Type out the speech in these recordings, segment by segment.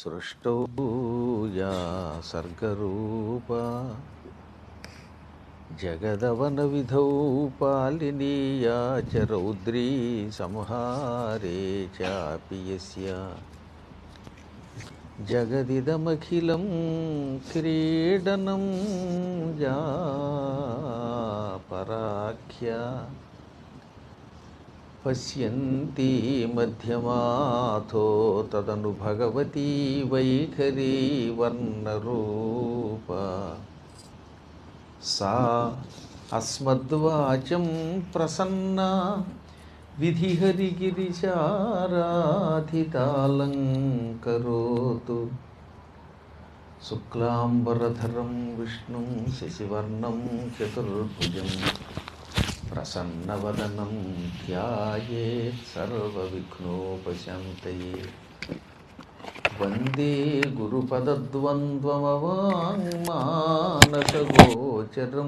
సృష్టౌ yeah సర్గరూపా జగదవన విధౌ పాలినీయా చ రౌద్రీ సంహారే చాపి యస్య జగదిదమఖిలం క్రీడనం యా పరాఖ్య పశ్యంతి మధ్యమాథో తదను భగవతీ వైఖరీ వర్ణరూప సా అస్మద్వాచం ప్రసన్నా విధిహరిగిరిశారాధితాలంకరోతు శుక్లాంబరధరం విష్ణుం శశివర్ణం చతుర్భుజం ప్రసన్నవదనం ధ్యాయేత్ సర్వవిఘ్నోపశాంతయే వందే గురుపదద్వంద్వమవాङ्మానసగోచరం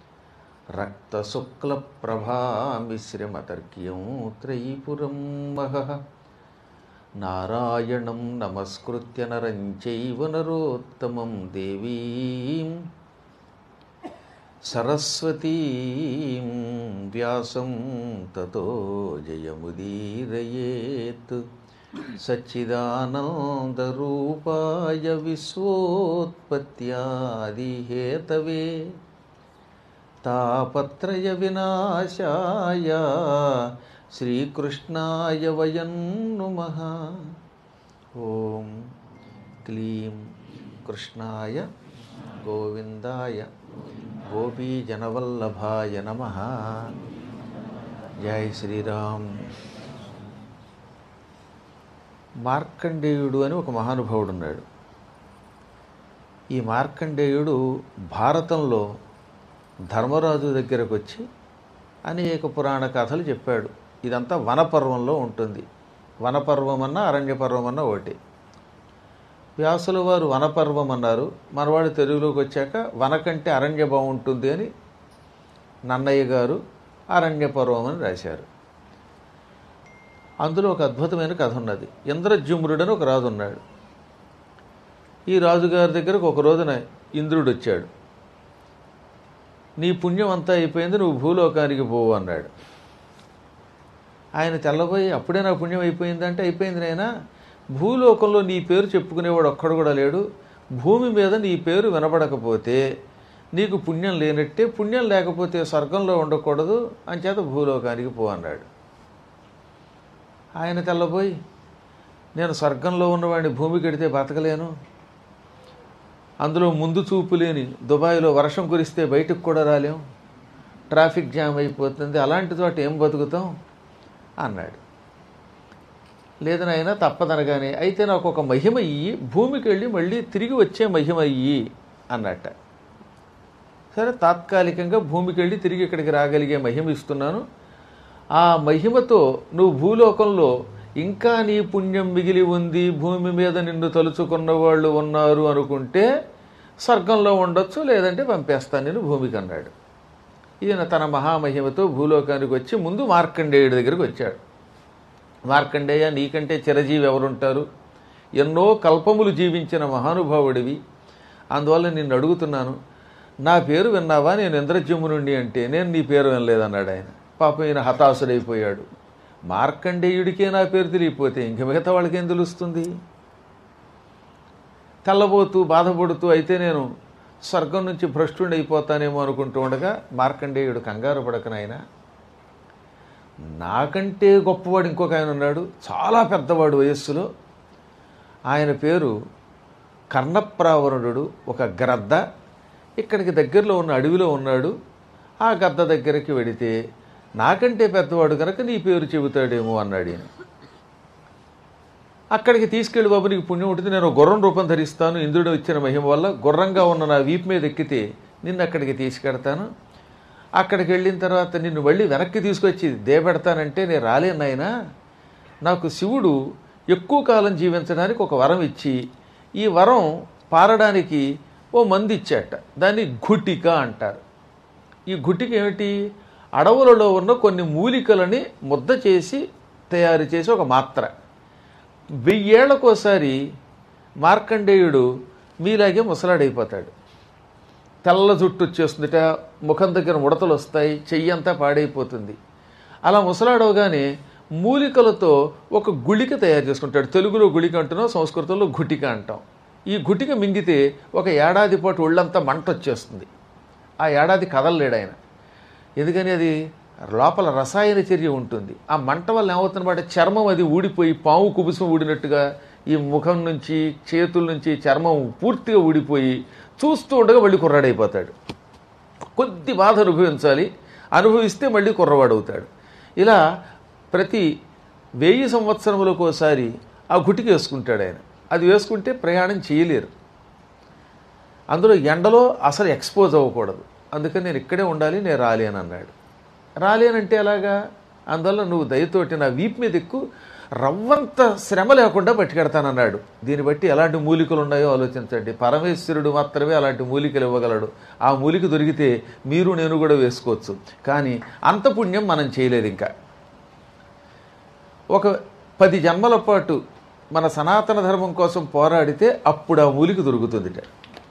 రక్తశుక్లప్రభామిశ్రమతర్క్యం త్రైపురం మహః నారాయణం నమస్కృత్య నరం చైవ నరోత్తమం దేవీం సరస్వతీం వ్యాసం తతో జయముదీరయేత్ సచ్చిదానందరూపాయ విశ్వోత్పత్యాదిహేతవే తాపత్రయ వినాశాయ శ్రీకృష్ణాయ వయం నుమః ఓం క్లీం కృష్ణాయ గోవిందాయ గోపీజనవల్లభాయ నమ జై శ్రీరామ్ మార్కండేయుడు అని ఒక మహానుభావుడు ఉన్నాడు ఈ మార్కండేయుడు భారతంలో ధర్మరాజు దగ్గరకు వచ్చి అనేక పురాణ కథలు చెప్పాడు ఇదంతా వనపర్వంలో ఉంటుంది వనపర్వం అన్న అరణ్యపర్వం అన్న ఒకటి వ్యాసుల వారు వనపర్వం అన్నారు మనవాడు తెలుగులోకి వచ్చాక వన కంటే అరణ్య బాగుంటుంది అని నన్నయ్య గారు అరణ్యపర్వం అని రాశారు అందులో ఒక అద్భుతమైన కథ ఉన్నది ఇంద్రజుమ్రుడని ఒక రాజు ఉన్నాడు ఈ రాజుగారి దగ్గరకు ఒక రోజున ఇంద్రుడు వచ్చాడు నీ పుణ్యం అంతా అయిపోయింది నువ్వు భూలోకానికి పోవు అన్నాడు ఆయన తెల్లబోయి అప్పుడే నా పుణ్యం అయిపోయిందంటే అయిపోయింది నాయనా భూలోకంలో నీ పేరు చెప్పుకునేవాడు ఒక్కడు కూడా లేడు భూమి మీద నీ పేరు వినబడకపోతే నీకు పుణ్యం లేనట్టే పుణ్యం లేకపోతే స్వర్గంలో ఉండకూడదు అంచేత భూలోకానికి పో అన్నాడు ఆయన తెల్లబోయి నేను స్వర్గంలో ఉన్నవాడిని భూమికి ఎడితే బతకలేను అందులో ముందు చూపు లేని దుబాయ్లో వర్షం కురిస్తే బయటకు కూడా రాలేం ట్రాఫిక్ జామ్ అయిపోతుంది అలాంటి చోట ఏం బతుకుతాం అన్నాడు లేదు నాయన తప్పదనగానే అయితే నాకు ఒక మహిమ ఇయ్యి భూమికి వెళ్ళి మళ్ళీ తిరిగి వచ్చే మహిమ ఇయ్యి అన్నట్ట సరే తాత్కాలికంగా భూమికి వెళ్ళి తిరిగి ఇక్కడికి రాగలిగే మహిమ ఇస్తున్నాను ఆ మహిమతో నువ్వు భూలోకంలో ఇంకా నీ పుణ్యం మిగిలి ఉంది భూమి మీద నిన్ను తలుచుకున్న వాళ్ళు ఉన్నారు అనుకుంటే స్వర్గంలో ఉండొచ్చు లేదంటే పంపేస్తాను నేను భూమికి అన్నాడు ఈయన తన మహామహిమతో భూలోకానికి వచ్చి ముందు మార్కండేయుడి దగ్గరికి వచ్చాడు మార్కండేయ నీకంటే చిరజీవి ఎవరుంటారు ఎన్నో కల్పములు జీవించిన మహానుభావుడివి అందువల్ల నిన్ను అడుగుతున్నాను నా పేరు విన్నావా నేను ఇంద్రజమునుండి అంటే నేను నీ పేరు వినలేదన్నాడు ఆయన పాపం ఈయన హతాశుడైపోయాడు మార్కండేయుడికే నా పేరు తెలియపోతే ఇంక మిగతా వాళ్ళకి ఏం తెలుస్తుంది తెల్లబోతూ బాధపడుతూ అయితే నేను స్వర్గం నుంచి భ్రష్టుడి అయిపోతానేమో అనుకుంటూ ఉండగా మార్కండేయుడు కంగారు పడకనైనా నాకంటే గొప్పవాడు ఇంకొక ఆయన ఉన్నాడు చాలా పెద్దవాడు వయస్సులో ఆయన పేరు కర్ణప్రావరుడు ఒక గ్రద్ద ఇక్కడికి దగ్గరలో ఉన్న అడవిలో ఉన్నాడు ఆ గద్ద దగ్గరికి వెడితే నాకంటే పెద్దవాడు కనుక నీ పేరు చెబుతాడేమో అన్నాడు ఈయన అక్కడికి తీసుకెళ్ళి బాబు నీకు పుణ్యం ఉంటుంది నేను గుర్రం రూపం ధరిస్తాను ఇంద్రుడు ఇచ్చిన మహిమ వల్ల గుర్రంగా ఉన్న నా వీపు మీద ఎక్కితే నిన్ను అక్కడికి తీసుకెడతాను అక్కడికి వెళ్ళిన తర్వాత నిన్ను మళ్ళీ వెనక్కి తీసుకొచ్చి దేపెడతానంటే నేను రాలేను నాయనా నాకు శివుడు ఎక్కువ కాలం జీవించడానికి ఒక వరం ఇచ్చి ఈ వరం పారడానికి ఓ మంది ఇచ్చాట దాన్ని ఘుటిక అంటారు ఈ ఘుటిక ఏమిటి అడవులలో ఉన్న కొన్ని మూలికలని ముద్ద చేసి తయారు చేసి ఒక మాత్ర వెయ్యేళ్లకోసారి మార్కండేయుడు మీలాగే ముసలాడైపోతాడు తెల్ల జుట్టు వచ్చేస్తుందిట ముఖం దగ్గర ముడతలు వస్తాయి చెయ్యి అంతా పాడైపోతుంది అలా ముసలాడవగానే మూలికలతో ఒక గుళిక తయారు చేసుకుంటాడు తెలుగులో గుళిక అంటున్నాం సంస్కృతంలో గుటిక అంటాం ఈ గుటిక మింగితే ఒక ఏడాది పాటు ఒళ్ళంతా మంట వచ్చేస్తుంది ఆ ఏడాది కదలలేడు ఆయన ఎందుకని అది లోపల రసాయన చర్య ఉంటుంది ఆ మంట వల్ల ఏమవుతుందన్నమాట చర్మం అది ఊడిపోయి పాము కుబుసం ఊడినట్టుగా ఈ ముఖం నుంచి చేతుల నుంచి చర్మం పూర్తిగా ఊడిపోయి చూస్తూ ఉండగా మళ్ళీ కుర్రాడైపోతాడు కొద్ది బాధ అనుభవించాలి అనుభవిస్తే మళ్ళీ కుర్రవాడవుతాడు ఇలా ప్రతి వెయ్యి సంవత్సరములకు ఒకసారి ఆ గుటికి వేసుకుంటాడు ఆయన అది వేసుకుంటే ప్రయాణం చేయలేరు అందులో ఎండలో అసలు ఎక్స్పోజ్ అవ్వకూడదు అందుకని నేను ఇక్కడే ఉండాలి నేను రాలేను అన్నాడు రాలేనంటే ఎలాగా అందువల్ల నువ్వు దయతోటి నా వీపు మీద ఎక్కువ రవ్వంత శ్రమ లేకుండా పట్టుకెడతానన్నాడు దీన్ని బట్టి ఎలాంటి మూలికలు ఉన్నాయో ఆలోచించండి పరమేశ్వరుడు మాత్రమే అలాంటి మూలికలు ఇవ్వగలడు ఆ మూలిక దొరికితే మీరు నేను కూడా వేసుకోవచ్చు కానీ అంత పుణ్యం మనం చేయలేదు ఇంకా ఒక పది జన్మల పాటు మన సనాతన ధర్మం కోసం పోరాడితే అప్పుడు ఆ మూలిక దొరుకుతుందిట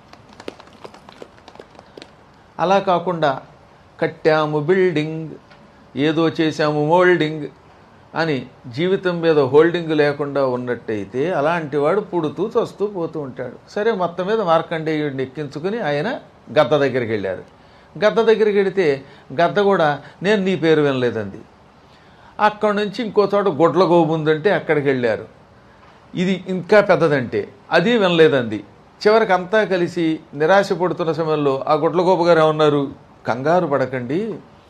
అలా కాకుండా కట్టాము బిల్డింగ్ ఏదో చేశాము మోల్డింగ్ అని జీవితం మీద హోల్డింగ్ లేకుండా ఉన్నట్టయితే అలాంటి వాడు పుడుతూ చస్తూ పోతూ ఉంటాడు సరే మొత్తం మీద మార్కండేయుడిని ఎక్కించుకుని ఆయన గద్ద దగ్గరికి వెళ్ళారు గద్ద దగ్గరికి వెళితే గద్ద కూడా నేను నీ పేరు వినలేదంది అక్కడి నుంచి ఇంకో చోట గొడ్ల గోబుందంటే అక్కడికి వెళ్ళారు ఇది ఇంకా పెద్దదంటే అది వినలేదంది చివరికి అంతా కలిసి నిరాశ పడుతున్న సమయంలో ఆ గుడ్లగోప గారు ఏమన్నారు కంగారు పడకండి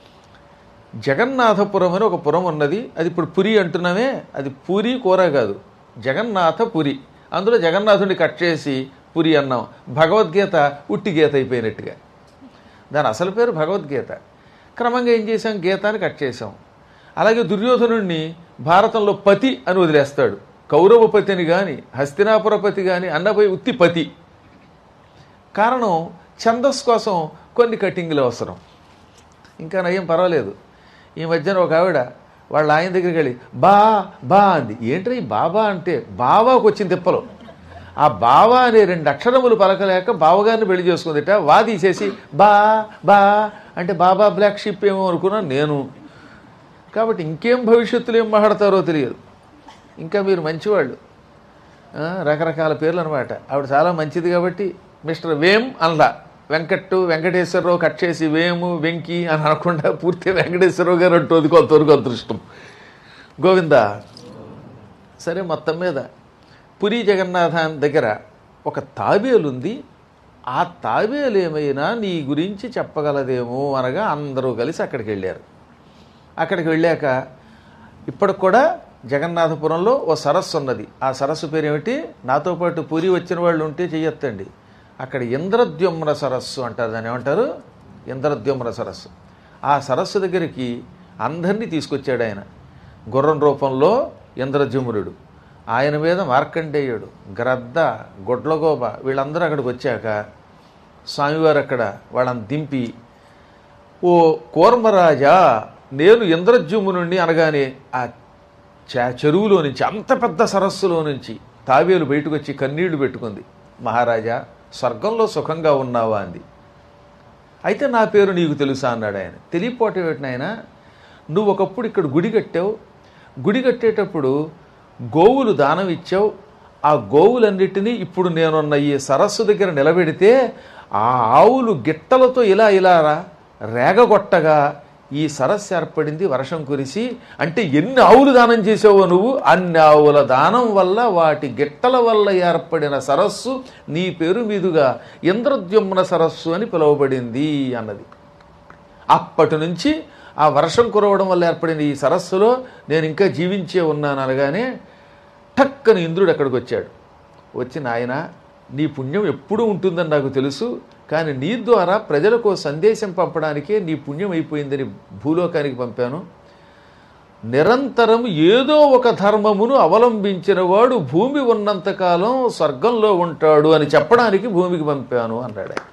జగన్నాథపురం అని ఒక పురం ఉన్నది అది ఇప్పుడు పురి అంటున్నామే అది పూరి కూర కాదు జగన్నాథ పురి అందులో జగన్నాథుడిని కట్ చేసి పురి అన్నాం భగవద్గీత ఉట్టి గీత అయిపోయినట్టుగా దాని అసలు పేరు భగవద్గీత క్రమంగా ఏం చేసాం గీతాన్ని కట్ చేసాం అలాగే దుర్యోధనుడిని భారతంలో పతి అని వదిలేస్తాడు కౌరవపతిని కానీ హస్తినాపురపతి కానీ అన్నపోయి ఉత్తి పతి కారణం ఛందస్ కోసం కొన్ని కటింగ్లు అవసరం ఇంకా నయం పర్వాలేదు ఈ మధ్యన ఒక ఆవిడ వాళ్ళ ఆయన దగ్గరికి వెళ్ళి బా బా అంది ఏంట్రా ఈ బాబా అంటే బావాకు వచ్చింది తిప్పలు ఆ బావా అనే రెండు అక్షరములు పలకలేక బావగారిని పెళ్లి చేసుకుందిట వా తీసేసి బా బా అంటే బాబా బ్లాక్ షిప్ ఏమో అనుకున్నాను నేను కాబట్టి ఇంకేం భవిష్యత్తులో ఏం మాట్లాడతారో తెలియదు ఇంకా మీరు మంచివాళ్ళు ఆ, రకరకాల పేర్లు అనమాట ఆవిడ చాలా మంచిది కాబట్టి మిస్టర్ వేమ్ అనలా వెంకట్ వెంకటేశ్వరరావు కట్ చేసి వేము వెంకి అని అనకుండా పూర్తి వెంకటేశ్వరరావు గారు అంటుంది కొంతవరకు అదృష్టం గోవిందా సరే మొత్తం మీద పురి జగన్నాథాన్ దగ్గర ఒక తాబేలు ఉంది ఆ తాబేలు ఏమైనా నీ గురించి చెప్పగలదేమో అనగా అందరూ కలిసి అక్కడికి వెళ్ళారు అక్కడికి వెళ్ళాక ఇప్పటికి కూడా జగన్నాథపురంలో ఓ సరస్సు ఉన్నది ఆ సరస్సు పేరు ఏమిటి నాతో పాటు పూరి వచ్చిన వాళ్ళు ఉంటే చెయ్యొత్తండి అక్కడ ఇంద్రద్యుమ్న సరస్సు అంటారు దాన్ని ఏమంటారు ఇంద్రద్యుమ్న సరస్సు ఆ సరస్సు దగ్గరికి అందరినీ తీసుకొచ్చాడు ఆయన గుర్రం రూపంలో ఇంద్రజుమ్రుడు ఆయన మీద మార్కండేయుడు గ్రద్ద గొడ్లగోబ వీళ్ళందరూ అక్కడికి వచ్చాక స్వామివారు అక్కడ వాళ్ళని దింపి ఓ కూర్మరాజా నేను ఇంద్రజుమ్మునుండి అనగానే ఆ చ- చెరువులో నుంచి అంత పెద్ద సరస్సులో నుంచి తాబేలు బయటకు వచ్చి కన్నీళ్లు పెట్టుకుంది మహారాజా స్వర్గంలో సుఖంగా ఉన్నావా అంది అయితే నా పేరు నీకు తెలుసా అన్నాడు ఆయన తెలియపోవటం ఏమిటి నాయన నువ్వు ఒకప్పుడు ఇక్కడ గుడి కట్టావు గుడి కట్టేటప్పుడు గోవులు దానం ఇచ్చావు ఆ గోవులన్నిటినీ ఇప్పుడు నేనున్న ఈ సరస్సు దగ్గర నిలబెడితే ఆ ఆవులు గిట్టలతో ఇలా ఇలా రా- రేగగొట్టగా ఈ సరస్సు ఏర్పడింది వర్షం కురిసి అంటే ఎన్ని ఆవులు దానం చేసావో నువ్వు అన్ని ఆవుల దానం వల్ల వాటి గిట్టల వల్ల ఏర్పడిన సరస్సు నీ పేరు మీదుగా ఇంద్రద్యుమ్న సరస్సు అని పిలువబడింది అన్నది అప్పటి నుంచి ఆ వర్షం కురవడం వల్ల ఏర్పడిన ఈ సరస్సులో నేను ఇంకా జీవించే ఉన్నాను అనగానే టక్కని ఇంద్రుడు అక్కడికి వచ్చాడు వచ్చి నాయన నీ పుణ్యం ఎప్పుడూ ఉంటుందని నాకు తెలుసు కానీ నీ ద్వారా ప్రజలకు ఓ సందేశం పంపడానికే నీ పుణ్యం అయిపోయిందని భూలోకానికి పంపాను నిరంతరం ఏదో ఒక ధర్మమును అవలంబించిన వాడు భూమి ఉన్నంతకాలం స్వర్గంలో ఉంటాడు అని చెప్పడానికి భూమికి పంపాను అన్నాడు ఆయన.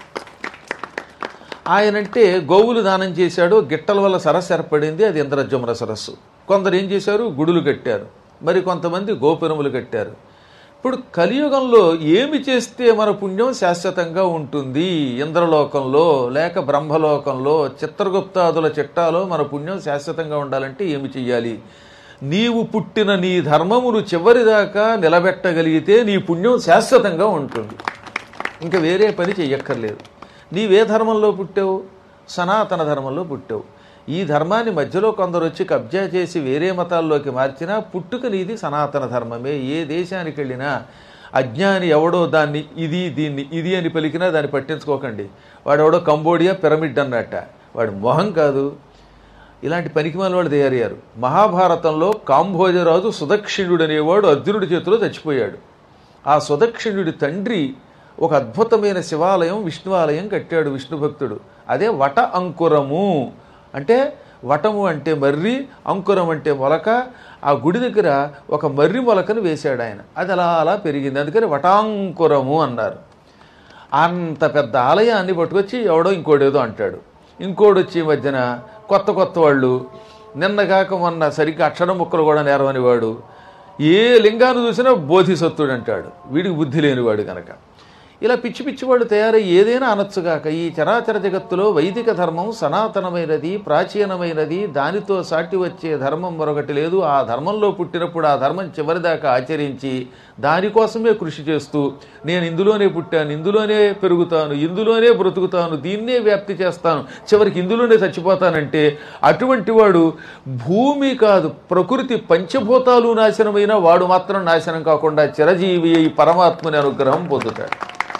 ఆయనంటే గోవులు దానం చేశాడు గిట్టల వల్ల సరస్సు ఏర్పడింది అది ఇంద్రజమున సరస్సు కొందరు ఏం చేశారు గుడులు కట్టారు మరి కొంతమంది గోపురములు కట్టారు ఇప్పుడు కలియుగంలో ఏమి చేస్తే మన పుణ్యం శాశ్వతంగా ఉంటుంది ఇంద్రలోకంలో లేక బ్రహ్మలోకంలో చిత్రగుప్తాదుల చిట్టాలో మన పుణ్యం శాశ్వతంగా ఉండాలంటే ఏమి చెయ్యాలి నీవు పుట్టిన నీ ధర్మమును చివరిదాకా నిలబెట్టగలిగితే నీ పుణ్యం శాశ్వతంగా ఉంటుంది ఇంకా వేరే పని చెయ్యక్కర్లేదు నీవే ధర్మంలో పుట్టావు సనాతన ధర్మంలో పుట్టావు ఈ ధర్మాన్ని మధ్యలో కొందరు వచ్చి కబ్జా చేసి వేరే మతాల్లోకి మార్చినా పుట్టుక నీది సనాతన ధర్మమే ఏ దేశానికి వెళ్ళినా అజ్ఞాని ఎవడో దాన్ని ఇది దీన్ని ఇది అని పలికినా దాన్ని పట్టించుకోకండి వాడు ఎవడో కంబోడియా పిరమిడ్ అన్నట్ట వాడు మొహం కాదు ఇలాంటి పనికిమాల వాళ్ళు తయారయ్యారు మహాభారతంలో కాంభోజరాజు సుదక్షిణుడు అనేవాడు అర్జునుడి చేతిలో చచ్చిపోయాడు ఆ సుదక్షిణుడి తండ్రి ఒక అద్భుతమైన శివాలయం విష్ణువాలయం కట్టాడు విష్ణు భక్తుడు అదే వట అంకురము అంటే వటము అంటే మర్రి అంకురం అంటే మొలక ఆ గుడి దగ్గర ఒక మర్రి మొలకను వేశాడు ఆయన అది అలా అలా పెరిగింది అందుకని వటాంకురము అన్నారు అంత పెద్ద ఆలయాన్ని పట్టుకొచ్చి ఎవడో ఇంకోడేదో అంటాడు ఇంకోడు వచ్చి ఈ మధ్యన కొత్త కొత్త వాళ్ళు నిన్నగాక మొన్న సరిగ్గా అక్షరం ముక్కలు కూడా నేరవని వాడు ఏ లింగాన్ని చూసినా బోధిసత్తుడు అంటాడు వీడికి బుద్ధి లేనివాడు కనుక ఇలా పిచ్చి పిచ్చి వాళ్ళు తయారై ఏదైనా అనొచ్చుగాక ఈ చరాచర జగత్తులో వైదిక ధర్మం సనాతనమైనది ప్రాచీనమైనది దానితో సాటి వచ్చే ధర్మం మరొకటి లేదు ఆ ధర్మంలో పుట్టినప్పుడు ఆ ధర్మం చివరిదాకా ఆచరించి దానికోసమే కృషి చేస్తూ నేను ఇందులోనే పుట్టాను ఇందులోనే పెరుగుతాను ఇందులోనే బ్రతుకుతాను దీన్నే వ్యాప్తి చేస్తాను చివరికి ఇందులోనే చచ్చిపోతానంటే అటువంటి వాడు భూమి కాదు ప్రకృతి పంచభూతాలు నాశనమైన వాడు మాత్రం నాశనం కాకుండా చిరజీవి అయి పరమాత్మని అనుగ్రహం పొందుతాడు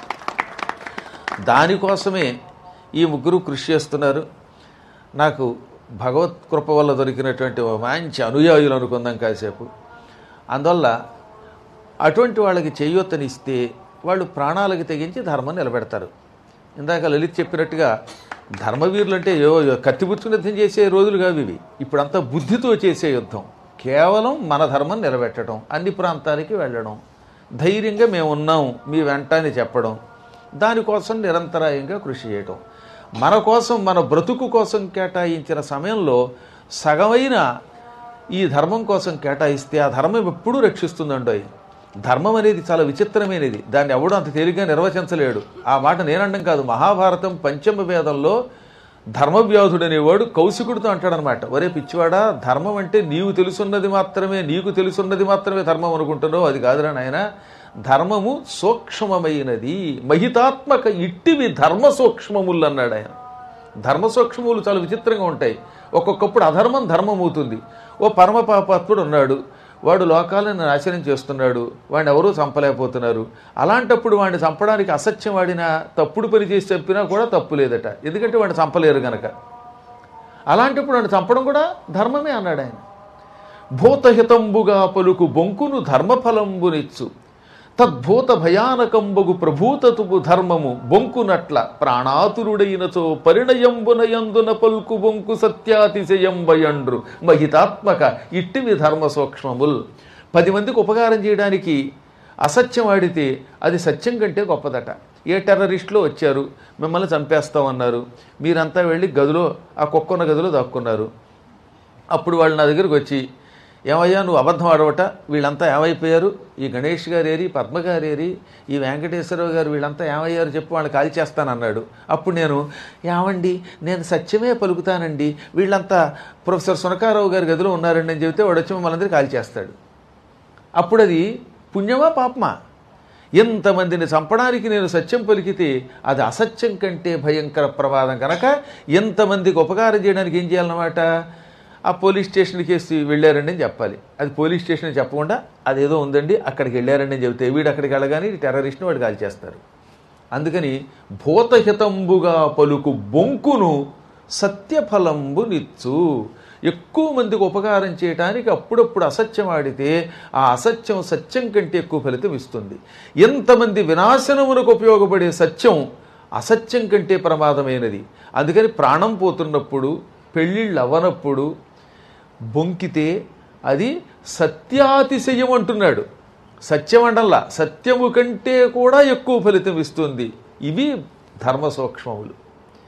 దానికోసమే ఈ ముగ్గురు కృషి చేస్తున్నారు నాకు భగవత్ కృప వల్ల దొరికినటువంటి ఒక మంచి అనుయాయులు అనుకుందాం కాసేపు అందువల్ల అటువంటి వాళ్ళకి చేయూతనిస్తే వాళ్ళు ప్రాణాలకి తెగించి ధర్మం నిలబెడతారు ఇందాక లలిత్ చెప్పినట్టుగా ధర్మవీరులు అంటే ఏవో కత్తిపుచ్చుకుని యుద్ధం చేసే రోజులు కావు ఇవి ఇప్పుడంతా బుద్ధితో చేసే యుద్ధం కేవలం మన ధర్మం నిలబెట్టడం అన్ని ప్రాంతాలకి వెళ్ళడం ధైర్యంగా మేము ఉన్నాం మీ వెంట అని చెప్పడం దానికోసం నిరంతరాయంగా కృషి చేయటం మన కోసం మన బ్రతుకు కోసం కేటాయించిన సమయంలో సగమైన ఈ ధర్మం కోసం కేటాయిస్తే ఆ ధర్మం ఎప్పుడూ రక్షిస్తుందండోయ్ ధర్మం అనేది చాలా విచిత్రమైనది దాన్ని ఎవడూ అంత తేలిగ్గా నిర్వచించలేడు ఆ మాట నేనండం కాదు మహాభారతం పంచమ వేదంలో ధర్మవ్యాధుడు అనేవాడు కౌశికుడితో అంటాడనమాట ఒరే పిచ్చివాడా ధర్మం అంటే నీవు తెలుసున్నది మాత్రమే నీకు తెలుసున్నది మాత్రమే ధర్మం అనుకుంటున్నావు అది కాదురా నాయన ధర్మము సూక్ష్మమైనది మహితాత్మక ఇట్టివి ధర్మ సూక్ష్మములు అన్నాడు ఆయన ధర్మ సూక్ష్మములు చాలా విచిత్రంగా ఉంటాయి ఒక్కొక్కప్పుడు అధర్మం ధర్మం అవుతుంది ఓ పరమ పాపాత్ముడు ఉన్నాడు వాడు లోకాలను నాశనం చేస్తున్నాడు వాడిని ఎవరూ చంపలేకపోతున్నారు అలాంటప్పుడు వాడిని చంపడానికి అసత్యం వాడినా తప్పుడు పని చేసి చెప్పినా కూడా తప్పు లేదట ఎందుకంటే వాడిని చంపలేరు గనక అలాంటప్పుడు వాడిని చంపడం కూడా ధర్మమే అన్నాడు ఆయన భూతహితంబుగా పలుకు బొంకును ధర్మఫలంబునిచ్చు తద్భూత భయానకంబగు ప్రభూతతుపు ధర్మము బొంకునట్ల ప్రాణాతురుడైనచో పరిణయంబునయందున పల్కు బొంకు సత్యాతిశయంబయండ్రు మహితాత్మక ఇట్టివి ధర్మ సూక్ష్మముల్ పది మందికి ఉపకారం చేయడానికి అసత్యం ఆడితే అది సత్యం కంటే గొప్పదట ఏ టెర్రరిస్టులు వచ్చారు మిమ్మల్ని చంపేస్తామన్నారు మీరంతా వెళ్ళి గదిలో ఆ కుక్కున్న గదిలో దాక్కున్నారు అప్పుడు వాళ్ళు నా దగ్గరికి వచ్చి ఏమయ్యా నువ్వు అబద్ధం ఆడవట వీళ్ళంతా ఏమైపోయారు ఈ గణేష్ గారు ఏరి పద్మ గారు ఏరి ఈ వెంకటేశ్వరరావు గారు వీళ్ళంతా ఏమయ్యారు చెప్పి వాళ్ళు కాల్ చేస్తానన్నాడు అప్పుడు నేను ఏమండి నేను సత్యమే పలుకుతానండి వీళ్ళంతా ప్రొఫెసర్ సునకారావు గారి గదిలో ఉన్నారండి అని చెబితే వాడు వచ్చి మమ్మల్ని అందరికీ కాల్ చేస్తాడు అప్పుడు అది పుణ్యమా పాపమా ఎంతమందిని చంపడానికి నేను సత్యం పలికితే అది అసత్యం కంటే భయంకర ప్రమాదం కనుక ఎంతమందికి ఉపకారం చేయడానికి ఏం చేయాలన్నమాట ఆ పోలీస్ స్టేషన్కి వేసి వెళ్ళారండి అని చెప్పాలి అది పోలీస్ స్టేషన్ చెప్పకుండా అదేదో ఉందండి అక్కడికి వెళ్ళారండి అని చెబితే వీడు అక్కడికి వెళ్ళగానే ఈ టెర్రరిస్ట్ని వాడు కాల్ చేస్తారు అందుకని భూతహితంబుగా పలుకు బొంకును సత్యఫలంబు నిచ్చు ఎక్కువ మందికి ఉపకారం చేయటానికి అప్పుడప్పుడు అసత్యం ఆడితే ఆ అసత్యం సత్యం కంటే ఎక్కువ ఫలితం ఇస్తుంది ఎంతమంది వినాశనమునకు ఉపయోగపడే సత్యం అసత్యం కంటే ప్రమాదమైనది అందుకని ప్రాణం పోతున్నప్పుడు పెళ్ళిళ్ళు అవ్వనప్పుడు బొంకితే అది సత్యాతిశయం అంటున్నాడు సత్యం అండల్లా సత్యము కంటే కూడా ఎక్కువ ఫలితం ఇస్తుంది ఇవి ధర్మ సూక్ష్మములు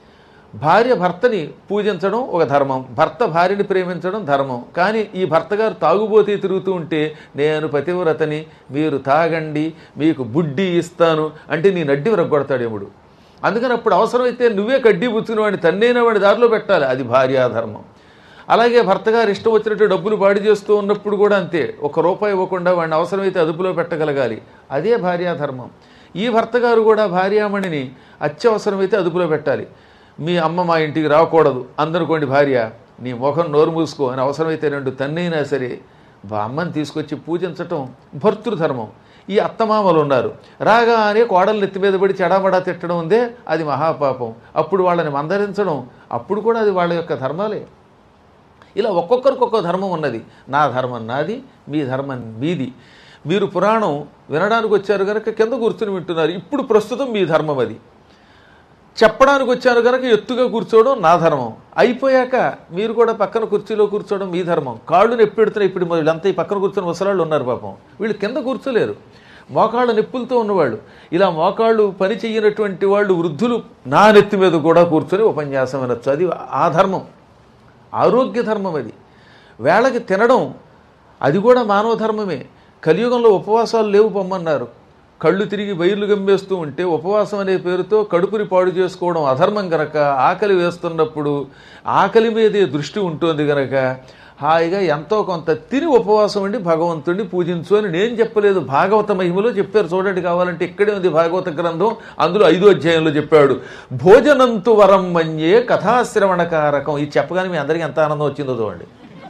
భార్య భర్తని పూజించడం ఒక ధర్మం భర్త భార్యని ప్రేమించడం ధర్మం కానీ ఈ భర్త గారు తాగుబోతే తిరుగుతూ ఉంటే నేను పతివ్రతని మీరు తాగండి మీకు బుడ్డి ఇస్తాను అంటే నీ నడ్డి విరగొడతాడు ఎముడు అందుకని అప్పుడు అవసరమైతే నువ్వే కడ్డీ పుచ్చుకుని వాడిని తన్నైన వాడి దారిలో పెట్టాలి అది భార్యాధర్మం అలాగే భర్త గారు ఇష్టం వచ్చినట్టు డబ్బులు పాడి చేస్తూ ఉన్నప్పుడు కూడా అంతే ఒక రూపాయి ఇవ్వకుండా వాడిని అవసరమైతే అదుపులో పెట్టగలగాలి అదే భార్యాధర్మం ఈ భర్త గారు కూడా భార్యామణిని అత్యవసరమైతే అదుపులో పెట్టాలి మీ అమ్మ మా ఇంటికి రాకూడదు అందనుకోండి భార్య నీ ముఖం నోరు మూసుకో అని అవసరమైతే రెండు తన్నైనా సరే బా అమ్మని తీసుకొచ్చి పూజించటం భర్తృధర్మం ఈ అత్తమామలు ఉన్నారు రాగానే కోడలు నెత్తి మీద పడి చెడాబడా తిట్టడం ఉందే అది మహాపాపం అప్పుడు వాళ్ళని మందరించడం అప్పుడు కూడా అది వాళ్ళ యొక్క ధర్మాలే ఇలా ఒక్కొక్కరికి ఒక్కొక్క ధర్మం ఉన్నది నా ధర్మం నాది మీ ధర్మం మీది మీరు పురాణం వినడానికి వచ్చారు కనుక కింద కూర్చుని వింటున్నారు ఇప్పుడు ప్రస్తుతం మీ ధర్మం అది చెప్పడానికి వచ్చాను కనుక ఎత్తుగా కూర్చోవడం నా ధర్మం అయిపోయాక మీరు కూడా పక్కన కుర్చీలో కూర్చోవడం మీ ధర్మం కాళ్ళు నొప్పెడుతున్నాయి ఇప్పుడు వీళ్ళంతా ఈ పక్కన కూర్చొని ముసలాళ్ళు ఉన్నారు పాపం వీళ్ళు కింద కూర్చోలేరు మోకాళ్ళ నొప్పులతో ఉన్నవాళ్ళు ఇలా మోకాళ్ళు పని చెయ్యనటువంటి వాళ్ళు వృద్ధులు నా నెత్తి మీద కూడా కూర్చొని ఉపన్యాసం వినొచ్చు అది ఆ ధర్మం ఆరోగ్య ధర్మం అది వేళకి తినడం అది కూడా మానవ ధర్మమే కలియుగంలో ఉపవాసాలు లేవు పొమ్మన్నారు కళ్ళు తిరిగి బయర్లు గమ్మేస్తూ ఉంటే ఉపవాసం అనే పేరుతో కడుపుని పాడు చేసుకోవడం అధర్మం గనక ఆకలి వేస్తున్నప్పుడు ఆకలి మీదే దృష్టి ఉంటుంది గనక హాయిగా ఎంతో కొంత తిని ఉపవాసం అండి భగవంతుడిని పూజించు అని నేను చెప్పలేదు భాగవత మహిమలో చెప్పారు చూడండి కావాలంటే ఇక్కడే ఉంది భాగవత గ్రంథం అందులో ఐదో అధ్యాయంలో చెప్పాడు భోజనంతు వరం మన్యే కథాశ్రవణకారకం ఇది చెప్పగానే మీ అందరికీ ఎంత ఆనందం వచ్చిందో చూడండి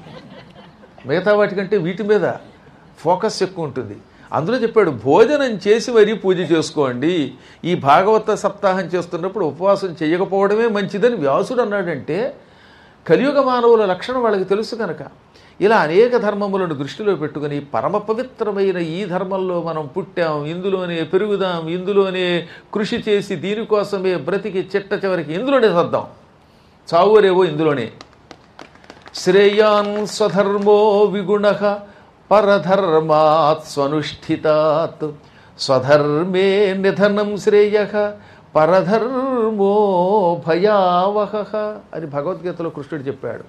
మిగతా వాటికంటే వీటి మీద ఫోకస్ ఎక్కువ ఉంటుంది అందులో చెప్పాడు భోజనం చేసి మరీ పూజ చేసుకోండి ఈ భాగవత సప్తాహం చేస్తున్నప్పుడు ఉపవాసం చేయకపోవడమే మంచిదని వ్యాసుడు అన్నాడంటే కలియుగ మానవుల లక్షణం వాళ్ళకి తెలుసు కనుక ఇలా అనేక ధర్మములను దృష్టిలో పెట్టుకుని పరమ పవిత్రమైన ఈ ధర్మంలో మనం పుట్టాం ఇందులోనే పెరుగుదాం ఇందులోనే కృషి చేసి దీనికోసమే బ్రతికి చిట్ట చివరికి ఇందులోనే సద్దాం చావురేవో ఇందులోనే శ్రేయాన్ స్వధర్మో విగుణ పరధర్మాత్ స్వనుష్ఠితాత్ స్వధర్మే నిధనం శ్రేయ పరధర్మో భయావహ అని భగవద్గీతలో కృష్ణుడు చెప్పాడు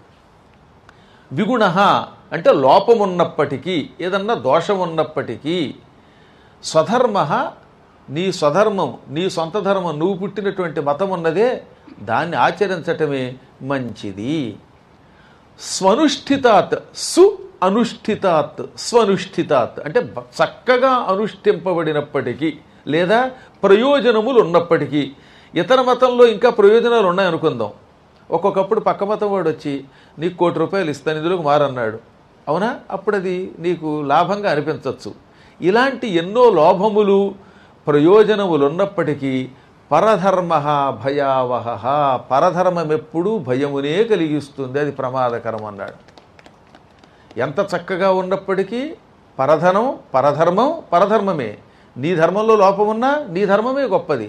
విగుణ అంటే లోపం ఉన్నప్పటికీ ఏదన్నా దోషం ఉన్నప్పటికీ స్వధర్మ నీ స్వధర్మం నీ సొంత ధర్మం నువ్వు పుట్టినటువంటి మతం ఉన్నదే దాన్ని ఆచరించటమే మంచిది స్వనుష్ఠితాత్ సు అనుష్ఠితాత్ స్వనుష్ఠితాత్ అంటే బ- చక్కగా అనుష్ఠింపబడినప్పటికీ లేదా ప్రయోజనములు ఉన్నప్పటికీ ఇతర మతంలో ఇంకా ప్రయోజనాలు ఉన్నాయనుకుందాం ఒక్కొక్కప్పుడు పక్క మతం వాడు వచ్చి నీకు కోటి రూపాయలు ఇస్తాను ఇందులోకి మారన్నాడు అవునా అప్పుడు అది నీకు లాభంగా అనిపించవచ్చు ఇలాంటి ఎన్నో లోభములు ప్రయోజనములు ఉన్నప్పటికీ పరధర్మ భయావహ పరధర్మం ఎప్పుడూ భయమునే కలిగిస్తుంది అది ప్రమాదకరం అన్నాడు ఎంత చక్కగా ఉన్నప్పటికీ పరధనం పరధర్మం పరధర్మమే నీ ధర్మంలో లోపమున్నా నీ ధర్మమే గొప్పది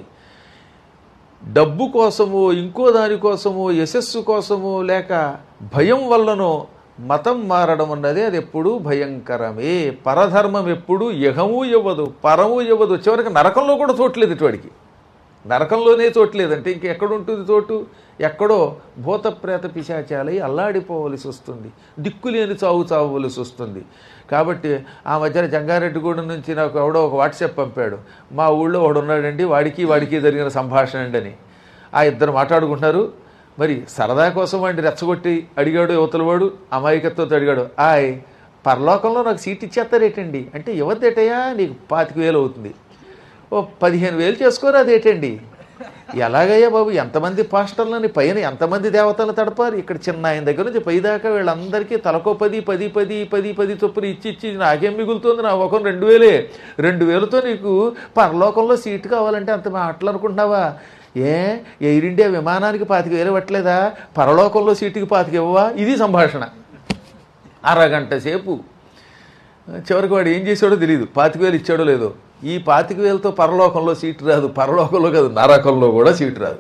డబ్బు కోసమో ఇంకో దానికోసమో యశస్సు కోసమో లేక భయం వల్లనో మతం మారడం అన్నది అది ఎప్పుడూ భయంకరమే పరధర్మం ఎప్పుడు యహము ఇవ్వదు పరము ఇవ్వదు చివరికి నరకంలో కూడా చోట్లేదు ఇటువాడికి నరకంలోనే చోట్లేదంటే ఇంకెక్కడ ఉంటుంది చోటు ఎక్కడో భూత ప్రేత పిశాచాలై అల్లాడిపోవలసి వస్తుంది దిక్కులేని చావు చావవలసి వస్తుంది కాబట్టి ఆ మధ్యన జంగారెడ్డిగూడెం నుంచి నాకు ఎవడో ఒక వాట్సాప్ పంపాడు మా ఊళ్ళో ఒకడు ఉన్నాడండి వాడికి వాడికి జరిగిన సంభాషణ అండి అని ఆ ఇద్దరు మాట్లాడుకుంటున్నారు మరి సరదా కోసం వాడిని రెచ్చగొట్టి అడిగాడు యువతలవాడు అమాయకత్వంతో అడిగాడు ఆయ్ పరలోకంలో నాకు సీట్ ఇచ్చేస్తారేటండి అంటే ఇవ్వద్దేటయ్యా నీకు పాతిక వేలు అవుతుంది ఓ పదిహేను వేలు చేసుకోరు అదేటండి ఎలాగయ్యా బాబు ఎంతమంది పాస్టర్లని పైన ఎంతమంది దేవతలు తడపారు ఇక్కడ చిన్న ఆయన దగ్గర నుంచి పైదాకా వీళ్ళందరికీ తలకో పది పది పది పది పది చొప్పున ఇచ్చి ఇచ్చి నాకేం మిగులుతుంది నా ఒక రెండు వేలే రెండు వేలతో నీకు పరలోకంలో సీటు కావాలంటే అంత మాటలు అనుకుంటున్నావా ఏ ఎయిర్ ఇండియా విమానానికి పాతిక వేలు ఇవ్వట్లేదా పరలోకంలో సీటుకి పాతిక ఇవ్వవా ఇది సంభాషణ అరగంట సేపు చివరికి వాడు ఏం చేశాడో తెలియదు పాతిక వేలు ఇచ్చాడో లేదో ఈ పాతిక వేలతో పరలోకంలో సీటు రాదు పరలోకంలో కాదు నరకంలో కూడా సీటు రాదు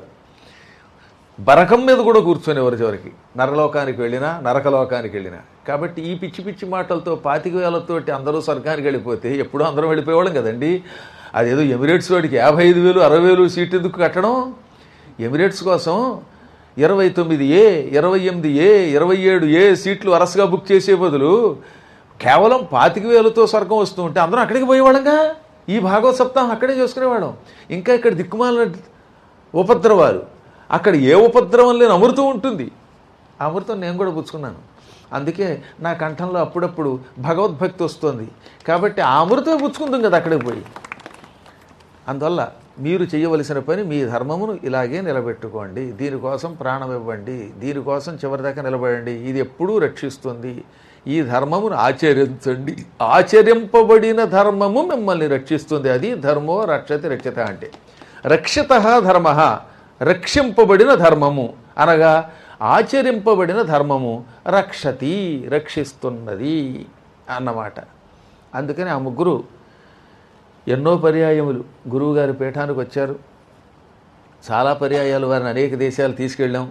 బరకం మీద కూడా కూర్చొనేవారు చివరికి నరలోకానికి వెళ్ళినా నరకలోకానికి వెళ్ళినా కాబట్టి ఈ పిచ్చి పిచ్చి మాటలతో పాతిక వేలతోటి అందరూ స్వర్గానికి వెళ్ళిపోతే ఎప్పుడూ అందరం వెళ్ళిపోయేవాళ్ళం కదండి అదేదో ఎమిరేట్స్ వాడికి యాభై ఐదు వేలు అరవై వేలు సీట్ ఎందుకు కట్టడం ఎమిరేట్స్ కోసం ఇరవై తొమ్మిది ఏ ఇరవై ఎనిమిది ఏ ఇరవై ఏడు ఏ సీట్లు వరసగా బుక్ చేసే బదులు కేవలం పాతిక వేలతో స్వర్గం వస్తూ ఉంటే అందరం అక్కడికి పోయేవాళ్ళంగా ఈ భాగవత సప్తాహం అక్కడే చేసుకునేవాళ్ళం ఇంకా ఇక్కడ దిక్కుమాల ఉపద్రవాలు అక్కడ ఏ ఉపద్రవం లేని అమృతం ఉంటుంది ఆ అమృతం నేను కూడా పుచ్చుకున్నాను అందుకే నా కంఠంలో అప్పుడప్పుడు భగవద్భక్తి వస్తుంది కాబట్టి ఆ అమృతమే పుచ్చుకుందాం కదా అక్కడికి పోయి అందువల్ల మీరు చేయవలసిన పని మీ ధర్మమును ఇలాగే నిలబెట్టుకోండి దీనికోసం ప్రాణం ఇవ్వండి దీనికోసం చివరిదాకా నిలబడండి ఇది ఎప్పుడూ రక్షిస్తుంది ఈ ధర్మమును ఆచరించండి ఆచరింపబడిన ధర్మము మిమ్మల్ని రక్షిస్తుంది అది ధర్మో రక్షతి రక్షిత అంటే రక్షిత ధర్మ రక్షింపబడిన ధర్మము అనగా ఆచరింపబడిన ధర్మము రక్షతి రక్షిస్తున్నది అన్నమాట అందుకని ఆ ముగ్గురు ఎన్నో పర్యాయములు గురువుగారి పీఠానికి వచ్చారు చాలా పర్యాయాలు వారిని అనేక దేశాలు తీసుకెళ్ళాం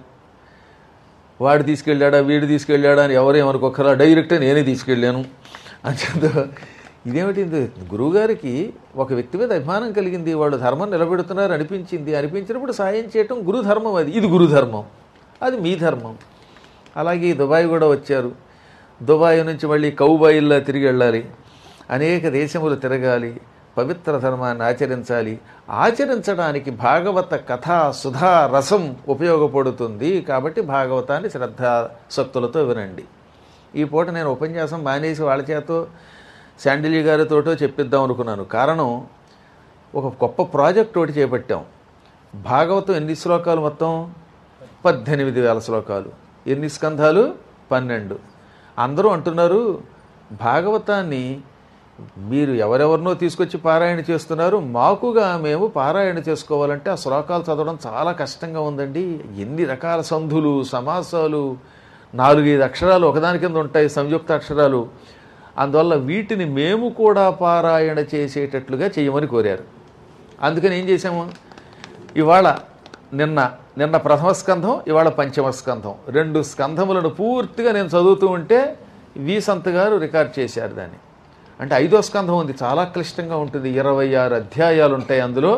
వాడు తీసుకెళ్ళాడా వీడు తీసుకెళ్ళాడా అని ఎవరేమనుకోకరా డైరెక్ట్గా నేనే తీసుకెళ్ళాను అంచేత ఇదేమిటి ఇది? గురువుగారికి ఒక వ్యక్తి మీద అభిమానం కలిగింది వాళ్ళు ధర్మం నిలబెడుతున్నారు అనిపించింది అనిపించినప్పుడు సాయం చేయటం గురుధర్మం అది ఇది గురుధర్మం అది మీ ధర్మం అలాగే ఈ దుబాయ్ కూడా వచ్చారు దుబాయ్ నుంచి మళ్ళీ కౌబాయిల్లా తిరిగి వెళ్ళాలి అనేక దేశములు తిరగాలి పవిత్ర ధర్మాన్ని ఆచరించాలి ఆచరించడానికి భాగవత కథా సుధా రసం ఉపయోగపడుతుంది కాబట్టి భాగవతాన్ని శ్రద్ధాసక్తులతో వినండి ఈ పూట నేను ఉపన్యాసం మానేసి వాళ్ళ చేతో శాండిల్య గారితోటో చెప్పిద్దాం అనుకున్నాను కారణం ఒక గొప్ప ప్రాజెక్ట్ ఒకటి చేపట్టాం భాగవతం ఎన్ని శ్లోకాలు మొత్తం పద్దెనిమిది వేల శ్లోకాలు ఎన్ని స్కంధాలు పన్నెండు అందరూ అంటున్నారు భాగవతాన్ని మీరు ఎవరెవరినో తీసుకొచ్చి పారాయణ చేస్తున్నారు మాకుగా మేము పారాయణ చేసుకోవాలంటే ఆ శ్లోకాలు చదవడం చాలా కష్టంగా ఉందండి ఎన్ని రకాల సంధులు సమాసాలు నాలుగైదు అక్షరాలు ఒకదాని కింద ఉంటాయి సంయుక్త అక్షరాలు అందువల్ల వీటిని మేము కూడా పారాయణ చేసేటట్లుగా చేయమని కోరారు అందుకని ఏం చేశాము ఇవాళ నిన్న నిన్న ప్రథమ స్కంధం ఇవాళ పంచమ స్కంధం రెండు స్కంధములను పూర్తిగా నేను చదువుతూ ఉంటే వి సంత్ గారు రికార్డ్ చేశారు దాన్ని అంటే ఐదో స్కంధం ఉంది చాలా క్లిష్టంగా ఉంటుంది ఇరవై ఆరు అధ్యాయాలు ఉంటాయి అందులో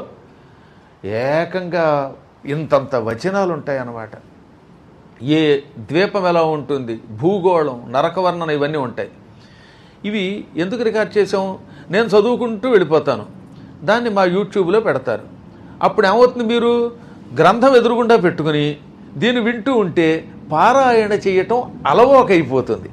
ఏకంగా ఇంతంత వచనాలు ఉంటాయి అన్నమాట ఏ ద్వీపం ఎలా ఉంటుంది భూగోళం నరకవర్ణన ఇవన్నీ ఉంటాయి ఇవి ఎందుకు రికార్డ్ చేసాం నేను చదువుకుంటూ వెళ్ళిపోతాను దాన్ని మా యూట్యూబ్లో పెడతారు అప్పుడు ఏమవుతుంది మీరు గ్రంథం ఎదురుగుండా పెట్టుకుని దీన్ని వింటూ ఉంటే పారాయణ చేయటం అలవోకైపోతుంది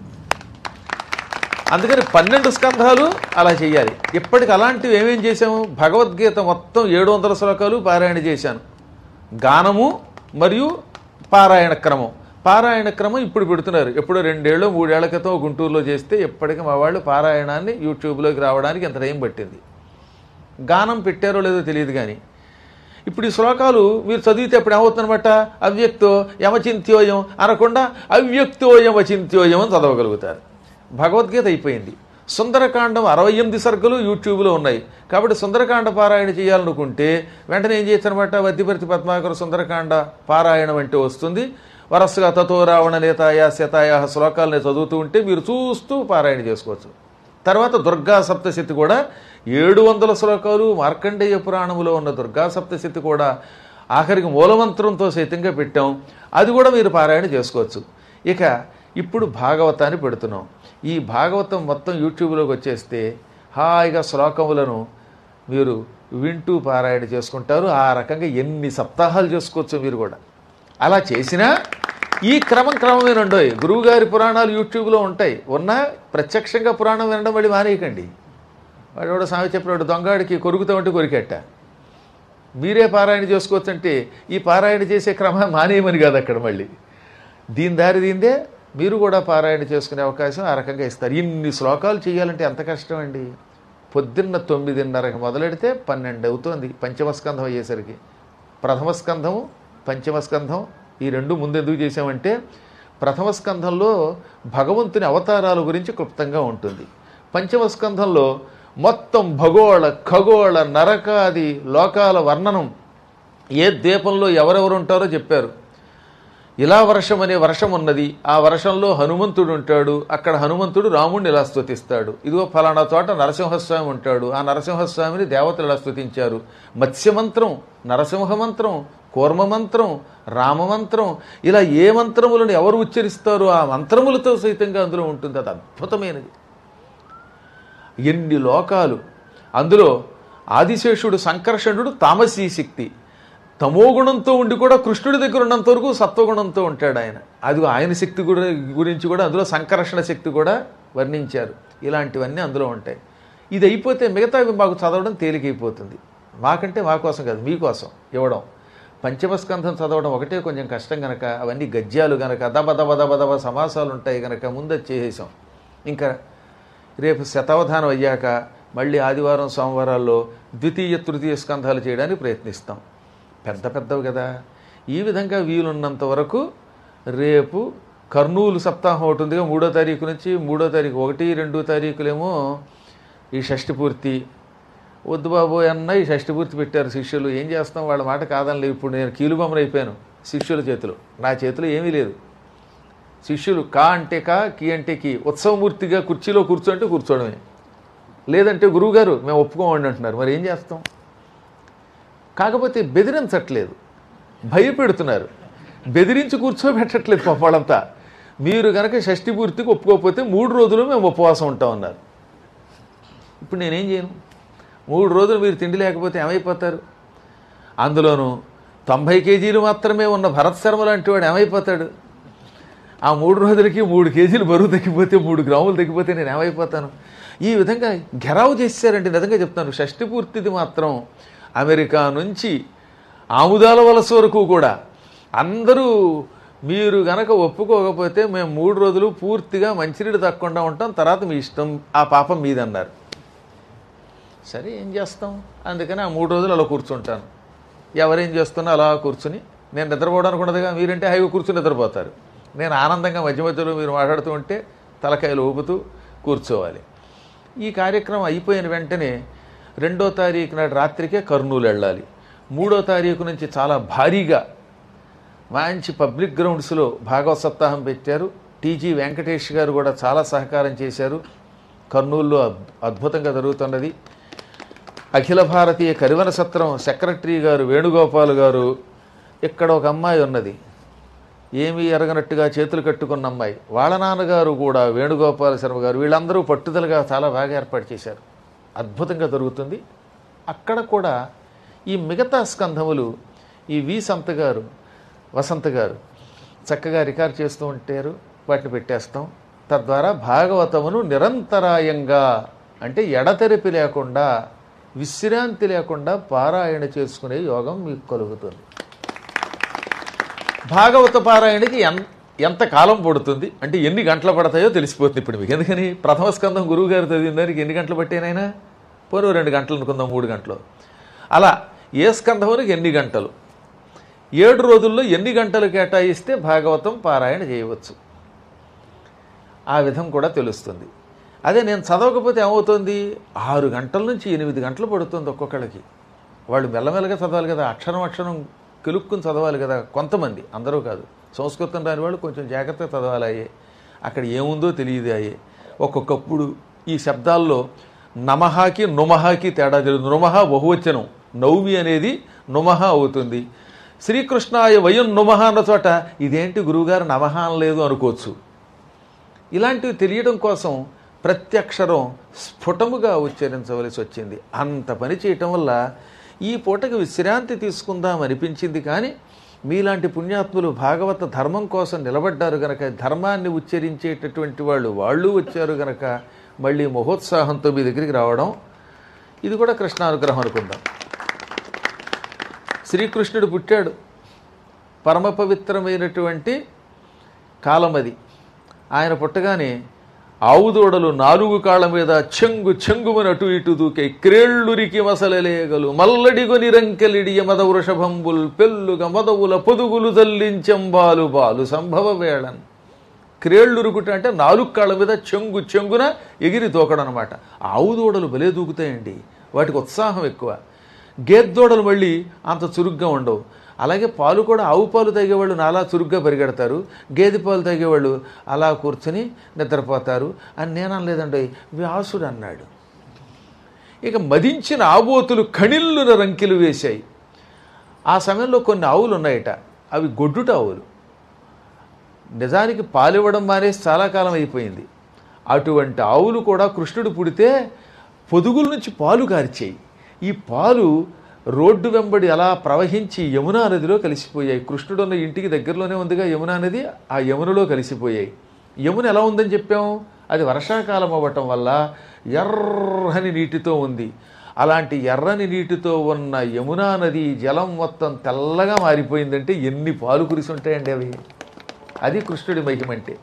అందుకని పన్నెండు స్కంధాలు అలా చేయాలి ఇప్పటికి అలాంటివి ఏమేం చేశాము భగవద్గీత మొత్తం ఏడు వందల శ్లోకాలు పారాయణ చేశాను గానము మరియు పారాయణ క్రమం పారాయణ క్రమం ఇప్పుడు పెడుతున్నారు ఎప్పుడో రెండేళ్ళు మూడేళ్ల క్రితం గుంటూరులో చేస్తే ఎప్పటికీ మా వాళ్ళు పారాయణాన్ని యూట్యూబ్లోకి రావడానికి ఎంత టైం పట్టింది గానం పెట్టారో లేదో తెలియదు కానీ ఇప్పుడు ఈ శ్లోకాలు మీరు చదివితే అప్పుడు ఏమవుతుందన్నమాట అవ్యక్తో యమచింత్యోయం అనకుండా అవ్యక్తో యమచింత్యోయం అని చదవగలుగుతారు భగవద్గీత అయిపోయింది సుందరకాండం అరవై ఎనిమిది సర్గలు యూట్యూబ్లో ఉన్నాయి కాబట్టి సుందరకాండ పారాయణ చేయాలనుకుంటే వెంటనే ఏం చేయొచ్చు అనమాట వద్దిపర్తి పద్మాకర సుందరకాండ పారాయణం అంటే వస్తుంది వరసగా తతో రావణ నేతాయ శతాయ శ్లోకాలని చదువుతూ ఉంటే మీరు చూస్తూ పారాయణ చేసుకోవచ్చు తర్వాత దుర్గా సప్తశతి కూడా ఏడు వందల శ్లోకాలు మార్కండేయ పురాణములో ఉన్న దుర్గా సప్తశతి కూడా ఆఖరికి మూలమంత్రంతో సైతంగా పెట్టాం అది కూడా మీరు పారాయణ చేసుకోవచ్చు ఇక ఇప్పుడు భాగవతాన్ని పెడుతున్నాం ఈ భాగవతం మొత్తం యూట్యూబ్లోకి వచ్చేస్తే హాయిగా శ్లోకములను మీరు వింటూ పారాయణ చేసుకుంటారు ఆ రకంగా ఎన్ని సప్తాహాలు చేసుకోవచ్చు మీరు కూడా అలా చేసినా ఈ క్రమం క్రమమేనండోయ్ గురువుగారి పురాణాలు యూట్యూబ్లో ఉంటాయి ఉన్నా ప్రత్యక్షంగా పురాణం వినడం మళ్ళీ మానేయకండి వాడు కూడా సామె చెప్పినాడు దొంగాడికి కొరుకుతా ఉంటే కొరికెట్ట మీరే పారాయణ చేసుకోవచ్చంటే ఈ పారాయణ చేసే క్రమం మానేయమని కాదు అక్కడ మళ్ళీ దీని దారి దీందే మీరు కూడా పారాయణ చేసుకునే అవకాశం ఆ రకంగా ఇస్తారు ఇన్ని శ్లోకాలు చేయాలంటే ఎంత కష్టం అండి పొద్దున్న తొమ్మిదిన్నరకు మొదలెడితే పన్నెండు అవుతుంది పంచమ స్కంధం అయ్యేసరికి ప్రథమ స్కంధము పంచమ స్కంధం ఈ రెండు ముందు ఎందుకు చేసామంటే ప్రథమ స్కంధంలో భగవంతుని అవతారాల గురించి క్లుప్తంగా ఉంటుంది పంచమ స్కంధంలో మొత్తం భగోళ ఖగోళ నరకాది లోకాల వర్ణనం ఏ ద్వీపంలో ఎవరెవరు ఉంటారో చెప్పారు ఇలా వర్షం అనే వర్షం ఉన్నది ఆ వర్షంలో హనుమంతుడు ఉంటాడు అక్కడ హనుమంతుడు రాముడిని ఇలా స్తుతిస్తాడు ఇదిగో ఫలానా చోట నరసింహస్వామి ఉంటాడు ఆ నరసింహస్వామిని దేవతలు ఇలా స్తుతించారు మత్స్యమంత్రం నరసింహ మంత్రం కూర్మ మంత్రం రామమంత్రం ఇలా ఏ మంత్రములను ఎవరు ఉచ్చరిస్తారో ఆ మంత్రములతో సైతంగా అందులో ఉంటుంది అది అద్భుతమైనది ఎన్ని లోకాలు అందులో ఆదిశేషుడు సంకర్షణుడు తామసీ శక్తి తమోగుణంతో ఉండి కూడా కృష్ణుడి దగ్గర ఉన్నంత వరకు సత్వగుణంతో ఉంటాడు ఆయన అది ఆయన శక్తి కూడా గురించి కూడా అందులో సంకర్షణ శక్తి కూడా వర్ణించారు ఇలాంటివన్నీ అందులో ఉంటాయి ఇది అయిపోతే మిగతావి మాకు చదవడం తేలికైపోతుంది మాకంటే మా కోసం కాదు మీకోసం ఇవ్వడం పంచమస్కంధం చదవడం ఒకటే కొంచెం కష్టం గనక అవన్నీ గద్యాలు గనక దబ దబ దబ దబ సమాసాలు ఉంటాయి గనక ముందు అది చేసేసాం ఇంకా రేపు శతావధానం అయ్యాక మళ్ళీ ఆదివారం సోమవారాల్లో ద్వితీయ తృతీయ స్కంధాలు చేయడానికి ప్రయత్నిస్తాం పెద్ద పెద్దవి కదా ఈ విధంగా వీలున్నంత వరకు రేపు కర్నూలు సప్తాహం ఒకటి ఉందిగా మూడో తారీఖు నుంచి మూడో తారీఖు ఒకటి రెండు తారీఖులేమో ఈ షష్ఠి పూర్తి వద్దు బాబు అన్న ఈ షష్ఠి పూర్తి పెట్టారు శిష్యులు ఏం చేస్తాం వాళ్ళ మాట కాదని ఇప్పుడు నేను కీలుబొమ్మలు అయిపోయాను శిష్యుల చేతిలో నా చేతిలో ఏమీ లేదు శిష్యులు కా అంటే కా కీ అంటే కీ ఉత్సవమూర్తిగా కుర్చీలో కూర్చోంటే కూర్చోవడమే లేదంటే గురువుగారు మేము ఒప్పుకోమండి అంటున్నారు మరి ఏం చేస్తాం కాకపోతే బెదిరించట్లేదు భయపెడుతున్నారు బెదిరించి కూర్చోబెట్టట్లేదు పాపం వాళ్ళంతా మీరు కనుక షష్ఠి పూర్తికి ఒప్పుకోకపోతే మూడు రోజులు మేము ఉపవాసం ఉంటామన్నారు ఇప్పుడు నేనేం చేయను మూడు రోజులు మీరు తిండి లేకపోతే ఏమైపోతారు అందులోనూ తొంభై కేజీలు మాత్రమే ఉన్న భరత్ శర్మ లాంటి వాడు ఏమైపోతాడు ఆ మూడు రోజులకి మూడు కేజీలు బరువు తగ్గిపోతే మూడు గ్రాములు తగ్గిపోతే నేను ఏమైపోతాను ఈ విధంగా ఘెరావు చేశారంటే నిజంగా చెప్తాను షష్టి పూర్తిది మాత్రం అమెరికా నుంచి ఆముదాల వలస వరకు కూడా అందరూ మీరు గనక ఒప్పుకోకపోతే మేము మూడు రోజులు పూర్తిగా మంచినీళ్ళు తక్కకుండా ఉంటాం తర్వాత మీ ఇష్టం ఆ పాపం మీదన్నారు సరే ఏం చేస్తాం అందుకని ఆ మూడు రోజులు అలా కూర్చుంటాను ఎవరేం చేస్తున్నా అలా కూర్చుని నేను నిద్రపోవడానికి ఉండదుగా మీరంటే హైవే కూర్చుని నిద్రపోతారు నేను ఆనందంగా మధ్య మధ్యలో మీరు మాట్లాడుతూ ఉంటే తలకాయలు ఊపుతూ కూర్చోవాలి ఈ కార్యక్రమం అయిపోయిన వెంటనే రెండో తారీఖు నాడు రాత్రికే కర్నూలు వెళ్ళాలి మూడో తారీఖు నుంచి చాలా భారీగా మంచి పబ్లిక్ గ్రౌండ్స్లో భాగవత సప్తాహం పెట్టారు టీజీ వెంకటేష్ గారు కూడా చాలా సహకారం చేశారు కర్నూలులో అద్- అద్భుతంగా జరుగుతున్నది అఖిల భారతీయ కరివన సత్రం సెక్రటరీ గారు వేణుగోపాల్ గారు ఇక్కడ ఒక అమ్మాయి ఉన్నది ఏమీ ఎరగనట్టుగా చేతులు కట్టుకున్న అమ్మాయి వాళ్ళ నాన్నగారు కూడా వేణుగోపాల శర్మ గారు వీళ్ళందరూ పట్టుదలగా చాలా బాగా ఏర్పాటు చేశారు అద్భుతంగా జరుగుతుంది అక్కడ కూడా ఈ మిగతా స్కంధములు ఈ వి సంత గారు వసంత గారు చక్కగా రికార్డ్ చేస్తూ ఉంటారు వాటిని పెట్టేస్తాం తద్వారా భాగవతమును నిరంతరాయంగా అంటే ఎడతెరిపి లేకుండా విశ్రాంతి లేకుండా పారాయణ చేసుకునే యోగం మీకు కలుగుతుంది భాగవత పారాయణకి ఎన్ ఎంత కాలం పడుతుంది అంటే ఎన్ని గంటలు పడతాయో తెలిసిపోతుంది ఇప్పుడు మీకు ఎందుకని ప్రథమ స్కందం గురువు గారు చదివిన దానికి ఎన్ని గంటలు పట్టేనైనా పోను రెండు గంటలు అనుకుందాం మూడు గంటలు అలా ఏ స్కంధమునికి ఎన్ని గంటలు ఏడు రోజుల్లో ఎన్ని గంటలు కేటాయిస్తే భాగవతం పారాయణ చేయవచ్చు ఆ విధం కూడా తెలుస్తుంది అదే నేను చదవకపోతే ఏమవుతుంది ఆరు గంటల నుంచి ఎనిమిది గంటలు పడుతుంది ఒక్కొక్కళ్ళకి వాళ్ళు మెల్లమెల్లగా చదవాలి కదా అక్షరం అక్షరం కెలుక్కుని చదవాలి కదా కొంతమంది అందరూ కాదు సంస్కృతం రాని వాళ్ళు కొంచెం జాగ్రత్తగా చదవాలి అయ్యే అక్కడ ఏముందో తెలియదు అయ్యే ఒక్కొక్కప్పుడు ఈ శబ్దాల్లో నమహాకి నుమహాకి తేడా తెలియదు నుమహ బహువచనం నౌమి అనేది నుమహ అవుతుంది శ్రీకృష్ణాయ వయం నుమహ అన్న చోట ఇదేంటి గురువుగారు నమహ అనలేదు అనుకోవచ్చు ఇలాంటివి తెలియడం కోసం ప్రతి అక్షరం స్ఫుటముగా ఉచ్చరించవలసి వచ్చింది అంత పని చేయటం వల్ల ఈ పూటకి విశ్రాంతి తీసుకుందాం అనిపించింది కానీ మీలాంటి పుణ్యాత్ములు భాగవత ధర్మం కోసం నిలబడ్డారు గనక ధర్మాన్ని ఉచ్చరించేటటువంటి వాళ్ళు వాళ్ళు వచ్చారు గనక మళ్ళీ మహోత్సాహంతో మీ దగ్గరికి రావడం ఇది కూడా కృష్ణానుగ్రహం అనుకుందాం శ్రీకృష్ణుడు పుట్టాడు పరమ పవిత్రమైనటువంటి కాలం అది ఆయన పుట్టగానే ఆవుదూడలు నాలుగు కాళ్ళ మీద చెంగు చెంగుమని అటు ఇటు దూకే క్రేళ్ళురికి మసలలేగలు మల్లడిగొని రంకెలిడియ మద వృషభంబుల్ పెళ్ళుగ మదవుల పొదుగులు జల్లించెంబాలు బాలు సంభవ వేళన్ క్రేళ్ళురుకుట అంటే నాలుగు కాళ్ళ మీద చెంగు చెంగున ఎగిరి దూకడం అనమాట ఆవు దూడలు భలే దూకుతాయండి వాటికి ఉత్సాహం ఎక్కువ గేద్దూడలు మళ్ళీ అంత చురుగ్గా ఉండవు అలాగే పాలు కూడా ఆవు పాలు తాగేవాళ్ళు నాలా చురుగ్గా పరిగెడతారు గేదె పాలు తాగేవాళ్ళు అలా కూర్చొని నిద్రపోతారు అని నేను అనలేదండి వ్యాసుడు అన్నాడు ఇక మదించిన ఆబోతులు కణిల్లున రంకెలు వేశాయి ఆ సమయంలో కొన్ని ఆవులు ఉన్నాయట అవి గొడ్డుట ఆవులు నిజానికి పాలివ్వడం మానేసి చాలా కాలం అయిపోయింది అటువంటి ఆవులు కూడా కృష్ణుడు పుడితే పొదుగుల నుంచి పాలు కార్చాయి ఈ పాలు రోడ్డు వెంబడి అలా ప్రవహించి యమునా నదిలో కలిసిపోయాయి కృష్ణుడు ఉన్న ఇంటికి దగ్గరలోనే ఉందిగా యమునా నది ఆ యమునలో కలిసిపోయాయి యమున ఎలా ఉందని చెప్పాం అది వర్షాకాలం అవ్వటం వల్ల ఎర్రని నీటితో ఉంది అలాంటి ఎర్రని నీటితో ఉన్న యమునా నది జలం మొత్తం తెల్లగా మారిపోయిందంటే ఎన్ని పాలు కురిసి ఉంటాయండి అవి అది కృష్ణుడి మహిమంటే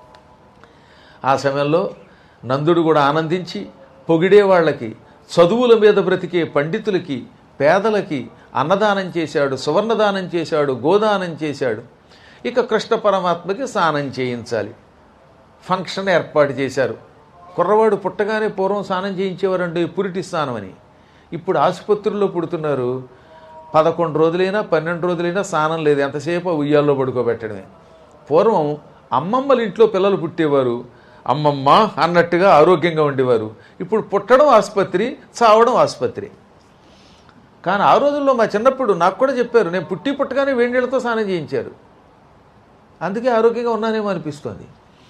ఆ సమయంలో నందుడు కూడా ఆనందించి పొగిడే వాళ్ళకి చదువుల మీద బ్రతికే పండితులకి పేదలకి అన్నదానం చేశాడు సువర్ణదానం చేశాడు గోదానం చేశాడు ఇక కృష్ణ పరమాత్మకి స్నానం చేయించాలి ఫంక్షన్ ఏర్పాటు చేశారు కుర్రవాడు పుట్టగానే పూర్వం స్నానం చేయించేవారండి పురిటి స్నానం అని ఇప్పుడు ఆసుపత్రుల్లో పుడుతున్నారు పదకొండు రోజులైనా పన్నెండు రోజులైనా స్నానం లేదు ఎంతసేపు ఉయ్యాల్లో పడుకోబెట్టడమే పూర్వం అమ్మమ్మల ఇంట్లో పిల్లలు పుట్టేవారు అమ్మమ్మ అన్నట్టుగా ఆరోగ్యంగా ఉండేవారు ఇప్పుడు పుట్టడం ఆసుపత్రి చావడం ఆసుపత్రి కానీ ఆ రోజుల్లో మా చిన్నప్పుడు నాకు కూడా చెప్పారు నేను పుట్టి పుట్టగానే వేడి నీళ్ళతో స్నానం చేయించారు అందుకే ఆరోగ్యంగా ఉన్నానేమో అనిపిస్తోంది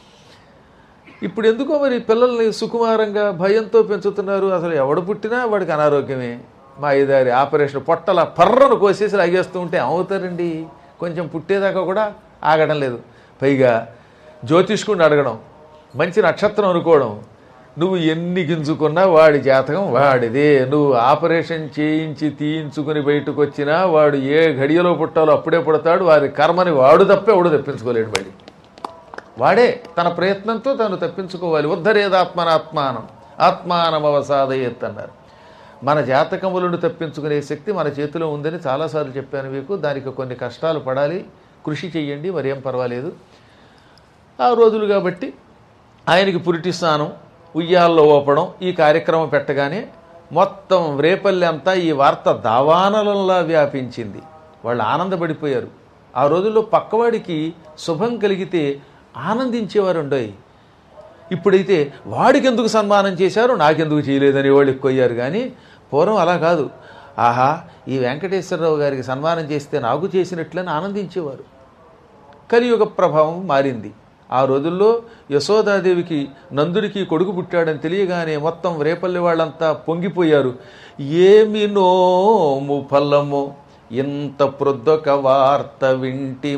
ఇప్పుడు ఎందుకో మరి పిల్లల్ని సుకుమారంగా భయంతో పెంచుతున్నారు అసలు ఎవడు పుట్టినా వాడికి అనారోగ్యమే మా ఐదారి ఆపరేషన్ పొట్టల పర్రను కోసేసి లాగేస్తూ ఉంటే ఏమవుతారండి కొంచెం పుట్టేదాకా కూడా ఆగడం లేదు పైగా జ్యోతిష్కుడిని అడగడం మంచి నక్షత్రం అనుకోవడం నువ్వు ఎన్ని గింజుకున్నా వాడి జాతకం వాడిదే నువ్వు ఆపరేషన్ చేయించి తీయించుకుని బయటకు వచ్చినా వాడు ఏ ఘడియలో పుట్టాలో అప్పుడే పుడతాడు వారి కర్మని వాడు తప్ప ఎవడు తప్పించుకోలేడు మళ్ళీ వాడే తన ప్రయత్నంతో తను తప్పించుకోవాలి ఉద్ధరేదాత్మనాత్మానం ఆత్మానం అవసాదయత్ అన్నారు మన జాతకములను తప్పించుకునే శక్తి మన చేతిలో ఉందని చాలాసార్లు చెప్పాను మీకు దానికి కొన్ని కష్టాలు పడాలి కృషి చెయ్యండి మరేం పర్వాలేదు ఆ రోజులు కాబట్టి ఆయనకి పురిటి స్నానం ఉయ్యాల్లో ఓపడం ఈ కార్యక్రమం పెట్టగానే మొత్తం రేపల్లి అంతా ఈ వార్త దావానలంలా వ్యాపించింది వాళ్ళు ఆనందపడిపోయారు ఆ రోజుల్లో పక్కవాడికి శుభం కలిగితే ఆనందించేవారు ఉండోయ్ ఇప్పుడైతే వాడికి ఎందుకు సన్మానం చేశారు నాకెందుకు చేయలేదని వాళ్ళు ఎక్కువయ్యారు కానీ పూర్వం అలా కాదు ఆహా ఈ వెంకటేశ్వరరావు గారికి సన్మానం చేస్తే నాకు చేసినట్లని ఆనందించేవారు కలియుగ ప్రభావం మారింది ఆ రోజుల్లో యశోదాదేవికి నందుడికి కొడుకు పుట్టాడని తెలియగానే మొత్తం రేపల్లి వాళ్ళంతా పొంగిపోయారు ఏమి నోము ఫలము ఇంత ప్రొద్దొక వార్త వింటి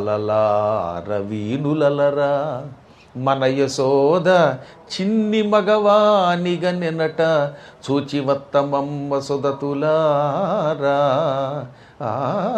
మవలలారవీనులలరా మన యశోద చిన్ని మగవానిగ నిన్నట చూచివత్తమమ్మ సుదతులారా ఆ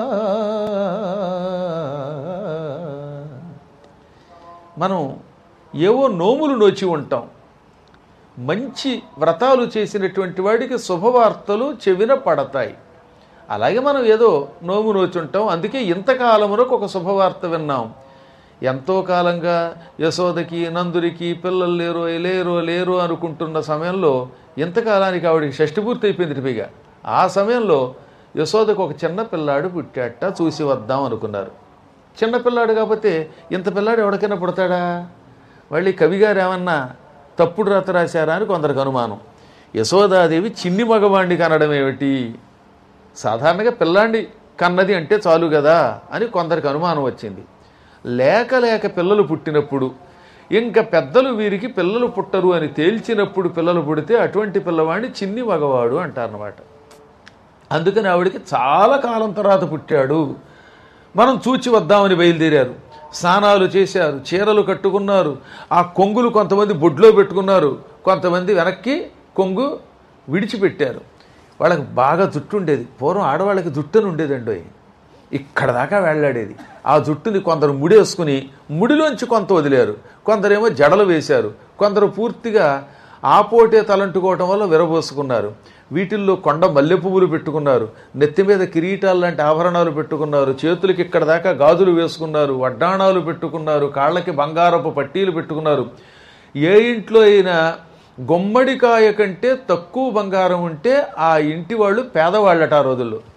మనం ఏవో నోములు నోచి ఉంటాం మంచి వ్రతాలు చేసినటువంటి వాడికి శుభవార్తలు చెవిన పడతాయి అలాగే మనం ఏదో నోము నోచుంటాం అందుకే ఇంతకాలమునకు ఒక శుభవార్త విన్నాం ఎంతో కాలంగా యశోదకి నందురికి పిల్లలు లేరో లేరో లేరో అనుకుంటున్న సమయంలో ఇంతకాలానికి ఆవిడికి షష్టి పూర్తి అయిపోయింది పైగా ఆ సమయంలో యశోదకు ఒక చిన్న పిల్లాడు పుట్టాట చూసి వద్దాం అనుకున్నారు చిన్న పిల్లాడు కాకపోతే ఇంత పిల్లాడు ఎవరికైనా పుడతాడా మళ్ళీ కవిగారు ఏమన్నా తప్పుడు రాత రాశారా అని కొందరికి అనుమానం యశోదాదేవి చిన్ని మగవాణ్ణి కనడం ఏమిటి సాధారణంగా పిల్లాండి కన్నది అంటే చాలు కదా అని కొందరికి అనుమానం వచ్చింది లేక లేక పిల్లలు పుట్టినప్పుడు ఇంకా పెద్దలు వీరికి పిల్లలు పుట్టరు అని తేల్చినప్పుడు పిల్లలు పుడితే అటువంటి పిల్లవాడిని చిన్ని మగవాడు అంటారనమాట అందుకని ఆవిడికి చాలా కాలం తర్వాత పుట్టాడు మనం చూచి వద్దామని బయలుదేరారు స్నానాలు చేశారు చీరలు కట్టుకున్నారు ఆ కొంగులు కొంతమంది బొడ్లో పెట్టుకున్నారు కొంతమంది వెనక్కి కొంగు విడిచిపెట్టారు వాళ్ళకి బాగా జుట్టు ఉండేది పూర్వం ఆడవాళ్ళకి జుట్టుని ఉండేదండి ఇక్కడ దాకా వెళ్ళాడేది ఆ జుట్టుని కొందరు ముడేసుకుని ముడిలోంచి కొంత వదిలేరు కొందరేమో జడలు వేశారు కొందరు పూర్తిగా ఆపోటే తలంటుకోవటం వల్ల విరబోసుకున్నారు వీటిల్లో కొండ మల్లె పువ్వులు పెట్టుకున్నారు నెత్తి మీద కిరీటాలు లాంటి ఆభరణాలు పెట్టుకున్నారు చేతులకి ఇక్కడ దాకా గాజులు వేసుకున్నారు వడ్డాణాలు పెట్టుకున్నారు కాళ్ళకి బంగారపు పట్టీలు పెట్టుకున్నారు ఏ ఇంట్లో అయినా గుమ్మడికాయ కంటే తక్కువ బంగారం ఉంటే ఆ ఇంటి వాళ్ళు పేదవాళ్ళట ఆ రోజుల్లో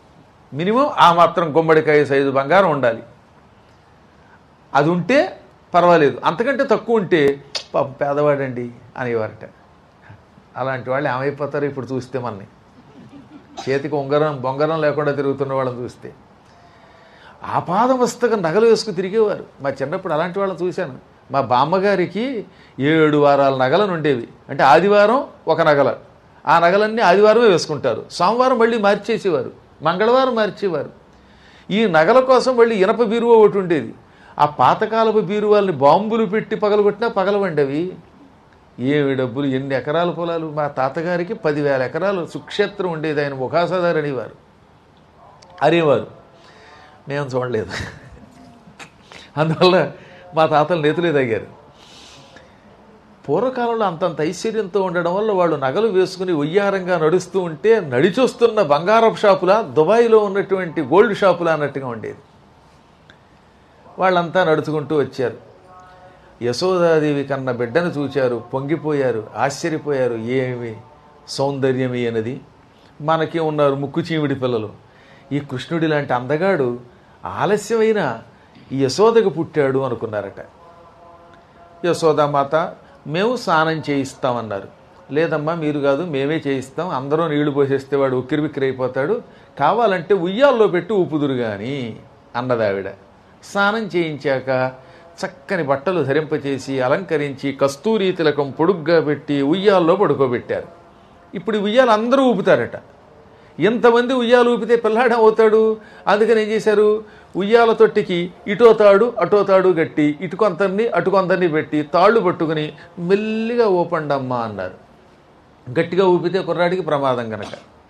మినిమం ఆ మాత్రం గుమ్మడికాయ సైజు బంగారం ఉండాలి అది ఉంటే పర్వాలేదు అంతకంటే తక్కువ ఉంటే పాప పేదవాడండి అనేవారట అలాంటి వాళ్ళు ఏమైపోతారో ఇప్పుడు చూస్తే మనని చేతికి ఉంగరం బొంగరం లేకుండా తిరుగుతున్న వాళ్ళని చూస్తే ఆపాదమస్తకం నగలు వేసుకు తిరిగేవారు మా చిన్నప్పుడు అలాంటి వాళ్ళని చూశాను మా బామ్మగారికి ఏడు వారాల నగలను ఉండేవి అంటే ఆదివారం ఒక నగల ఆ నగలన్నీ ఆదివారమే వేసుకుంటారు సోమవారం మళ్ళీ మార్చేసేవారు మంగళవారం మార్చేవారు ఈ నగల కోసం మళ్ళీ ఇనప బీరువా ఒకటి ఉండేది ఆ పాతకాలపు బీరువాల్ని బాంబులు పెట్టి పగలగొట్టినా పగలవండవి ఏమి డబ్బులు ఎన్ని ఎకరాల పొలాలు మా తాతగారికి పదివేల ఎకరాలు సుక్షేత్రం ఉండేది ఆయన ముఖాసాదారు అనేవారు అనేవారు మేము చూడలేదు అందువల్ల మా తాతలు నేతులే తగ్గారు పూర్వకాలంలో అంతంత ఐశ్వర్యంతో ఉండడం వల్ల వాళ్ళు నగలు వేసుకుని ఉయ్యారంగా నడుస్తూ ఉంటే నడిచొస్తున్న బంగారపు షాపులా దుబాయ్లో ఉన్నటువంటి గోల్డ్ షాపులా అన్నట్టుగా ఉండేది వాళ్ళంతా నడుచుకుంటూ వచ్చారు యశోదాదేవి కన్న బిడ్డను చూచారు పొంగిపోయారు ఆశ్చర్యపోయారు ఏమి సౌందర్యమి అన్నది మనకి ఉన్నారు ముక్కు చీమిడి పిల్లలు ఈ కృష్ణుడి లాంటి అందగాడు ఆలస్యమైన ఈ యశోదకు పుట్టాడు అనుకున్నారట యశోదామాత మేము స్నానం చేయిస్తామన్నారు లేదమ్మా మీరు కాదు మేమే చేయిస్తాం అందరూ నీళ్లు పోసేస్తే వాడు ఉక్కిరి బిక్కిరి అయిపోతాడు కావాలంటే ఉయ్యాల్లో పెట్టి ఊపుదురు కానీ అన్నదావిడ స్నానం చేయించాక చక్కని బట్టలు ధరింపచేసి అలంకరించి కస్తూరి తిలకం పొడుగ్గా పెట్టి ఉయ్యాల్లో పడుకోబెట్టారు ఇప్పుడు ఈ ఉయ్యాలు అందరూ ఊపుతారట ఎంతమంది ఉయ్యాలు ఊపితే పిల్లాడే అవుతాడు అందుకని ఏం చేశారు ఉయ్యాల తొట్టికి ఇటో తాడు అటో తాడు గట్టి ఇటు కొంతని అటు కొంతని పెట్టి తాళ్ళు పట్టుకుని మెల్లిగా ఊపండమ్మా అన్నారు గట్టిగా ఊపితే కుర్రాడికి ప్రమాదం కనుక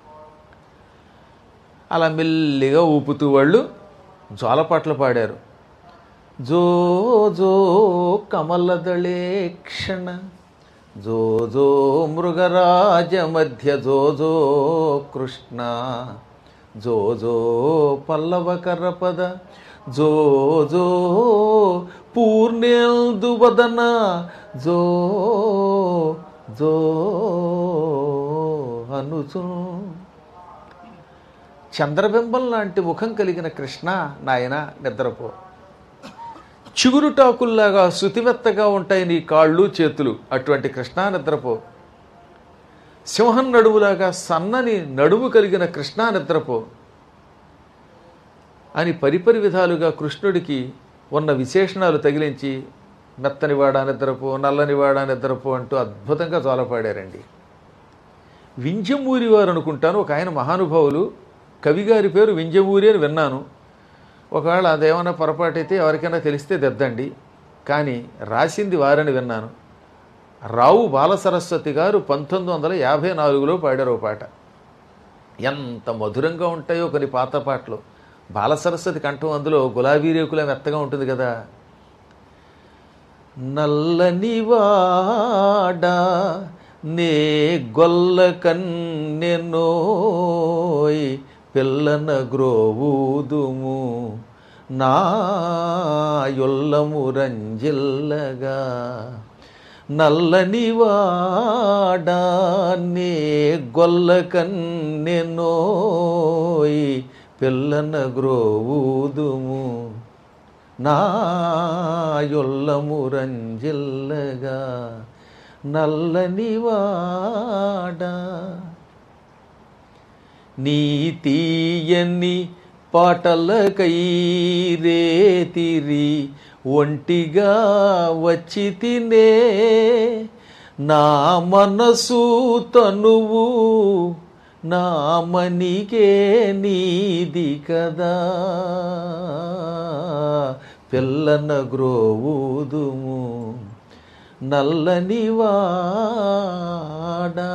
అలా మెల్లిగా ఊపుతూ వాళ్ళు జోలపాట్లు పాడారు జో జో కమలదళే క్షణ జో జో మృగరాజ మధ్య జో జో కృష్ణ జో జో పల్లవకరపద జో జో పూర్ణేల్దువదన జో జో అనుచు చంద్రబింబం లాంటి ముఖం కలిగిన కృష్ణ నాయన నిద్రపో చిగురుటాకుల్లాగా శృతిమెత్తగా ఉంటాయి నీ కాళ్ళు చేతులు అటువంటి కృష్ణా నిద్రపో సింహం నడుములాగా సన్నని నడుము కలిగిన కృష్ణా నిద్రపో అని పరిపరి విధాలుగా కృష్ణుడికి ఉన్న విశేషణాలు తగిలించి మెత్తనివాడా నిద్రపో నల్లనివాడా నిద్రపో అంటూ అద్భుతంగా జోలపాడారండి వింజమూరి వారు అనుకుంటాను ఒక ఆయన మహానుభావులు కవిగారి పేరు వింజమూరి అని విన్నాను ఒకవేళ అదేమన్నా పొరపాటు అయితే ఎవరికైనా తెలిస్తే దెద్దండి కానీ రాసింది వారని విన్నాను రావు బాలసరస్వతి గారు పంతొమ్మిది వందల యాభై నాలుగులో పాడారు ఓ పాట ఎంత మధురంగా ఉంటాయో కొన్ని పాత పాటలు బాలసరస్వతి కంఠం అందులో గులాబీ రేకుల మెత్తగా ఉంటుంది కదా నల్లని వాడా నే గొల్ల కన్నెనోయ్ పిల్లన గ్రోవుదుము నా యొల్లము రంజిల్లగా నల్లని వాడా నే గొల్ల కన్నెనోయ్ పిల్లన గ్రోవుదుము నా యొల్లము రంజిల్లగా నల్లని వాడా నీ తీయని పాటలకై రేతిరి ఒంటిగా వచ్చి తినే నా మనసు తనువు నా మనికే నీది కదా పిల్లన గ్రోవుదుము నల్లని వాడా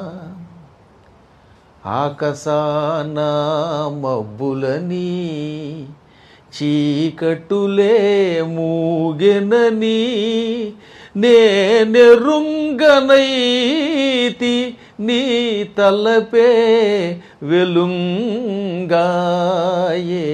ఆకసాన మబ్బులని చీకటులే మూగెనని నేనెరుంగనైతి నీ తలపే వెలుంగాయే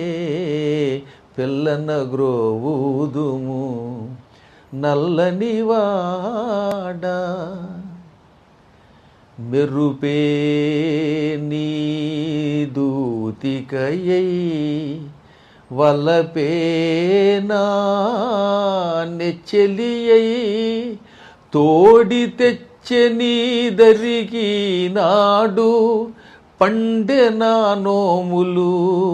పిల్లన గ్రోవుదుము నల్లని వాడా మెరుపే నీ దూతికయై వలపే నా నెచ్చెలియై తోడి తెచ్చే నీ దరికి నాడు పండె నా నోములు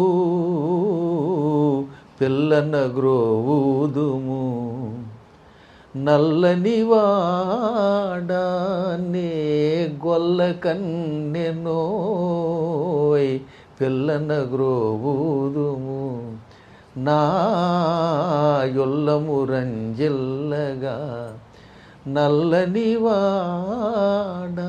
పిల్లన గ్రోవుదుము నల్లని వాడానే గొల్ల కన్నెనోయ్ పిల్లన గ్రోవుదుము నా యొల్లము రంజిల్లగా నల్లని వాడా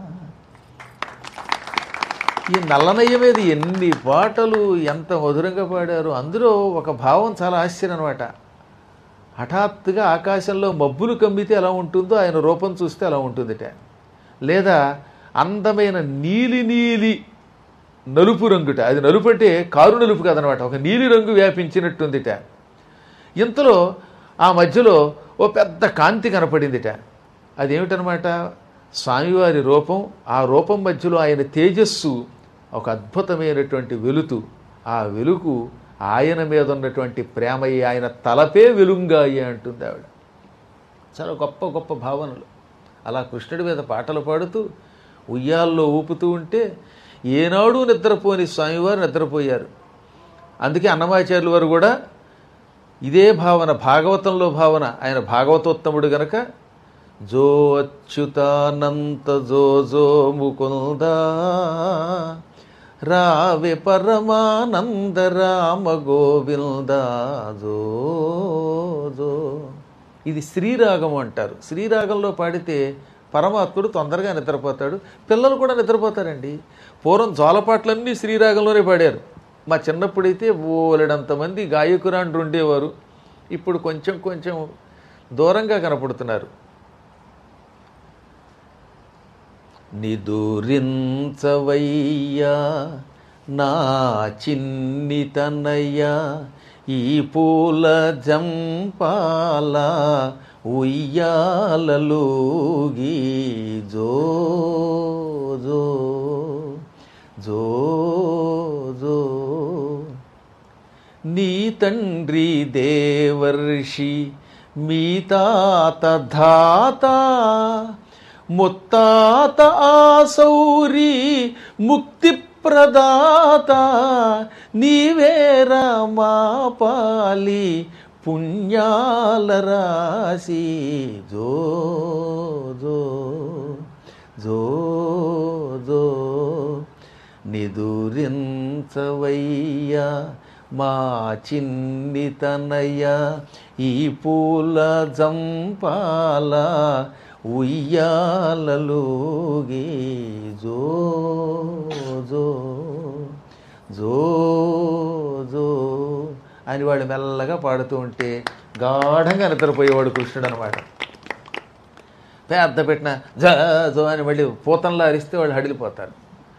ఈ నల్లనయ్య మీద ఎన్ని పాటలు ఎంత మధురంగా పాడారు అందులో ఒక భావం చాలా ఆశ్చర్యం అనమాట హఠాత్తుగా ఆకాశంలో మబ్బులు కమ్మితే ఎలా ఉంటుందో ఆయన రూపం చూస్తే అలా ఉంటుందిట లేదా అందమైన నీలి నీలి నలుపు రంగుట అది నలుపు అంటే కారు నలుపు కాదనమాట ఒక నీలి రంగు వ్యాపించినట్టుందిట ఇంతలో ఆ మధ్యలో ఓ పెద్ద కాంతి కనపడిందిట అదేమిటనమాట స్వామివారి రూపం ఆ రూపం మధ్యలో ఆయన తేజస్సు ఒక అద్భుతమైనటువంటి వెలుతు ఆ వెలుగు ఆయన మీద ఉన్నటువంటి ప్రేమయ్య ఆయన తలపే వెలుంగాయి అంటుంది ఆవిడ చాలా గొప్ప గొప్ప భావనలు అలా కృష్ణుడి మీద పాటలు పాడుతూ ఉయ్యాల్లో ఊపుతూ ఉంటే ఏనాడు నిద్రపోని స్వామివారు నిద్రపోయారు అందుకే అన్నమాచార్యుల వారు కూడా ఇదే భావన భాగవతంలో భావన ఆయన భాగవతోత్తముడు గనక జో అచ్యుతానంత జో జో ముకుందా రావే పరమానంద రామ గోవింద జో జో ఇది శ్రీరాగం అంటారు శ్రీరాగంలో పాడితే పరమాత్ముడు తొందరగా నిద్రపోతాడు పిల్లలు కూడా నిద్రపోతారండి పూర్వం జోలపాట్లన్నీ శ్రీరాగంలోనే పాడారు మా చిన్నప్పుడైతే ఓలెడంతమంది గాయకురాండ్రు ఉండేవారు ఇప్పుడు కొంచెం కొంచెం దూరంగా కనపడుతున్నారు నిదురించవయ్యా నా చిన్నితనయ్యా ఈ పూల జంపాల ఉయ్యాలలోగి జో జో జో జో నీ తండ్రి దేవర్షి మీ తాత ధాత ముత్తాత ఆసౌరి ముక్తి ప్రదాత నీవేరా మా పాలి పుణ్యాల రాశి జో జో జో జో నిదురించవయ్యా మా చిన్నితనయ్య ఈ పూల జంపాల ఉయ్యాలలోగి జో జో జో జో అని వాడు మెల్లగా పాడుతూ ఉంటే గాఢంగా నిద్రపోయేవాడు కృష్ణుడు అనమాట పెద్ద పెట్టిన జ జో అని మళ్ళీ పూతంలా అరిస్తే వాళ్ళు హడిలిపోతారు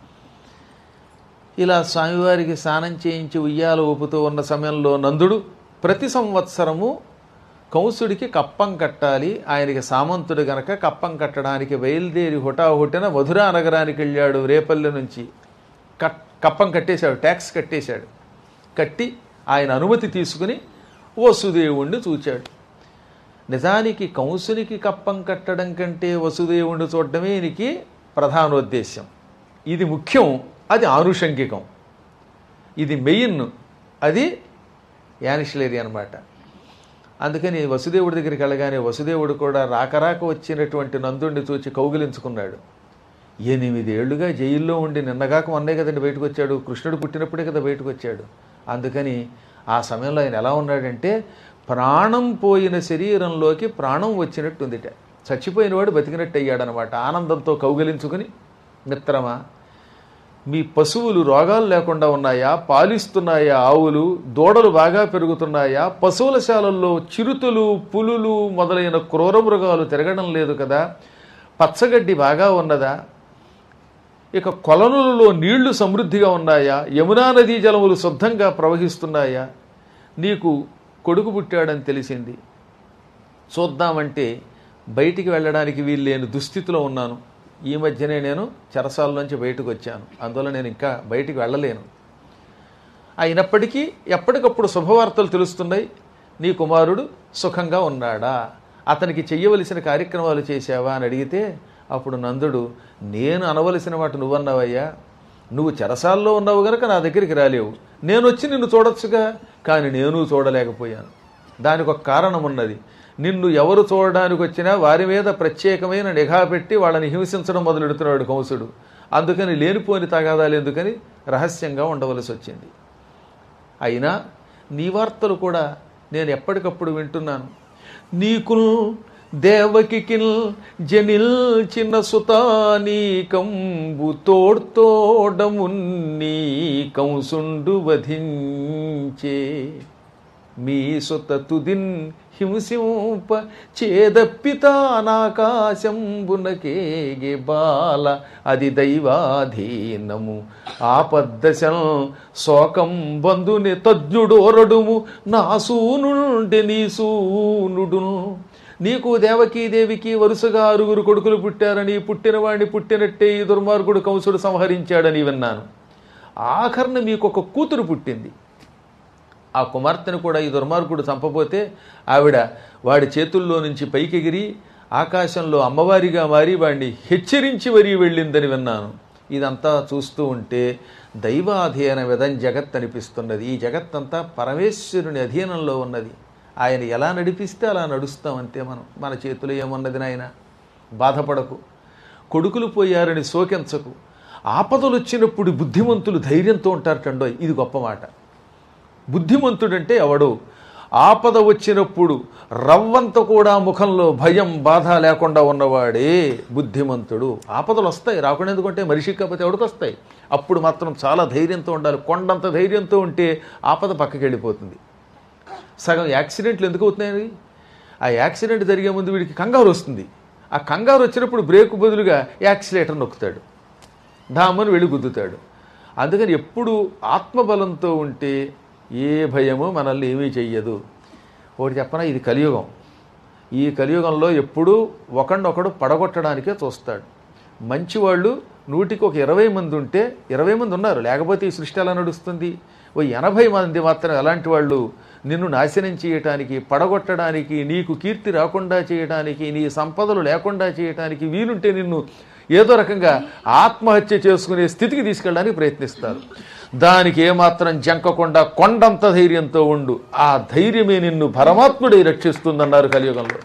ఇలా స్వామివారికి స్నానం చేయించి ఉయ్యాల ఊపుతూ ఉన్న సమయంలో నందుడు ప్రతి సంవత్సరము కంసుడికి కప్పం కట్టాలి ఆయనకి సామంతుడు గనక కప్పం కట్టడానికి బయలుదేరి హుటాహుటిన మధురా నగరానికి వెళ్ళాడు రేపల్లె నుంచి కట్ కప్పం కట్టేశాడు ట్యాక్స్ కట్టేశాడు కట్టి ఆయన అనుమతి తీసుకుని వసుదేవుణ్ణి చూచాడు నిజానికి కంసునికి కప్పం కట్టడం కంటే వసుదేవుణ్ణి చూడడమే ఈయనకి ప్రధానోద్దేశ్యం ఇది ముఖ్యం అది ఆనుషంగికం ఇది మెయిన్ అది యానిషిలరీ అనమాట అందుకని వసుదేవుడి దగ్గరికి వెళ్ళగానే వసుదేవుడు కూడా రాకరాక వచ్చినటువంటి నందుణ్ణి చూచి కౌగిలించుకున్నాడు ఎనిమిదేళ్లుగా జైల్లో ఉండి నిన్నగాక మొన్నే కదండి బయటకు వచ్చాడు కృష్ణుడు పుట్టినప్పుడే కదా బయటకు వచ్చాడు అందుకని ఆ సమయంలో ఆయన ఎలా ఉన్నాడంటే ప్రాణం పోయిన శరీరంలోకి ప్రాణం వచ్చినట్టుందిట చచ్చిపోయినవాడు బతికినట్టు అయ్యాడనమాట ఆనందంతో కౌగిలించుకుని మిత్రమా మీ పశువులు రోగాలు లేకుండా ఉన్నాయా పాలిస్తున్నాయా ఆవులు దూడలు బాగా పెరుగుతున్నాయా పశువుల శాలల్లో చిరుతలు పులులు మొదలైన క్రూర మృగాలు తిరగడం లేదు కదా పచ్చగడ్డి బాగా ఉన్నదా ఇక కొలనులలో నీళ్లు సమృద్ధిగా ఉన్నాయా యమునా నదీ జలములు శుద్ధంగా ప్రవహిస్తున్నాయా నీకు కొడుకు పుట్టాడని తెలిసింది చూద్దామంటే బయటికి వెళ్ళడానికి వీల్లేని దుస్థితిలో ఉన్నాను ఈ మధ్యనే నేను చెరసాలలోంచి బయటకు వచ్చాను అందువల్ల నేను ఇంకా బయటికి వెళ్ళలేను అయినప్పటికీ ఎప్పటికప్పుడు శుభవార్తలు తెలుస్తున్నాయి నీ కుమారుడు సుఖంగా ఉన్నాడా అతనికి చెయ్యవలసిన కార్యక్రమాలు చేశావా అని అడిగితే అప్పుడు నందుడు నేను అనవలసిన వాటి నువ్వన్నావయ్యా నువ్వు చెరసాల్లో ఉన్నావు గనక నా దగ్గరికి రాలేవు నేను వచ్చి నిన్ను చూడొచ్చుగా కానీ నేను చూడలేకపోయాను దానికి ఒక కారణం ఉన్నది నిన్ను ఎవరు చూడడానికి వచ్చినా వారి మీద ప్రత్యేకమైన నిఘా పెట్టి వాళ్ళని హింసించడం మొదలెడుతున్నాడు కంసుడు అందుకని లేనిపోని తగాదాలు ఎందుకని రహస్యంగా ఉండవలసి వచ్చింది అయినా నీ వార్తలు కూడా నేను ఎప్పటికప్పుడు వింటున్నాను నీకుల్ దేవకికిల్ జనిల్ చిన్న సుతానీకంబు తోడ్తోడమున్నీ కంసుండు వధించే మీ సుత తుదిన్ హింసింప చేదప్పితానాకాశంబునకేగే బాల అది దైవాధీనము ఆపద్దశం శోకం బంధుని తజ్ఞుడోరడుము నా సూనుండి నీ సూనుడు నీకు దేవకీదేవికి వరుసగా ఆరుగురు కొడుకులు పుట్టారని పుట్టినవాడిని పుట్టినట్టే ఈ దుర్మార్గుడు కంసుడు సంహరించాడని విన్నాను ఆఖరిని మీకు ఒక కూతురు పుట్టింది ఆ కుమార్తెను కూడా ఈ దుర్మార్గుడు చంపబోతే ఆవిడ వాడి చేతుల్లో నుంచి పైకెగిరి ఆకాశంలో అమ్మవారిగా మారి వాడిని హెచ్చరించి మరీ వెళ్ళిందని విన్నాను ఇదంతా చూస్తూ ఉంటే దైవాధీన విధం జగత్ అనిపిస్తున్నది ఈ జగత్తంతా పరమేశ్వరుని అధీనంలో ఉన్నది ఆయన ఎలా నడిపిస్తే అలా నడుస్తాం అంతే మనం మన చేతిలో ఏమున్నది నాయన బాధపడకు కొడుకులు పోయారని శోకించకు ఆపదలు వచ్చినప్పుడు బుద్ధిమంతులు ధైర్యంతో ఉంటారటండో ఇది గొప్ప మాట బుద్ధిమంతుడంటే ఎవడు ఆపద వచ్చినప్పుడు రవ్వంత కూడా ముఖంలో భయం బాధ లేకుండా ఉన్నవాడే బుద్ధిమంతుడు ఆపదలు వస్తాయి రాకుండా ఎందుకంటే మనిషికి కాకపోతే ఎవడికి వస్తాయి అప్పుడు మాత్రం చాలా ధైర్యంతో ఉండాలి కొండంత ధైర్యంతో ఉంటే ఆపద పక్కకి వెళ్ళిపోతుంది సగం యాక్సిడెంట్లు ఎందుకు అవుతున్నాయి ఆ యాక్సిడెంట్ జరిగే ముందు వీడికి కంగారు వస్తుంది ఆ కంగారు వచ్చినప్పుడు బ్రేక్ బదులుగా యాక్సిలేటర్ నొక్కుతాడు ధామని వెళ్ళి గుద్దుతాడు అందుకని ఎప్పుడు ఆత్మబలంతో ఉంటే ఏ భయము మనల్ని ఏమీ చెయ్యదు ఒకటి చెప్పనా ఇది కలియుగం ఈ కలియుగంలో ఎప్పుడూ ఒకడినొకడు పడగొట్టడానికే చూస్తాడు మంచివాళ్ళు నూటికి ఒక ఇరవై మంది ఉంటే ఇరవై మంది ఉన్నారు లేకపోతే ఈ సృష్టి ఎలా నడుస్తుంది ఓ ఎనభై మంది మాత్రం ఎలాంటి వాళ్ళు నిన్ను నాశనం చేయటానికి పడగొట్టడానికి నీకు కీర్తి రాకుండా చేయటానికి నీ సంపదలు లేకుండా చేయటానికి వీలుంటే నిన్ను ఏదో రకంగా ఆత్మహత్య చేసుకునే స్థితికి తీసుకెళ్ళడానికి ప్రయత్నిస్తారు దానికి ఏమాత్రం జంకకుండా కొండంత ధైర్యంతో ఉండు ఆ ధైర్యమే నిన్ను పరమాత్ముడై రక్షిస్తుందన్నారు కలియుగంలో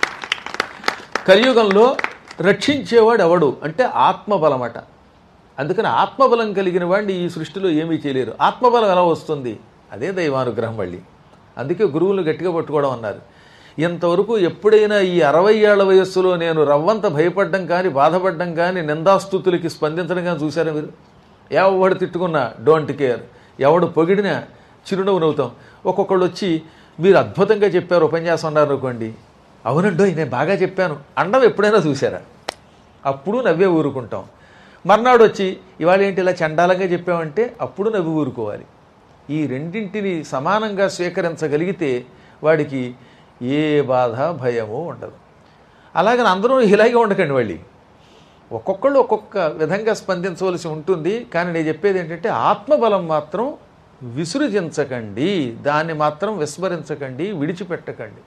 కలియుగంలో రక్షించేవాడు ఎవడు అంటే ఆత్మబలమట అందుకని ఆత్మబలం కలిగిన వాడిని ఈ సృష్టిలో ఏమీ చేయలేరు ఆత్మబలం ఎలా వస్తుంది అదే దైవానుగ్రహం మళ్ళీ అందుకే గురువులు గట్టిగా పట్టుకోవడం అన్నారు ఇంతవరకు ఎప్పుడైనా ఈ అరవై ఏళ్ల వయస్సులో నేను రవ్వంత భయపడ్డం కానీ బాధపడ్డం కానీ నిందాస్తుతులకి స్పందించడం కానీ చూసారా మీరు ఎవడు తిట్టుకున్నా డోంట్ కేర్ ఎవడు పొగిడినా చిరునవ్వు నవ్వుతాం ఒక్కొక్కళ్ళు వచ్చి మీరు అద్భుతంగా చెప్పారు ఉపన్యాసం అన్నారు అనుకోండి అవునండో నేను బాగా చెప్పాను అండం ఎప్పుడైనా చూసారా అప్పుడు నవ్వే ఊరుకుంటాం మర్నాడు వచ్చి ఇవాళ ఏంటి ఇలా చండాలంగా చెప్పామంటే అప్పుడు నవ్వి ఊరుకోవాలి ఈ రెండింటిని సమానంగా స్వీకరించగలిగితే వాడికి ఏ బాధ భయము ఉండదు అలాగని అందరూ ఇలాగే ఉండకండి మళ్ళీ ఒక్కొక్కళ్ళు ఒక్కొక్క విధంగా స్పందించవలసి ఉంటుంది కానీ నేను చెప్పేది ఏంటంటే ఆత్మబలం మాత్రం విసృజించకండి దాన్ని మాత్రం విస్మరించకండి విడిచిపెట్టకండి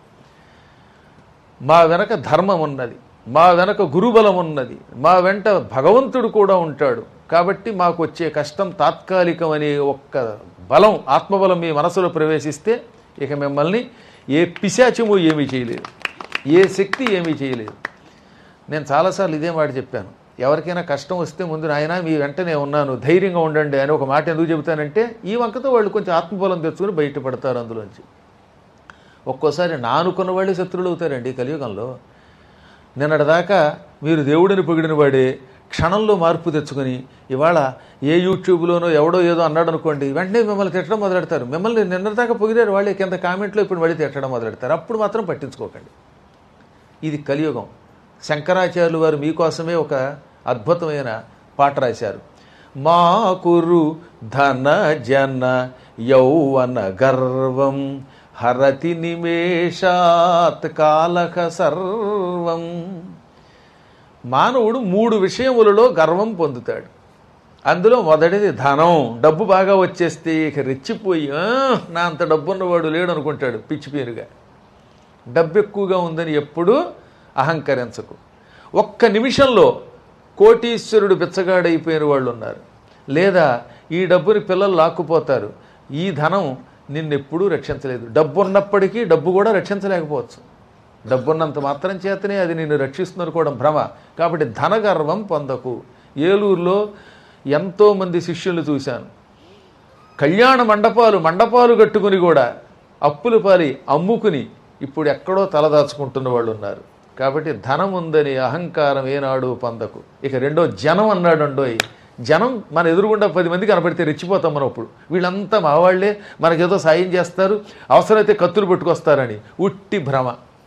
మా వెనక ధర్మం ఉన్నది మా వెనక గురుబలం ఉన్నది మా వెంట భగవంతుడు కూడా ఉంటాడు కాబట్టి మాకు వచ్చే కష్టం తాత్కాలికం అనే ఒక్క బలం ఆత్మబలం మీ మనసులో ప్రవేశిస్తే ఇక మిమ్మల్ని ఏ పిశాచము ఏమీ చేయలేదు ఏ శక్తి ఏమీ చేయలేదు నేను చాలాసార్లు ఇదే మాట చెప్పాను ఎవరికైనా కష్టం వస్తే ముందు నాయన మీ వెంటనే ఉన్నాను ధైర్యంగా ఉండండి అని ఒక మాట ఎందుకు చెబుతానంటే ఈ వంకతో వాళ్ళు కొంచెం ఆత్మబలం తెచ్చుకుని బయటపడతారు అందులోంచి ఒక్కోసారి నానుకున్న వాళ్ళే శత్రువులు అవుతారండి ఈ కలియుగంలో నిన్నటిదాకా మీరు దేవుడిని పొగిడిన వాడే క్షణంలో మార్పు తెచ్చుకొని ఇవాళ ఏ యూట్యూబ్లోనో ఎవడో ఏదో అన్నాడు అనుకోండి వెంటనే మిమ్మల్ని తిట్టడం మొదలెడతారు మిమ్మల్ని నిన్నటిదాకా పొగిడారు వాళ్ళే కింద కామెంట్లో ఇప్పుడు మళ్ళీ తిట్టడం మొదలెడతారు అప్పుడు మాత్రం పట్టించుకోకండి ఇది కలియుగం శంకరాచార్యులు వారు మీకోసమే ఒక అద్భుతమైన పాట రాశారు మా కురు ధన జన యౌవన గర్వం హరతి నిమేషాత్ కాలక సర్వం మానవుడు మూడు విషయములలో గర్వం పొందుతాడు అందులో మొదటిది ధనం డబ్బు బాగా వచ్చేస్తే ఇక రెచ్చిపోయి "ఆ, నా అంత డబ్బు ఉన్నవాడు లేడు అనుకుంటాడు పిచ్చి పేరుగా డబ్బు ఎక్కువగా ఉందని ఎప్పుడూ అహంకరించకు ఒక్క నిమిషంలో కోటీశ్వరుడు బిచ్చగాడైపోయిన వాళ్ళు ఉన్నారు లేదా ఈ డబ్బుని పిల్లలు లాక్కుపోతారు ఈ ధనం నిన్నెప్పుడూ రక్షించలేదు డబ్బు ఉన్నప్పటికీ డబ్బు కూడా రక్షించలేకపోవచ్చు డబ్బున్నంత మాత్రం చేతనే అది నిన్ను రక్షిస్తుందనుకోవడం భ్రమ కాబట్టి ధనగర్వం పొందకు ఏలూరులో ఎంతోమంది శిష్యులు చూశాను కళ్యాణ మండపాలు మండపాలు కట్టుకుని కూడా అప్పులు పాలి అమ్ముకుని ఇప్పుడు ఎక్కడో తలదాచుకుంటున్న వాళ్ళు ఉన్నారు కాబట్టి ధనం ఉందని అహంకారం ఏనాడు పొందకు ఇక రెండో జనం అన్నాడు అండోయ్ జనం మన ఎదురుగుండా పది మంది కనపడితే రెచ్చిపోతాం మనం ఇప్పుడు వీళ్ళంతా మా వాళ్ళే మనకేదో సాయం చేస్తారు అవసరమైతే కత్తులు పట్టుకొస్తారని ఉట్టి భ్రమ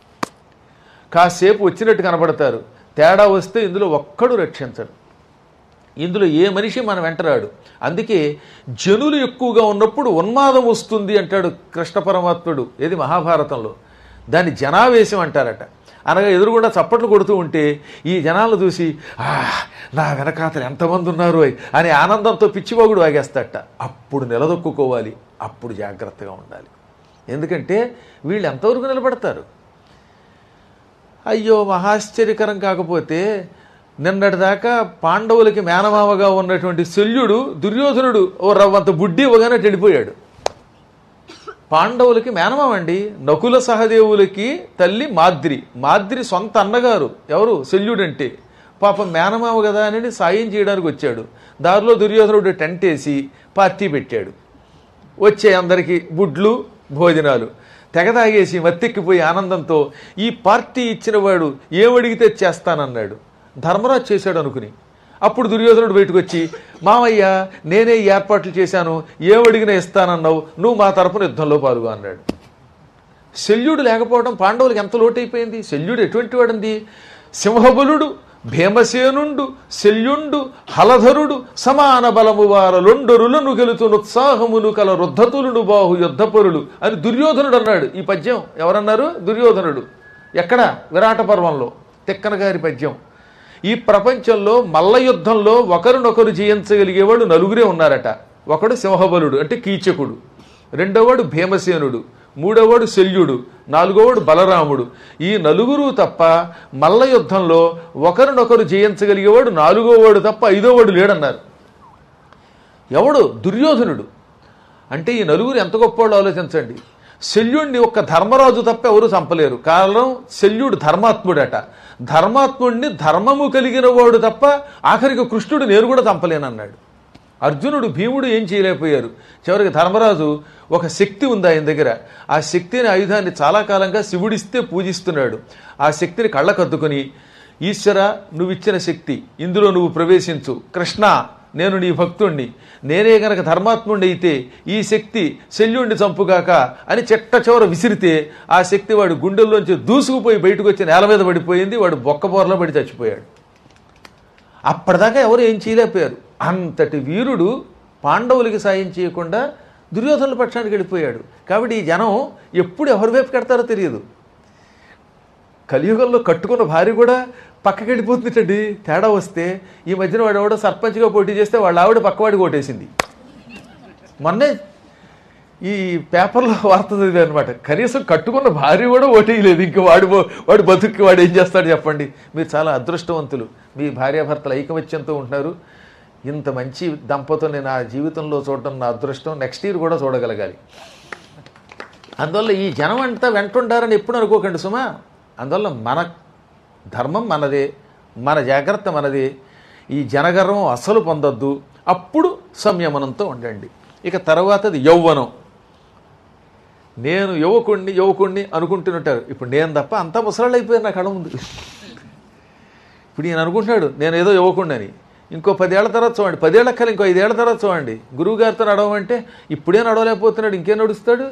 కాసేపు వచ్చినట్టు కనపడతారు తేడా వస్తే ఇందులో ఒక్కడు రక్షించడు ఇందులో ఏ మనిషి మన వెంటరాడు అందుకే జనులు ఎక్కువగా ఉన్నప్పుడు ఉన్మాదం వస్తుంది అంటాడు కృష్ణ పరమాత్ముడు ఏది మహాభారతంలో దాన్ని జనావేశం అంటారట అనగా ఎదురుగుండా చప్పట్లు కొడుతూ ఉంటే ఈ జనాలను చూసి "ఆ, నా వెనకాతలు ఎంతమంది ఉన్నారు ఓయ్" అని ఆనందంతో పిచ్చిపోగుడు వాగేస్తాట అప్పుడు నిలదొక్కుకోవాలి అప్పుడు జాగ్రత్తగా ఉండాలి ఎందుకంటే వీళ్ళు ఎంతవరకు నిలబడతారు అయ్యో మహాశ్చర్యకరం కాకపోతే నిన్నటిదాకా పాండవులకి మేనమామగా ఉన్నటువంటి శల్యుడు దుర్యోధనుడు ఓ రవ్వంత బుడ్డి ఇవ్వగానే వెళ్ళిపోయాడు పాండవులకి మేనమామ అండి నకుల సహదేవులకి తల్లి మాద్రి మాద్రి సొంత అన్నగారు ఎవరు శల్యుడంటే పాపం మేనమామ కదా అని సాయం చేయడానికి వచ్చాడు దారిలో దుర్యోధనుడు టెంట్ వేసి పార్టీ పెట్టాడు వచ్చే అందరికీ గుడ్లు భోజనాలు తెగ తాగేసి మత్తెక్కిపోయి ఆనందంతో ఈ పార్టీ ఇచ్చిన వాడు ఏమడిగితే చేస్తానన్నాడు ధర్మరాజు చేశాడు అనుకుని అప్పుడు దుర్యోధనుడు బయటకు వచ్చి మామయ్య నేనే ఈ ఏర్పాట్లు చేశాను ఏమడిగినా ఇస్తానన్నావు నువ్వు మా తరపున యుద్ధంలో పాల్గొ అన్నాడు శల్యుడు లేకపోవడం పాండవులకు ఎంత లోటైపోయింది శల్యుడు ఎటువంటి వాడంది సింహబలుడు భీమసేనుండు శల్యుండు హలధరుడు సమాన బలము వారలొండరులను గెలుతునుత్సాహమును కల రుద్ధతులుడు బాహు యుద్ధపరులు అని దుర్యోధనుడు అన్నాడు ఈ పద్యం ఎవరన్నారు దుర్యోధనుడు ఎక్కడ విరాట పర్వంలో తిక్కన గారి పద్యం ఈ ప్రపంచంలో మల్ల యుద్ధంలో ఒకరినొకరు జయించగలిగేవాడు నలుగురే ఉన్నారట ఒకడు సింహబలుడు అంటే కీచకుడు రెండోవాడు భీమసేనుడు మూడోవాడు శల్యుడు నాలుగోవాడు బలరాముడు ఈ నలుగురు తప్ప మల్ల యుద్ధంలో ఒకరినొకరు జయించగలిగేవాడు నాలుగోవాడు తప్ప ఐదోవాడు లేడన్నారు ఎవడు దుర్యోధనుడు అంటే ఈ నలుగురు ఎంత గొప్పవాళ్ళు ఆలోచించండి శల్యుణ్ణి ఒక్క ధర్మరాజు తప్ప ఎవరు చంపలేరు కారణం శల్యుడు ధర్మాత్ముడట ధర్మాత్ముడిని ధర్మము కలిగిన వాడు తప్ప ఆఖరికి కృష్ణుడు నేను కూడా చంపలేనన్నాడు అర్జునుడు భీముడు ఏం చేయలేకపోయారు చివరికి ధర్మరాజు ఒక శక్తి ఉంది ఆయన దగ్గర ఆ శక్తిని ఆయుధాన్ని చాలా కాలంగా శివుడిస్తే పూజిస్తున్నాడు ఆ శక్తిని కళ్ళకద్దుకుని ఈశ్వర నువ్వు ఇచ్చిన శక్తి ఇందులో నువ్వు ప్రవేశించు కృష్ణ నేను నీ భక్తుణ్ణి నేనే గనక ధర్మాత్ముణ్ణి అయితే ఈ శక్తి శల్యుణ్ణి చంపుగాక అని చెట్ట చివర విసిరితే ఆ శక్తి వాడి గుండెల్లోంచి దూసుకుపోయి బయటకు వచ్చి నేల మీద పడిపోయింది వాడు బొక్కబోర్లో పడి చచ్చిపోయాడు అప్పటిదాకా ఎవరు ఏం చేయలేకపోయారు అంతటి వీరుడు పాండవులకి సాయం చేయకుండా దుర్యోధనుల పక్షానికి వెళ్ళిపోయాడు కాబట్టి ఈ జనం ఎప్పుడు ఎవరి వైపు కడతారో తెలియదు కలియుగంలో కట్టుకున్న భార్య కూడా పక్కకి వెళ్ళిపోతుందండి తేడా వస్తే ఈ మధ్యన వాడు ఎవడో సర్పంచ్గా పోటీ చేస్తే వాళ్ళ ఆవిడ పక్కవాడికి ఓటేసింది మొన్నే ఈ పేపర్లో వార్త చదివా అనమాట కనీసం కట్టుకున్న భార్య కూడా ఓటేయలేదు ఇంక వాడు పో- వాడు బతుక్కి వాడు ఏం చేస్తాడు చెప్పండి మీరు చాలా అదృష్టవంతులు మీ భార్యాభర్తలు ఐకమత్యంతో ఉంటున్నారు ఇంత మంచి దంపతుల్ని నా జీవితంలో చూడటం నా అదృష్టం నెక్స్ట్ ఇయర్ కూడా చూడగలగాలి అందువల్ల ఈ జనం అంతా వెంటుంటారని ఎప్పుడు అనుకోకండి సుమా అందువల్ల మన ధర్మం మనదే మన జాగ్రత్త మనదే ఈ జనగర్వం అస్సలు పొందొద్దు అప్పుడు సంయమనంతో ఉండండి ఇక తర్వాతది యౌవనం నేను యువకుణ్ణి యువకుణ్ణి అనుకుంటున్నట్టారు ఇప్పుడు నేను తప్ప అంతా ముసలాళ్ళు అయిపోయారు నా కళ ముందు ఇప్పుడు ఈయన అనుకుంటున్నాడు నేను ఏదో యువకుణ్ణి అని ఇంకో పదేళ్ల తర్వాత చూడండి పదేళ్ల కల ఇంకో ఐదేళ్ల తర్వాత చూడండి గురువు గారితో నడవమంటే ఇప్పుడే నడవలేకపోతున్నాడు ఇంకేం నడుస్తాడు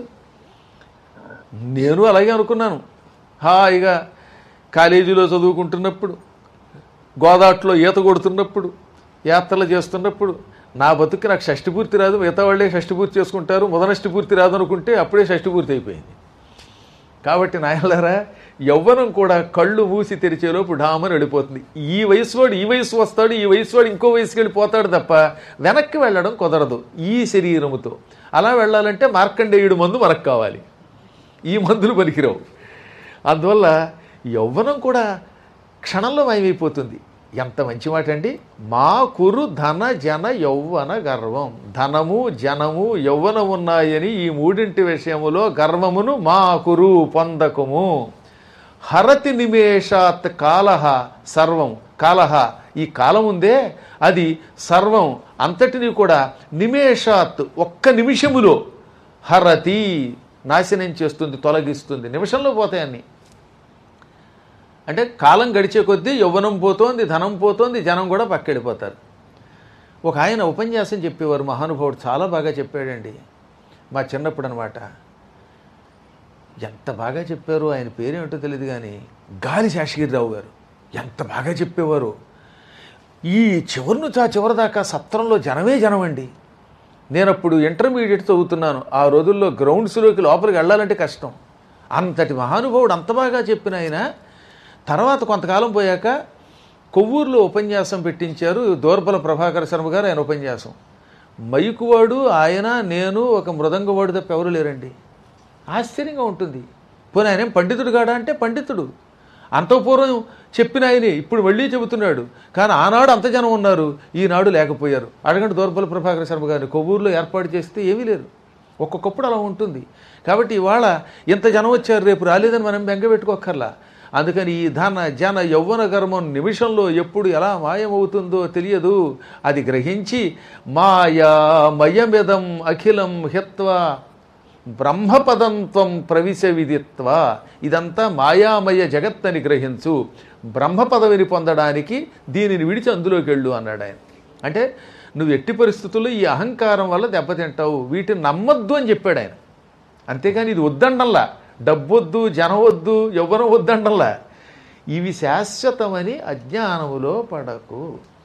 నేను అలాగే అనుకున్నాను హాయిగా కాలేజీలో చదువుకుంటున్నప్పుడు గోదాట్లో ఈత కొడుతున్నప్పుడు యాత్రలు చేస్తున్నప్పుడు నా బతుక్కి నాకు షష్టి పూర్తి రాదు మిగతా వాళ్ళే షష్టి పూర్తి చేసుకుంటారు మొదనష్టి పూర్తి రాదు అనుకుంటే అప్పుడే షష్టి పూర్తి అయిపోయింది కాబట్టి నాయనలారా యవ్వనం కూడా కళ్ళు మూసి తెరిచేలోపు డామని వెళ్ళిపోతుంది ఈ వయసు వాడు ఈ వయసు వస్తాడు ఈ వయసు వాడు ఇంకో వయసుకి వెళ్ళిపోతాడు తప్ప వెనక్కి వెళ్ళడం కుదరదు ఈ శరీరముతో అలా వెళ్ళాలంటే మార్కండేయుడు మందు మనకు కావాలి ఈ మందులు పనికిరావు అందువల్ల యవ్వనం కూడా క్షణంలో మాయమైపోతుంది ఎంత మంచి మాట అండి మా కురు ధన జన యౌవన గర్వం ధనము జనము యౌవనం ఉన్నాయని ఈ మూడింటి విషయములో గర్వమును మా కురు పొందకము హరతి నిమేషాత్ కాలహ సర్వం కాలహ ఈ కాలం ఉందే అది సర్వం అంతటిని కూడా నిమేషాత్ ఒక్క నిమిషములో హరతి నాశనం చేస్తుంది తొలగిస్తుంది నిమిషంలో పోతాయన్ని అంటే కాలం గడిచే కొద్దీ యవ్వనం పోతోంది ధనం పోతోంది జనం కూడా పక్కెళ్ళిపోతారు ఒక ఆయన ఉపన్యాసం చెప్పేవారు మహానుభావుడు చాలా బాగా చెప్పాడండి మా చిన్నప్పుడు అనమాట ఎంత బాగా చెప్పారు ఆయన పేరేమిటో తెలియదు కానీ గాలి శాషగిరిరావు గారు ఎంత బాగా చెప్పేవారు ఈ చివరి నుంచి ఆ చివరి దాకా సత్రంలో జనమే జనం అండి నేను అప్పుడు ఇంటర్మీడియట్ చదువుతున్నాను ఆ రోజుల్లో గ్రౌండ్స్లోకి లోపలికి వెళ్ళాలంటే కష్టం అంతటి మహానుభావుడు అంత బాగా చెప్పిన ఆయన తర్వాత కొంతకాలం పోయాక కొవ్వూరులో ఉపన్యాసం పెట్టించారు దోర్బల ప్రభాకర శర్మ గారు ఆయన ఉపన్యాసం మైకువాడు ఆయన నేను ఒక మృదంగవాడు తప్ప ఎవరు లేరండి ఆశ్చర్యంగా ఉంటుంది పోనీ ఆయన ఏం పండితుడు కాడా అంటే పండితుడు అంత పూర్వం చెప్పిన ఆయనే ఇప్పుడు మళ్ళీ చెబుతున్నాడు కానీ ఆనాడు అంత జనం ఉన్నారు ఈనాడు లేకపోయారు అడగండి దోర్బల ప్రభాకర శర్మ గారిని కొవ్వూరులో ఏర్పాటు చేస్తే ఏమీ లేరు ఒక్కొక్కప్పుడు అలా ఉంటుంది కాబట్టి ఇవాళ ఇంత జనం వచ్చారు రేపు రాలేదని మనం బెంగ పెట్టుకోకర్లా అందుకని ఈ ధన జన యౌవన గర్మం నిమిషంలో ఎప్పుడు ఎలా మాయమవుతుందో తెలియదు అది గ్రహించి మాయా మయమిదం అఖిలం హిత్వా బ్రహ్మపదంత్వం ప్రవిశ విదిత్వ ఇదంతా మాయామయ జగత్తని గ్రహించు బ్రహ్మ పదవిని పొందడానికి దీనిని విడిచి అందులోకి వెళ్ళు అన్నాడు ఆయన అంటే నువ్వు ఎట్టి పరిస్థితుల్లో ఈ అహంకారం వల్ల దెబ్బతింటావు వీటిని నమ్మొద్దు అని చెప్పాడు ఆయన అంతేగాని ఇది వద్దండల్లా డబ్బొద్దు జనం వద్దు యవ్వనం వద్దండల్లా ఇవి శాశ్వతమని అజ్ఞానములో పడకు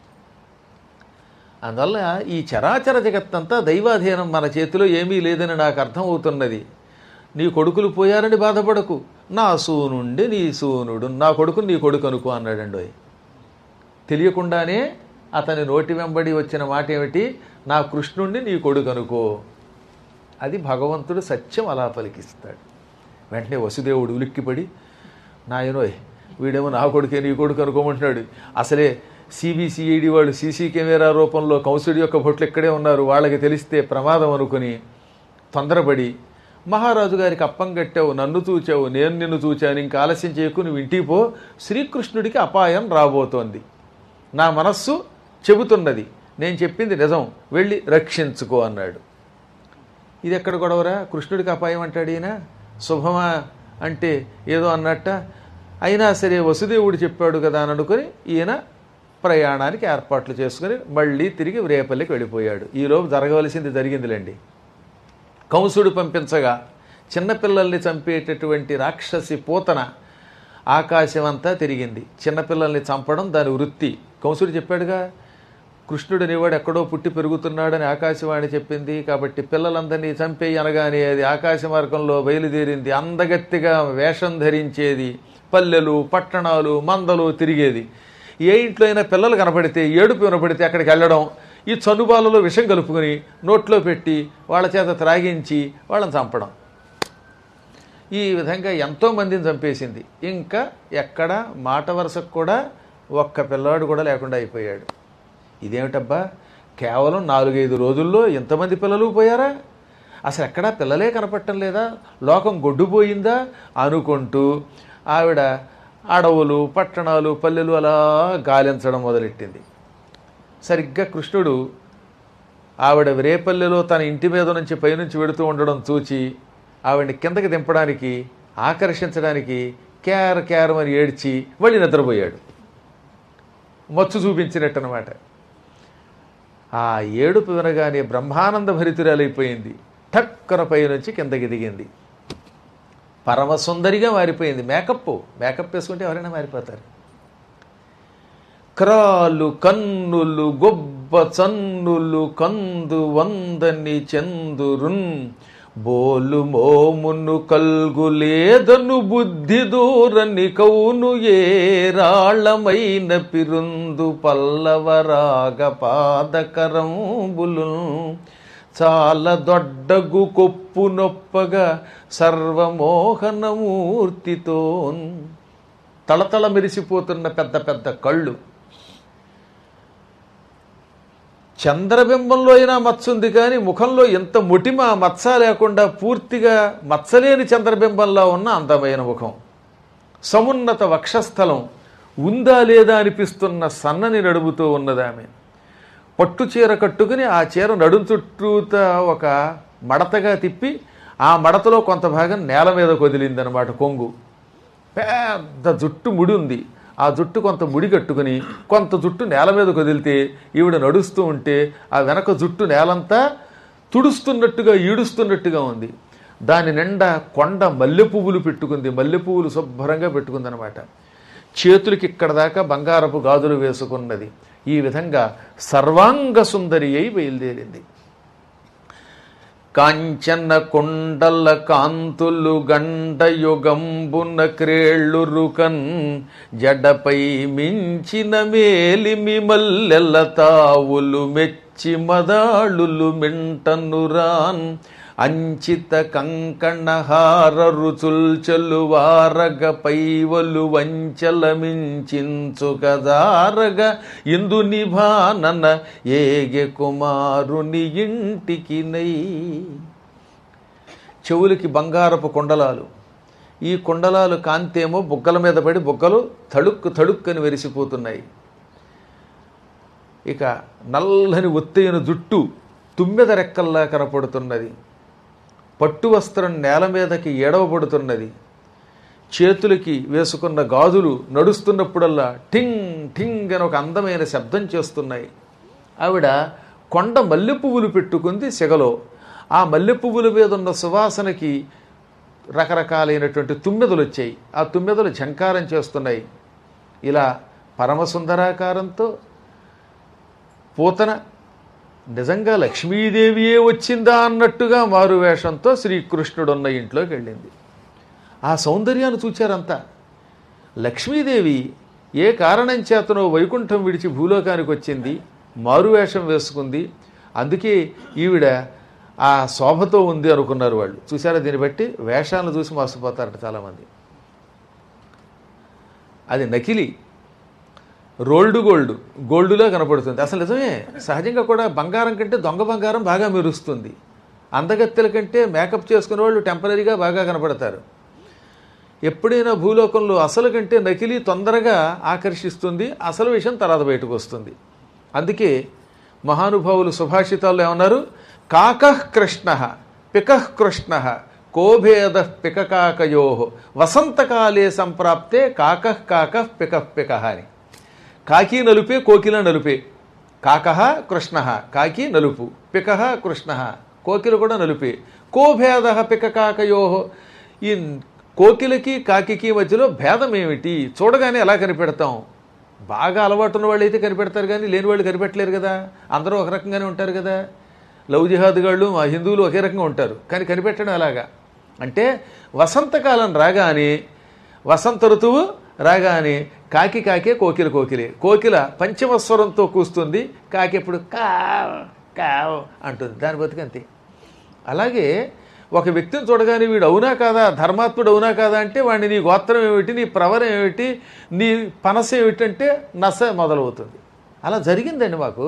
అందువల్ల ఈ చరాచర జగత్తంతా దైవాధీనం మన చేతిలో ఏమీ లేదని నాకు అర్థమవుతున్నది నీ కొడుకులు పోయారని బాధపడకు నా సూనుండి నీ సూనుడు నా కొడుకు నీ కొడుకు అనుకో అన్నాడండి తెలియకుండానే అతని నోటి వెంబడి వచ్చిన మాట ఏమిటి నా కృష్ణుణ్ణి నీ కొడుకు అనుకో అది భగవంతుడు సత్యం అలా పలికిస్తాడు వెంటనే వసుదేవుడు ఉలిక్కిపడి నాయనోయ్ వీడేమో నా కొడుకే నీ కొడుకు అనుకోమంటున్నాడు అసలే సిబిసిఐడి వాళ్ళు సీసీ కెమెరా రూపంలో కౌసుడి యొక్క భొట్లు ఇక్కడే ఉన్నారు వాళ్ళకి తెలిస్తే ప్రమాదం అనుకుని తొందరపడి మహారాజు గారికి అప్పం కట్టావు నన్ను చూచావు నేను నిన్ను చూచాను ఇంకా ఆలస్యం చేయకు నువ్వు ఇంటికి పో శ్రీకృష్ణుడికి అపాయం రాబోతోంది నా మనస్సు చెబుతున్నది నేను చెప్పింది నిజం వెళ్ళి రక్షించుకో అన్నాడు ఇది ఎక్కడ గొడవరా కృష్ణుడికి అపాయం అంటాడు ఈయన శుభమా అంటే ఏదో అన్నట్ట అయినా సరే వసుదేవుడు చెప్పాడు కదా అని అనుకుని ఈయన ప్రయాణానికి ఏర్పాట్లు చేసుకుని మళ్ళీ తిరిగి రేపల్లికి వెళ్ళిపోయాడు ఈలోపు జరగవలసింది జరిగిందిలేండి కంసుడు పంపించగా చిన్నపిల్లల్ని చంపేటటువంటి రాక్షసి పూతన ఆకాశం అంతా తిరిగింది చిన్నపిల్లల్ని చంపడం దాని వృత్తి కంసుడు చెప్పాడుగా కృష్ణుడు అనేవాడు ఎక్కడో పుట్టి పెరుగుతున్నాడని ఆకాశవాణి చెప్పింది కాబట్టి పిల్లలందరినీ చంపేయి అనగానే అది ఆకాశ మార్గంలో బయలుదేరింది అందగత్తిగా వేషం ధరించేది పల్లెలు పట్టణాలు మందలు తిరిగేది ఏ ఇంట్లో అయినా పిల్లలు కనపడితే ఏడుపు వినపడితే అక్కడికి వెళ్ళడం ఈ చనుబాలలో విషం కలుపుకొని నోట్లో పెట్టి వాళ్ళ చేత త్రాగించి వాళ్ళని చంపడం ఈ విధంగా ఎంతో మందిని చంపేసింది ఇంకా ఎక్కడ మాట వరుసకు కూడా ఒక్క పిల్లవాడు కూడా లేకుండా అయిపోయాడు ఇదేమిటబ్బా కేవలం నాలుగైదు రోజుల్లో ఎంతమంది పిల్లలు పోయారా అసలు ఎక్కడా పిల్లలే కనపడటం లేదా లోకం గొడ్డుపోయిందా అనుకుంటూ ఆవిడ అడవులు పట్టణాలు పల్లెలు అలా గాలించడం మొదలెట్టింది సరిగ్గా కృష్ణుడు ఆవిడ రేపల్లెలో తన ఇంటి మీద నుంచి పైనుంచి వెడుతూ ఉండడం చూచి ఆవిడని కిందకి దింపడానికి ఆకర్షించడానికి క్యార్ క్యార్ అని ఏడ్చి మళ్ళీ నిద్రపోయాడు మచ్చు చూపించినట్టు అనమాట ఆ ఏడుపు వినగానే బ్రహ్మానంద భరితురాలైపోయింది ఠక్కన పైనుంచి కిందకి దిగింది పరమసుందరిగా మారిపోయింది మేకప్ మేకప్ వేసుకుంటే ఎవరైనా మారిపోతారు క్రాలు కన్నులు గొబ్బ చన్నులు కందు వందని చందురున్ బోలు మోమును కల్గులేదను బుద్ధి దూరని కౌను ఏరాళమైన పిరుందు పల్లవరాగ పాదకరంబులు చాలా దొడ్డగు కొప్పు నొప్పగా సర్వమోహనమూర్తితో తళతళ మెరిసిపోతున్న పెద్ద పెద్ద కళ్ళు చంద్రబింబంలో అయినా మచ్చ ఉంది కానీ ముఖంలో ఎంత మొటిమ మచ్చ లేకుండా పూర్తిగా మచ్చలేని చంద్రబింబంలో ఉన్న అందమైన ముఖం సమున్నత వక్షస్థలం ఉందా లేదా అనిపిస్తున్న సన్నని నడుముతో ఉన్నదామె పట్టు చీర కట్టుకుని ఆ చీర నడుం చుట్టూత ఒక మడతగా తిప్పి ఆ మడతలో కొంత భాగం నేల మీద కొదిలిందనమాట కొంగు పెద్ద జుట్టు ముడి ఉంది ఆ జుట్టు కొంత ముడి కట్టుకుని కొంత జుట్టు నేల మీద కదిలితే ఈవిడ నడుస్తూ ఉంటే ఆ వెనక జుట్టు నేలంతా తుడుస్తున్నట్టుగా ఈడుస్తున్నట్టుగా ఉంది దాని నిండా కొండ మల్లె పువ్వులు పెట్టుకుంది మల్లె పువ్వులు శుభ్రంగా పెట్టుకుందనమాట చేతులకి ఇక్కడ దాకా బంగారపు గాజులు వేసుకున్నది ఈ విధంగా సర్వాంగ సుందరి అయి బయలుదేరింది కాంచన కొండల కాంతులు గండయుగంబున క్రేళ్ళురుకన్ జడపై మించిన మేలిమి మల్లెల తావులు మెచ్చి మదాళులు మింటనురాన్ అంచిత కంకణహార రుచుల్చలు వారగ పైవలు వంచల మించించు కదారగ ఇందు నిభానన ఏగె కుమారుని ఇంటికి నై చెవులకి బంగారపు కొండలాలు ఈ కొండలాలు కాంతేమో బుగ్గల మీద పడి బుగ్గలు తళుక్కు తళుక్కని వెరిసిపోతున్నాయి ఇక నల్లని ఒత్తైన జుట్టు తుమ్మెద రెక్కల్లా కనపడుతున్నది పట్టు వస్త్రం నేల మీదకి ఎడవబడుతున్నది చేతులకి వేసుకున్న గాజులు నడుస్తున్నప్పుడల్లా టింగ్ టింగ్ అని ఒక అందమైన శబ్దం చేస్తున్నాయి ఆవిడ కొండ మల్లె పువ్వులు పెట్టుకుంది సెగలో ఆ మల్లె పువ్వుల మీద ఉన్న సువాసనకి రకరకాలైనటువంటి తుమ్మెదలు వచ్చాయి ఆ తుమ్మెదలు ఝంకారం చేస్తున్నాయి ఇలా పరమసుందరాకారంతో పూతన నిజంగా లక్ష్మీదేవియే వచ్చిందా అన్నట్టుగా మారు వేషంతో శ్రీకృష్ణుడు ఉన్న ఇంట్లోకి వెళ్ళింది ఆ సౌందర్యాన్ని చూచారంతా లక్ష్మీదేవి ఏ కారణం చేతనో వైకుంఠం విడిచి భూలోకానికి వచ్చింది మారువేషం వేసుకుంది అందుకే ఈవిడ ఆ శోభతో ఉంది అనుకున్నారు వాళ్ళు చూసారా దీన్ని బట్టి వేషాలను చూసి మోసపోతారట చాలామంది అది నకిలీ రోల్డ్ గోల్డ్ గోల్డ్లో కనపడుతుంది అసలు నిజమే సహజంగా కూడా బంగారం కంటే దొంగ బంగారం బాగా మెరుస్తుంది అందగత్తెల కంటే మేకప్ చేసుకునే వాళ్ళు టెంపరీగా బాగా కనపడతారు ఎప్పుడైనా భూలోకంలో అసలు కంటే నకిలీ తొందరగా ఆకర్షిస్తుంది అసలు విషయం తర్వాత బయటకు వస్తుంది అందుకే మహానుభావులు సుభాషితాల్లో ఏమన్నారు కాకః కృష్ణ పికః కృష్ణ కోభేద పికకాకయో వసంతకాలే సంప్రాప్తే కాకః కాకః పికః పికః అని కాకి నలుపే కోకిల నలుపే కాకః కృష్ణ కాకి నలుపు పికః కృష్ణ కోకిల కూడా నలుపే కోభేద పికకాకయో ఈ కోకిలకి కాకికి మధ్యలో భేదం ఏమిటి చూడగానే ఎలా కనిపెడతాం బాగా అలవాటు ఉన్న వాళ్ళు అయితే కనిపెడతారు కానీ లేని వాళ్ళు కనిపెట్టలేరు కదా అందరూ ఒక రకంగానే ఉంటారు కదా లవ్ జిహాదుగాళ్ళు మా హిందువులు ఒకే రకంగా ఉంటారు కానీ కనిపెట్టడం ఎలాగా అంటే వసంతకాలం రాగానే వసంత ఋతువు రాగానే కాకి కాకే కోకిల కోకిలే కోకిల పంచమస్వరంతో కూస్తుంది కాకి ఎప్పుడు కావ్ కావ్ అంటుంది దాని బతుకంతే అలాగే ఒక వ్యక్తిని చూడగానే వీడు అవునా కాదా ధర్మాత్ముడు అవునా కాదా అంటే వాడిని నీ గోత్రం ఏమిటి నీ ప్రవరం ఏమిటి నీ పనస ఏమిటంటే నస మొదలవుతుంది అలా జరిగిందండి మాకు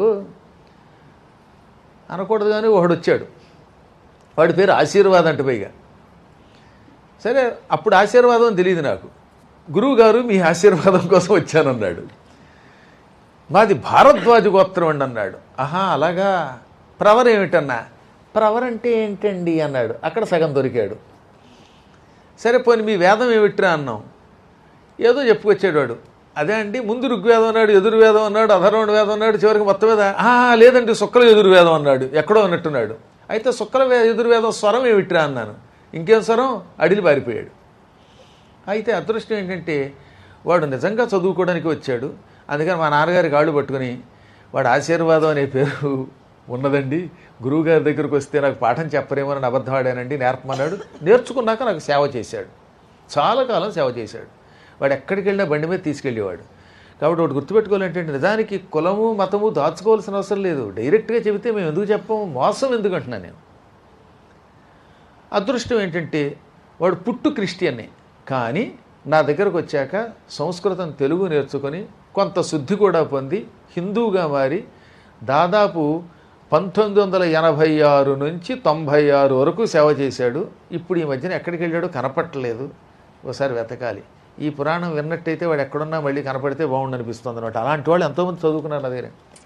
అనకూడదు కానీ ఒకడు వచ్చాడు వాడి పేరు ఆశీర్వాదం అంటే పైగా సరే అప్పుడు ఆశీర్వాదం అని తెలియదు నాకు గురువు గారు మీ ఆశీర్వాదం కోసం వచ్చానన్నాడు మాది భారద్వాజ గోత్రం అండి అన్నాడు ఆహా అలాగా ప్రవర్ ఏమిటన్నా ప్రవర్ అంటే ఏంటండి అన్నాడు అక్కడ సగం దొరికాడు సరే పోనీ మీ వేదం ఏమిట్రా అన్నాం ఏదో చెప్పుకొచ్చాడు వాడు అదే అండి ముందు ఋగ్వేదం అన్నాడు ఎదురు వేదం అన్నాడు అధర్వణ వేదం అన్నాడు చివరికి మొత్తం మీద "ఆ, లేదండి శుక్ల ఎదురు వేదం అన్నాడు ఎక్కడో అన్నట్టున్నాడు అయితే శుక్ల వే- ఎదురు వేదం స్వరం ఏమిట్రా అన్నాను ఇంకేం స్వరం అడిలి పారిపోయాడు అయితే అదృష్టం ఏంటంటే వాడు నిజంగా చదువుకోవడానికి వచ్చాడు అందుకని మా నాన్నగారి కాళ్ళు పట్టుకుని వాడు ఆశీర్వాదం అనే పేరు ఉన్నదండి గురువుగారి దగ్గరకు వస్తే నాకు పాఠం చెప్పరేమో అని అబద్ధం ఆడానండి నేర్పమన్నాడు నేర్చుకున్నాక నాకు సేవ చేశాడు చాలా కాలం సేవ చేశాడు వాడు ఎక్కడికి వెళ్ళినా బండి మీద తీసుకెళ్ళేవాడు కాబట్టి ఒకటి గుర్తుపెట్టుకోవాలంటే నిజానికి కులము మతము దాచుకోవాల్సిన అవసరం లేదు డైరెక్ట్గా చెబితే మేము ఎందుకు చెప్పము మోసం ఎందుకు అంటున్నాను నేను అదృష్టం ఏంటంటే వాడు పుట్టు క్రిస్టియన్నే కానీ నా దగ్గరకు వచ్చాక సంస్కృతం తెలుగు నేర్చుకొని కొంత శుద్ధి కూడా పొంది హిందువుగా మారి దాదాపు పంతొమ్మిది వందల ఎనభై ఆరు నుంచి తొంభై ఆరు వరకు సేవ చేశాడు ఇప్పుడు ఈ మధ్యన ఎక్కడికి వెళ్ళాడో కనపట్టలేదు ఒకసారి వెతకాలి ఈ పురాణం విన్నట్టయితే వాడు ఎక్కడున్నా మళ్ళీ కనపడితే బాగుండు అనిపిస్తుంది అనమాట అలాంటి వాళ్ళు ఎంతోమంది చదువుకున్నారు నా దగ్గర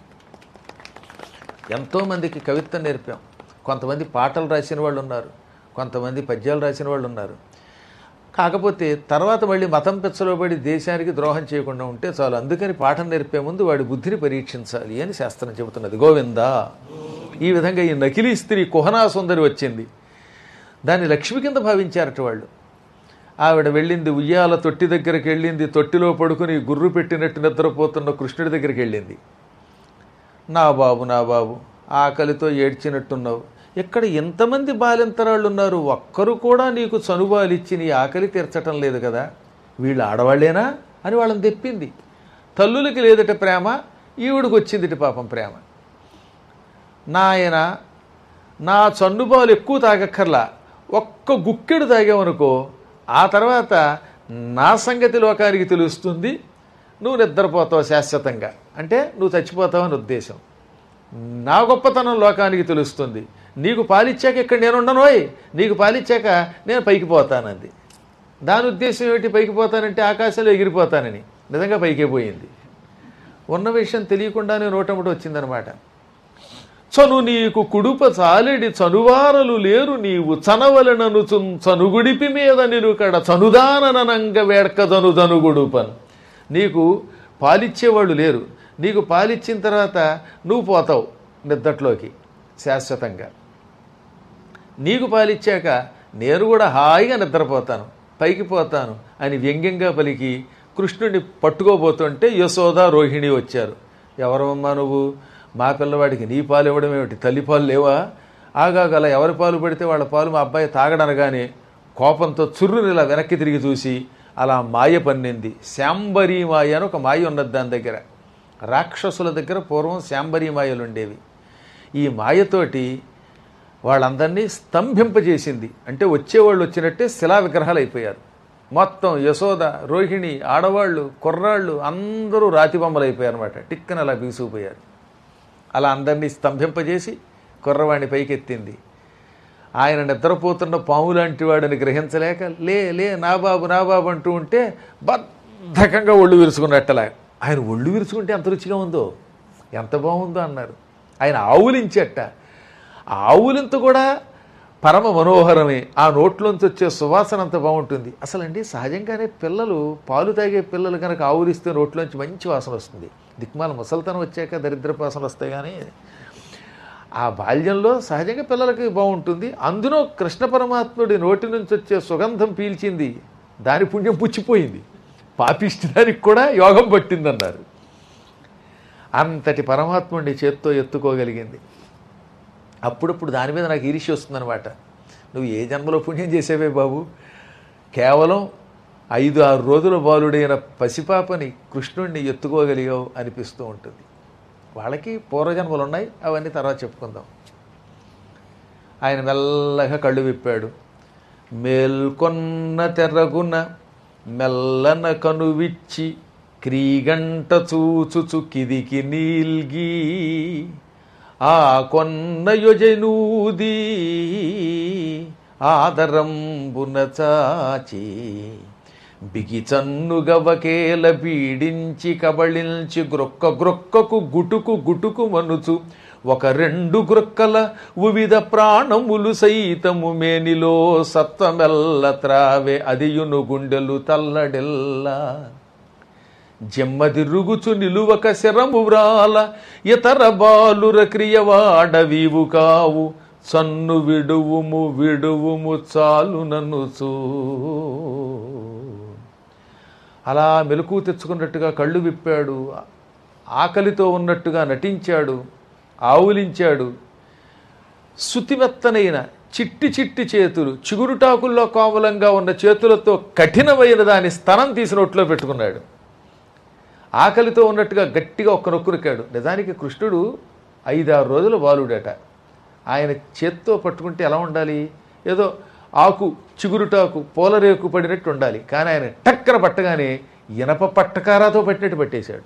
ఎంతోమందికి కవిత్వం నేర్పాం కొంతమంది పాటలు రాసిన వాళ్ళు ఉన్నారు కొంతమంది పద్యాలు రాసిన వాళ్ళు ఉన్నారు కాకపోతే తర్వాత మళ్ళీ మతం పెచ్చలో పడి దేశానికి ద్రోహం చేయకుండా ఉంటే చాలు అందుకని పాఠం నేర్పే ముందు వాడి బుద్ధిని పరీక్షించాలి అని శాస్త్రం చెబుతున్నది గోవిందా ఈ విధంగా ఈ నకిలీ స్త్రీ కుహనా సుందరి వచ్చింది దాన్ని లక్ష్మి కింద భావించారట వాళ్ళు ఆవిడ వెళ్ళింది ఉయ్యాల తొట్టి దగ్గరికి వెళ్ళింది తొట్టిలో పడుకుని గుర్రు పెట్టినట్టు నిద్రపోతున్న కృష్ణుడి దగ్గరికి వెళ్ళింది నా బాబు నా బాబు ఆకలితో ఏడ్చినట్టున్నావు ఇక్కడ ఎంతమంది బాలింతరాళ్ళు ఉన్నారు ఒక్కరు కూడా నీకు చనుబాలిచ్చి నీ ఆకలి తీర్చటం లేదు కదా వీళ్ళు ఆడవాళ్ళేనా అని వాళ్ళని తెప్పింది తల్లులకి లేదట ప్రేమ ఈవిడికి వచ్చిందిట పాపం ప్రేమ నాయన నా చన్నుబాలు ఎక్కువ తాగక్కర్లా ఒక్క గుక్కెడు తాగామనుకో ఆ తర్వాత నా సంగతి లోకానికి తెలుస్తుంది నువ్వు నిద్రపోతావు శాశ్వతంగా అంటే నువ్వు చచ్చిపోతావు అని ఉద్దేశం నా గొప్పతనం లోకానికి తెలుస్తుంది నీకు పాలిచ్చాక ఇక్కడ నేను ఉండనోయ్ నీకు పాలిచ్చాక నేను పైకి పోతానంది దాని ఉద్దేశం ఏమిటి పైకి పోతానంటే ఆకాశంలో ఎగిరిపోతానని నిజంగా పైకే పోయింది ఉన్న విషయం తెలియకుండానే నోటముట వచ్చిందనమాట చను నీకు కుడుప చాలిడి చనువారలు లేరు నీవు చనవలనను చనుగుడిపి మీద నిరుకడ చనుదాననంగ వేడక చనుదను గుడుపను నీకు పాలిచ్చేవాళ్ళు లేరు నీకు పాలిచ్చిన తర్వాత నువ్వు పోతావు నిద్దట్లోకి శాశ్వతంగా నీకు పాలిచ్చాక నేను కూడా హాయిగా నిద్రపోతాను పైకి పోతాను అని వ్యంగ్యంగా పలికి కృష్ణుడిని పట్టుకోబోతుంటే యశోద రోహిణి వచ్చారు ఎవరమ్మా నువ్వు మా పిల్లవాడికి నీ పాలు ఇవ్వడం ఏమిటి తల్లి పాలు లేవా ఆగాగల ఎవరి పాలు పడితే వాళ్ళ పాలు మా అబ్బాయి తాగడనగానే కోపంతో చుర్రుని ఇలా వెనక్కి తిరిగి చూసి అలా మాయ పన్నింది శాంబరీ మాయ అని ఒక మాయ ఉన్నది దాని దగ్గర రాక్షసుల దగ్గర పూర్వం శాంబరీ మాయలు ఉండేవి ఈ మాయతోటి వాళ్ళందరినీ స్తంభింపజేసింది అంటే వచ్చేవాళ్ళు వచ్చినట్టే శిలా విగ్రహాలు అయిపోయారు మొత్తం యశోద రోహిణి ఆడవాళ్ళు కుర్రాళ్ళు అందరూ రాతి బొమ్మలు అయిపోయారు అనమాట టిక్కన అలా బీసుకుపోయారు అలా అందరినీ స్తంభింపజేసి కుర్రవాణ్ణి పైకెత్తింది ఆయన నిద్రపోతున్న పాము లాంటి వాడిని గ్రహించలేక లే లే నా బాబు నా బాబు అంటూ ఉంటే బద్ధకంగా ఒళ్ళు విరుచుకున్నట్టలా ఆయన ఒళ్ళు విరుచుకుంటే ఎంత రుచిగా ఉందో ఎంత బాగుందో అన్నారు ఆయన ఆవులించట ఆ ఆవులింత కూడా పరమ మనోహరమే ఆ నోట్లోంచి వచ్చే సువాసన అంత బాగుంటుంది అసలండి సహజంగానే పిల్లలు పాలు తాగే పిల్లలు కనుక ఆవులిస్తే నోట్లోంచి మంచి వాసన వస్తుంది దిక్మాల ముసల్తనం వచ్చాక దరిద్రపు వాసనలు వస్తాయి కానీ ఆ బాల్యంలో సహజంగా పిల్లలకి బాగుంటుంది అందులో కృష్ణ పరమాత్ముడి నోటి నుంచి వచ్చే సుగంధం పీల్చింది దాని పుణ్యం పుచ్చిపోయింది పాపిష్టి దానికి కూడా యోగం పట్టిందన్నారు అంతటి పరమాత్ముడిని చేత్తో ఎత్తుకోగలిగింది అప్పుడప్పుడు దాని మీద నాకు ఈర్ష్య వస్తుందన్నమాట నువ్వు ఏ జన్మలో పుణ్యం చేసేవే బాబు కేవలం ఐదు ఆరు రోజుల బాలుడైన పసిపాపని కృష్ణుణ్ణి ఎత్తుకోగలిగావు అనిపిస్తూ ఉంటుంది వాళ్ళకి పూర్వజన్మలు ఉన్నాయి అవన్నీ తర్వాత చెప్పుకుందాం ఆయన మెల్లగా కళ్ళు విప్పాడు మేల్కొన్న తెర్రగున మెల్లన కనువిచ్చి క్రీగంట చూచుచు కిదికి నీల్గి ఆ కొన్న యొజనూది ఆదరంబున చాచి బిగిచన్నుగవకేల పీడించి కబళించి గ్రొక్క గ్రొక్కకు గుటుకు గుటుకు మనుచు ఒక రెండు గ్రొక్కల వివిధ ప్రాణములు సైతము మేనిలో సత్వమెల్ల త్రావే అదియును గుండెలు తల్లడెల్లా జమ్మదిరుగుచు నిలువక శరము వ్రాల ఇతర బాలుర క్రియవాడవీవు కావు సన్ను విడువుము విడువుము చాలు నన్నుచూ అలా మెలకు తెచ్చుకున్నట్టుగా కళ్ళు విప్పాడు ఆకలితో ఉన్నట్టుగా నటించాడు ఆవులించాడు శుతిమెత్తనైన చిట్టి చిట్టి చేతులు చిగురుటాకుల్లో కోమలంగా ఉన్న చేతులతో కఠినమైన దాని స్తనం తీసి నోట్లో పెట్టుకున్నాడు ఆకలితో ఉన్నట్టుగా గట్టిగా ఒక్క నొక్కునొక్కాడు నిజానికి కృష్ణుడు ఐదారు రోజుల బాలుడట ఆయన చేత్తో పట్టుకుంటే ఎలా ఉండాలి ఏదో ఆకు చిగురుటాకు పూలరేకు పడినట్టు ఉండాలి కానీ ఆయన టక్కన పట్టగానే ఇనప పట్టకారాతో పట్టినట్టు పట్టేశాడు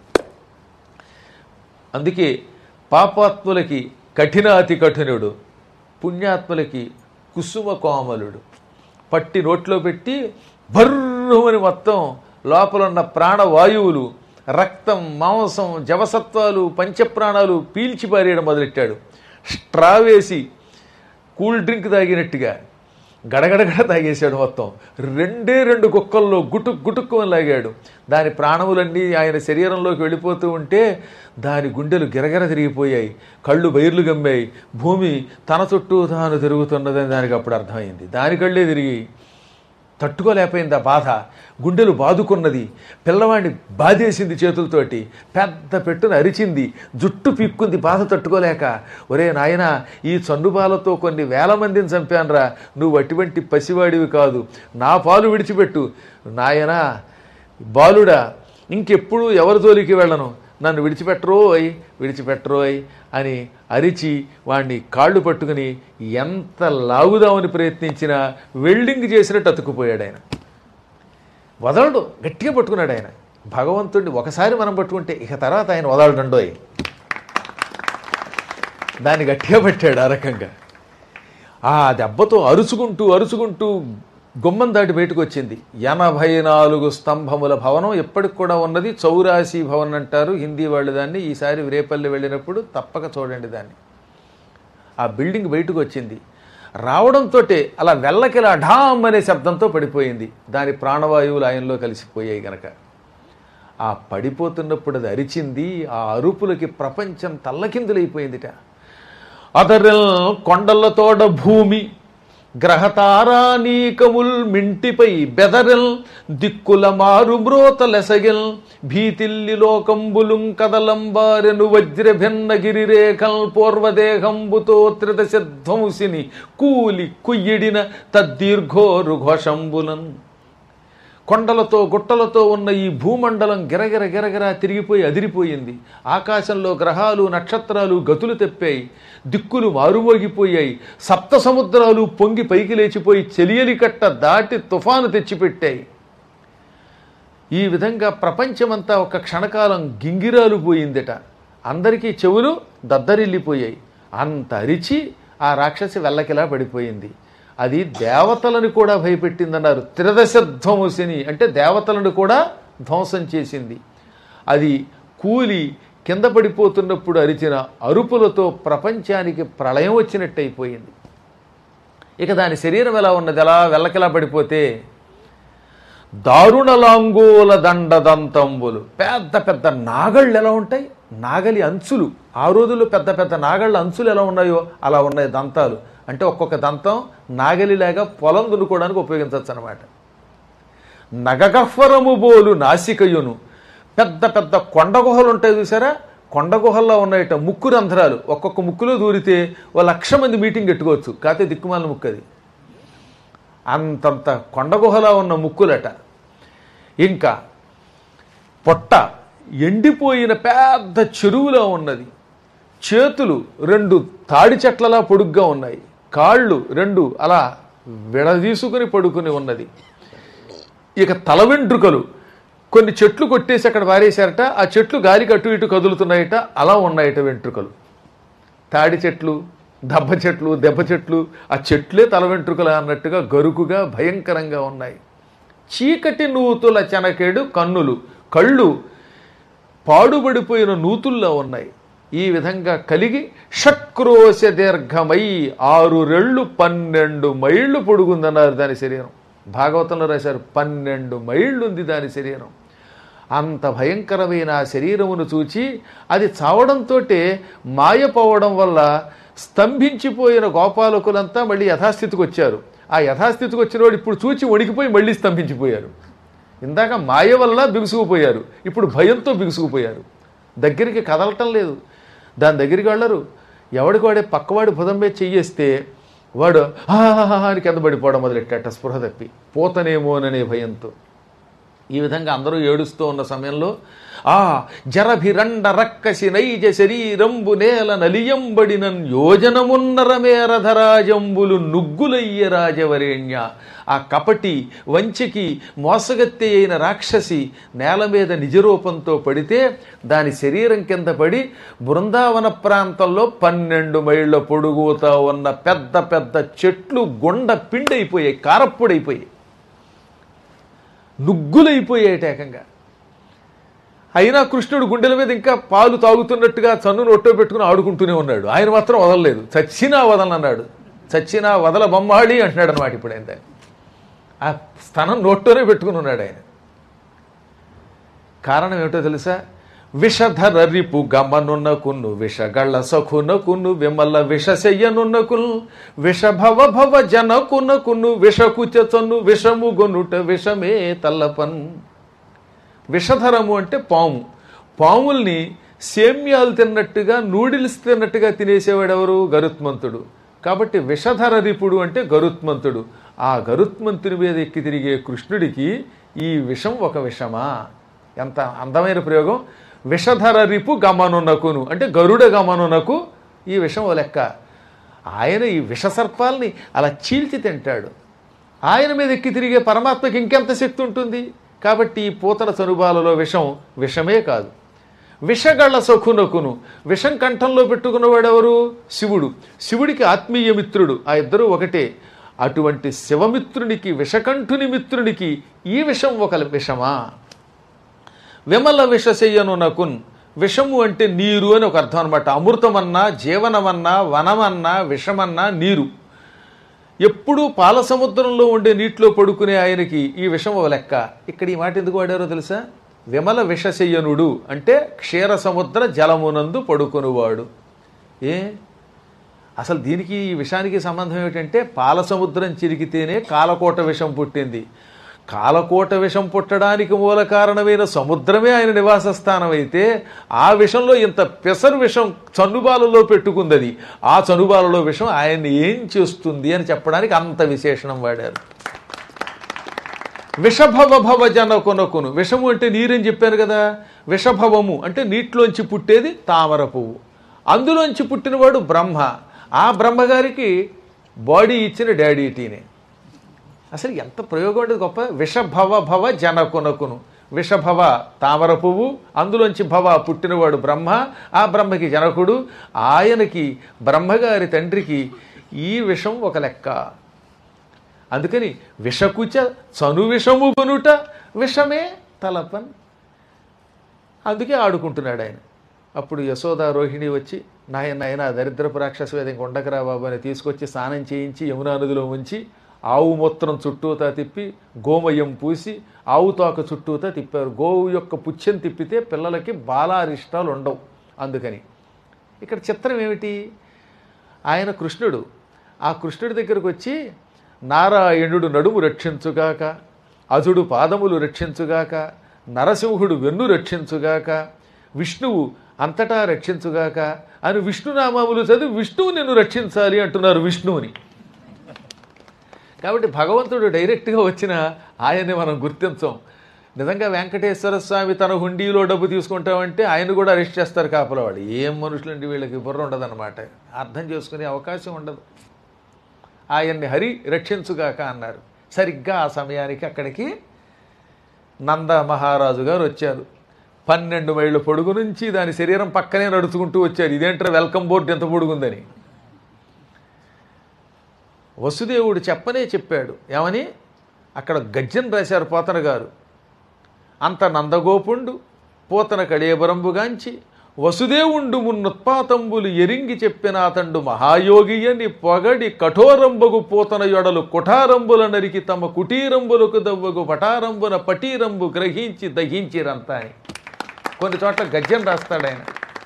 అందుకే పాపాత్ములకి కఠినాతి కఠినుడు పుణ్యాత్ములకి కుసుమ కోమలుడు పట్టి నోట్లో పెట్టి భర్రుమని మొత్తం లోపల ఉన్న ప్రాణవాయువులు రక్తం మాంసం జవసత్వాలు పంచప్రాణాలు పీల్చి పారేయడం మొదలెట్టాడు స్ట్రా వేసి కూల్ డ్రింక్ తాగినట్టుగా గడగడగడ తాగేశాడు మొత్తం రెండే రెండు కుక్కల్లో గుటుక్ గుటుక్కుని లాగాడు దాని ప్రాణములన్నీ ఆయన శరీరంలోకి వెళ్ళిపోతూ ఉంటే దాని గుండెలు గిరగిర తిరిగిపోయాయి కళ్ళు బైర్లు గమ్మాయి భూమి తన చుట్టూ తాను తిరుగుతున్నదని దానికి అప్పుడు అర్థమైంది దాని కళ్ళే తిరిగి తట్టుకోలేకపోయింది ఆ బాధ గుండెలు బాదుకున్నది పిల్లవాడిని బాధేసింది చేతులతోటి పెద్ద పెట్టున అరిచింది జుట్టు పీక్కుంది బాధ తట్టుకోలేక ఒరే నాయన ఈ చన్నుబాలతో కొన్ని వేల మందిని చంపానురా నువ్వు అటువంటి పసివాడివి కాదు నా పాలు విడిచిపెట్టు నాయనా బాలుడా ఇంకెప్పుడు ఎవరి జోలికి వెళ్ళను నన్ను విడిచిపెట్టరోయ్ విడిచిపెట్టరోయ్ అని అరిచి వాణ్ణి కాళ్ళు పట్టుకుని ఎంత లాగుదామని ప్రయత్నించినా వెల్డింగ్ చేసినట్టు అతుక్కుపోయాడు ఆయన వదలడు గట్టిగా పట్టుకున్నాడు ఆయన భగవంతుడిని ఒకసారి మనం పట్టుకుంటే ఇక తర్వాత ఆయన వదలడండోయ్ దాన్ని గట్టిగా పెట్టాడు ఆ రకంగా ఆ దెబ్బతో అరుచుకుంటూ అరుచుకుంటూ గుమ్మం దాటి బయటకు వచ్చింది ఎనభై నాలుగు స్తంభముల భవనం ఎప్పటికి కూడా ఉన్నది చౌరాసి భవన్ అంటారు హిందీ వాళ్ళు దాన్ని ఈసారి రేపల్లి వెళ్ళినప్పుడు తప్పక చూడండి దాన్ని ఆ బిల్డింగ్ బయటకు వచ్చింది రావడంతో అలా వెళ్ళకిలా ఢామ్ అనే శబ్దంతో పడిపోయింది దాని ప్రాణవాయువులు ఆయనలో కలిసిపోయాయి గనక ఆ పడిపోతున్నప్పుడు అది అరిచింది ఆ అరుపులకి ప్రపంచం తల్లకిందులైపోయిందిట అదరిల్ కొండలతోడ భూమి గ్రహతారానీకముల్ మింటిపై బెదరిల్ దిక్కుల మారు మ్రోతలెసగిల్ భీతిల్లి లోకంబులుం కదలంబారెను వజ్ర భిన్న గిరిరేఖల్ పూర్వదేహంబుతో త్రిదశ ధ్వంసిని కూలి కుయ్యిడిన తద్దీర్ఘోరు ఘోషంబులన్ కొండలతో గుట్టలతో ఉన్న ఈ భూమండలం గిరగిర గిరగిర తిరిగిపోయి అదిరిపోయింది ఆకాశంలో గ్రహాలు నక్షత్రాలు గతులు తెప్పాయి దిక్కులు మారుమోగిపోయాయి సప్త సముద్రాలు పొంగి పైకి లేచిపోయి చెలియలి కట్ట దాటి తుఫాను తెచ్చిపెట్టాయి ఈ విధంగా ప్రపంచమంతా ఒక క్షణకాలం గింగిరాలు పోయిందట అందరికీ చెవులు దద్దరిల్లిపోయాయి అంత అరిచి ఆ రాక్షసి వెళ్ళకిలా పడిపోయింది అది దేవతలను కూడా భయపెట్టిందన్నారు త్రిదశ ధ్వంసిని అంటే దేవతలను కూడా ధ్వంసం చేసింది అది కూలి కింద పడిపోతున్నప్పుడు అరిచిన అరుపులతో ప్రపంచానికి ప్రళయం వచ్చినట్టు అయిపోయింది ఇక దాని శరీరం ఎలా ఉన్నది ఎలా వెళ్ళకిలా పడిపోతే దారుణలాంగోల దండదంతంబులు పెద్ద పెద్ద నాగళ్ళు ఎలా ఉంటాయి నాగలి అంచులు ఆ రోజుల్లో పెద్ద పెద్ద నాగళ్ళ అంచులు ఎలా ఉన్నాయో అలా ఉన్నాయి దంతాలు అంటే ఒక్కొక్క దంతం నాగలిలాగా పొలం దున్నుకోవడానికి ఉపయోగించవచ్చు అనమాట నగగహ్వరము బోలు నాసికయును పెద్ద పెద్ద కొండ గుహలు ఉంటాయి చూసారా కొండ గుహల్లో ఉన్నాయట ముక్కు రంధ్రాలు ఒక్కొక్క ముక్కులో దూరితే ఓ లక్ష మంది మీటింగ్ పెట్టుకోవచ్చు కాకపోతే దిక్కుమాల ముక్కు అది అంతంత కొండ గుహలా ఉన్న ముక్కులట ఇంకా పొట్ట ఎండిపోయిన పెద్ద చెరువులా ఉన్నది చేతులు రెండు తాడి చెట్లలా పొడుగ్గా ఉన్నాయి కాళ్ళు రెండు అలా విడదీసుకుని పడుకుని ఉన్నది ఇక తల వెంట్రుకలు కొన్ని చెట్లు కొట్టేసి అక్కడ పారేశారట ఆ చెట్లు గాలికి అటు ఇటు కదులుతున్నాయట అలా ఉన్నాయట వెంట్రుకలు తాడి చెట్లు దెబ్బ చెట్లు దెబ్బ చెట్లు ఆ చెట్లే తల వెంట్రుకలు అన్నట్టుగా గరుకుగా భయంకరంగా ఉన్నాయి చీకటి నూతుల చెనకేడు కన్నులు కళ్ళు పాడుబడిపోయిన నూతుల్లో ఉన్నాయి ఈ విధంగా కలిగి షక్రోశ దీర్ఘమై ఆరు రెళ్ళు పన్నెండు మైళ్ళు పొడుగుందన్నారు దాని శరీరం భాగవతంలో రాశారు పన్నెండు మైళ్ళు ఉంది దాని శరీరం అంత భయంకరమైన ఆ శరీరమును చూచి అది చావడంతో మాయపోవడం వల్ల స్తంభించిపోయిన గోపాలకులంతా మళ్ళీ యథాస్థితికి వచ్చారు ఆ యథాస్థితికి వచ్చిన వాడు ఇప్పుడు చూచి వణికిపోయి మళ్ళీ స్తంభించిపోయారు ఇందాక మాయ వల్ల బిగుసుకుపోయారు ఇప్పుడు భయంతో బిగుసుకుపోయారు దగ్గరికి కదలటం లేదు దాని దగ్గరికి వెళ్ళరు ఎవడికి వాడే పక్కవాడి భుజం మీద చెయ్యేస్తే వాడు "ఆహాహాహా" అని కింద పడిపోవడం మొదలెట్టాట స్పృహ తప్పి పోతనేమోననే భయంతో ఈ విధంగా అందరూ ఏడుస్తూ ఉన్న సమయంలో ఆ జరభిరండ రక్కసి నైజ శరీరంబు నేల నలియంబడినన్ యోజనమున్నరమేరధరాజంబులు నుగ్గులయ్య రాజవరేణ్య ఆ కపటి వంచకి మోసగత్తి అయిన రాక్షసి నేల మీద నిజరూపంతో పడితే దాని శరీరం కింద పడి బృందావన ప్రాంతంలో పన్నెండు మైళ్ళ పొడుగుతా ఉన్న పెద్ద పెద్ద చెట్లు గుండ పిండైపోయాయి కారప్పుడైపోయాయి నుగ్గులైపోయాయట ఏకంగా అయినా కృష్ణుడు గుండెల మీద ఇంకా పాలు తాగుతున్నట్టుగా చన్ను నొట్టో పెట్టుకుని ఆడుకుంటూనే ఉన్నాడు ఆయన మాత్రం వదలలేదు చచ్చినా వదలనన్నాడు చచ్చినా వదల బొమ్మాళి అంటున్నాడు అనమాట ఇప్పుడు ఆయన దాన్ని. ఆ స్థనం నోట్లోనే పెట్టుకుని ఉన్నాడు ఆయన కారణం ఏమిటో తెలుసా విషధర రిపు గమనున్నకును విషగళ్ళ సఖునకును విమల విషశయ్యనున్నకును విషభవ భవ జనకునకును విషకుచను విషము గొనుట విషమే తల్లపన్ విషధరము అంటే పాము పాముల్ని సేమ్యాలు తిన్నట్టుగా నూడిల్స్ తిన్నట్టుగా తినేసేవాడు ఎవరు గరుత్మంతుడు కాబట్టి విషధర రిపుడు అంటే గరుత్మంతుడు ఆ గరుత్మంతుని మీద ఎక్కి తిరిగే కృష్ణుడికి ఈ విషం ఒక విషమా ఎంత అందమైన ప్రయోగం విషధర రిపు గమనునకును అంటే గరుడ గమనునకు ఈ విషం ఓ లెక్క ఆయన ఈ విషసర్పాల్ని అలా చీల్చి తింటాడు ఆయన మీద ఎక్కి తిరిగే పరమాత్మకి ఇంకెంత శక్తి ఉంటుంది కాబట్టి ఈ పూతల చనుబాలలో విషం విషమే కాదు విషగళ్ళ సఖునకును విషం కంఠంలో పెట్టుకున్నవాడెవరు శివుడు శివుడికి ఆత్మీయ మిత్రుడు ఆ ఇద్దరు ఒకటే అటువంటి శివమిత్రునికి విషకంఠుని మిత్రునికి ఈ విషం ఒక విషమా విమల విషశయ్యను నకున్ విషము అంటే నీరు అని ఒక అర్థం అనమాట అమృతమన్నా జీవనమన్నా వనమన్నా విషమన్నా నీరు ఎప్పుడూ పాల సముద్రంలో ఉండే నీటిలో పడుకునే ఆయనకి ఈ విషం ఒక లెక్క ఇక్కడ ఈ మాట ఎందుకు వాడారో తెలుసా విమల విషశయ్యనుడు అంటే క్షీర సముద్ర జలమునందు పడుకునివాడు ఏ అసలు దీనికి ఈ విషానికి సంబంధం ఏమిటంటే పాల సముద్రం చిరిగితేనే కాలకోట విషం పుట్టింది కాలకోట విషం పుట్టడానికి మూల కారణమైన సముద్రమే ఆయన నివాస స్థానం అయితే ఆ విషంలో ఇంత పెసరు విషం చనుబాలలో పెట్టుకుందది ఆ చనుబాలలో విషం ఆయన్ని ఏం చేస్తుంది అని చెప్పడానికి అంత విశేషణం వాడారు విషభవ భవ జనకొనకును విషము అంటే నీరని చెప్పాను కదా విషభవము అంటే నీటిలోంచి పుట్టేది తామర పువ్వు అందులోంచి పుట్టినవాడు బ్రహ్మ ఆ బ్రహ్మగారికి బాడీ ఇచ్చిన డాడీ టీనే అసలు ఎంత ప్రయోగం అంటే గొప్ప విషభవ భవ జనకునకును విషభవ తామర పువ్వు అందులోంచి భవ పుట్టినవాడు బ్రహ్మ ఆ బ్రహ్మకి జనకుడు ఆయనకి బ్రహ్మగారి తండ్రికి ఈ విషం ఒక లెక్క అందుకని విషకుచ చను విషము కొనుట విషమే తలపన్ అందుకే ఆడుకుంటున్నాడు ఆయన అప్పుడు యశోద రోహిణి వచ్చి నాయన నాయన దరిద్రపు రాక్షస వేదంగా ఉండకరా బాబు అని తీసుకొచ్చి స్నానం చేయించి యమునా నదిలో ఉంచి ఆవు మూత్రం చుట్టూతా తిప్పి గోమయం పూసి ఆవు తోక చుట్టూతా తిప్పారు గోవు యొక్క పుచ్చం తిప్పితే పిల్లలకి బాలారిష్టాలు ఉండవు అందుకని ఇక్కడ చిత్రం ఏమిటి ఆయన కృష్ణుడు ఆ కృష్ణుడి దగ్గరకు వచ్చి నారాయణుడు నడుము రక్షించుగాక అజుడు పాదములు రక్షించుగాక నరసింహుడు వెన్ను రక్షించుగాక విష్ణువు అంతటా రక్షించుగాక అని విష్ణునామాములు చదివి విష్ణువు నిన్ను రక్షించాలి అంటున్నారు విష్ణువుని కాబట్టి భగవంతుడు డైరెక్ట్గా వచ్చిన ఆయన్ని మనం గుర్తించం నిజంగా వెంకటేశ్వర స్వామి తన హుండీలో డబ్బు తీసుకుంటామంటే ఆయన కూడా అరెస్ట్ చేస్తారు కాపల వాళ్ళు ఏం మనుషులండి వీళ్ళకి బుర్ర ఉండదన్నమాట అర్థం చేసుకునే అవకాశం ఉండదు ఆయన్ని హరి రక్షించుగాక అన్నారు సరిగ్గా ఆ సమయానికి అక్కడికి నంద మహారాజు గారు వచ్చారు పన్నెండు మైళ్ళ పొడుగు నుంచి దాని శరీరం పక్కనే నడుచుకుంటూ వచ్చారు ఇదేంటారు వెల్కమ్ బోర్డు ఎంత పొడుగుందని వసుదేవుడు చెప్పనే చెప్పాడు ఏమని అక్కడ గజ్జం రాశారు పోతన గారు అంత నందగోపుండు పోతన కడేబరంబుగాంచి వసుదేవుండు మున్నుత్పాతంబులు ఎరింగి చెప్పిన అతండు మహాయోగియని పొగడి కఠోరంబగు పోతన యొడలు కుఠారంబుల నరికి తమ కుటీరంబులకు దవ్వగు పటారంబున పటీరంబు గ్రహించి దహించిరంతా అని కొన్ని చోట్ల గజ్జం రాస్తాడు ఆయన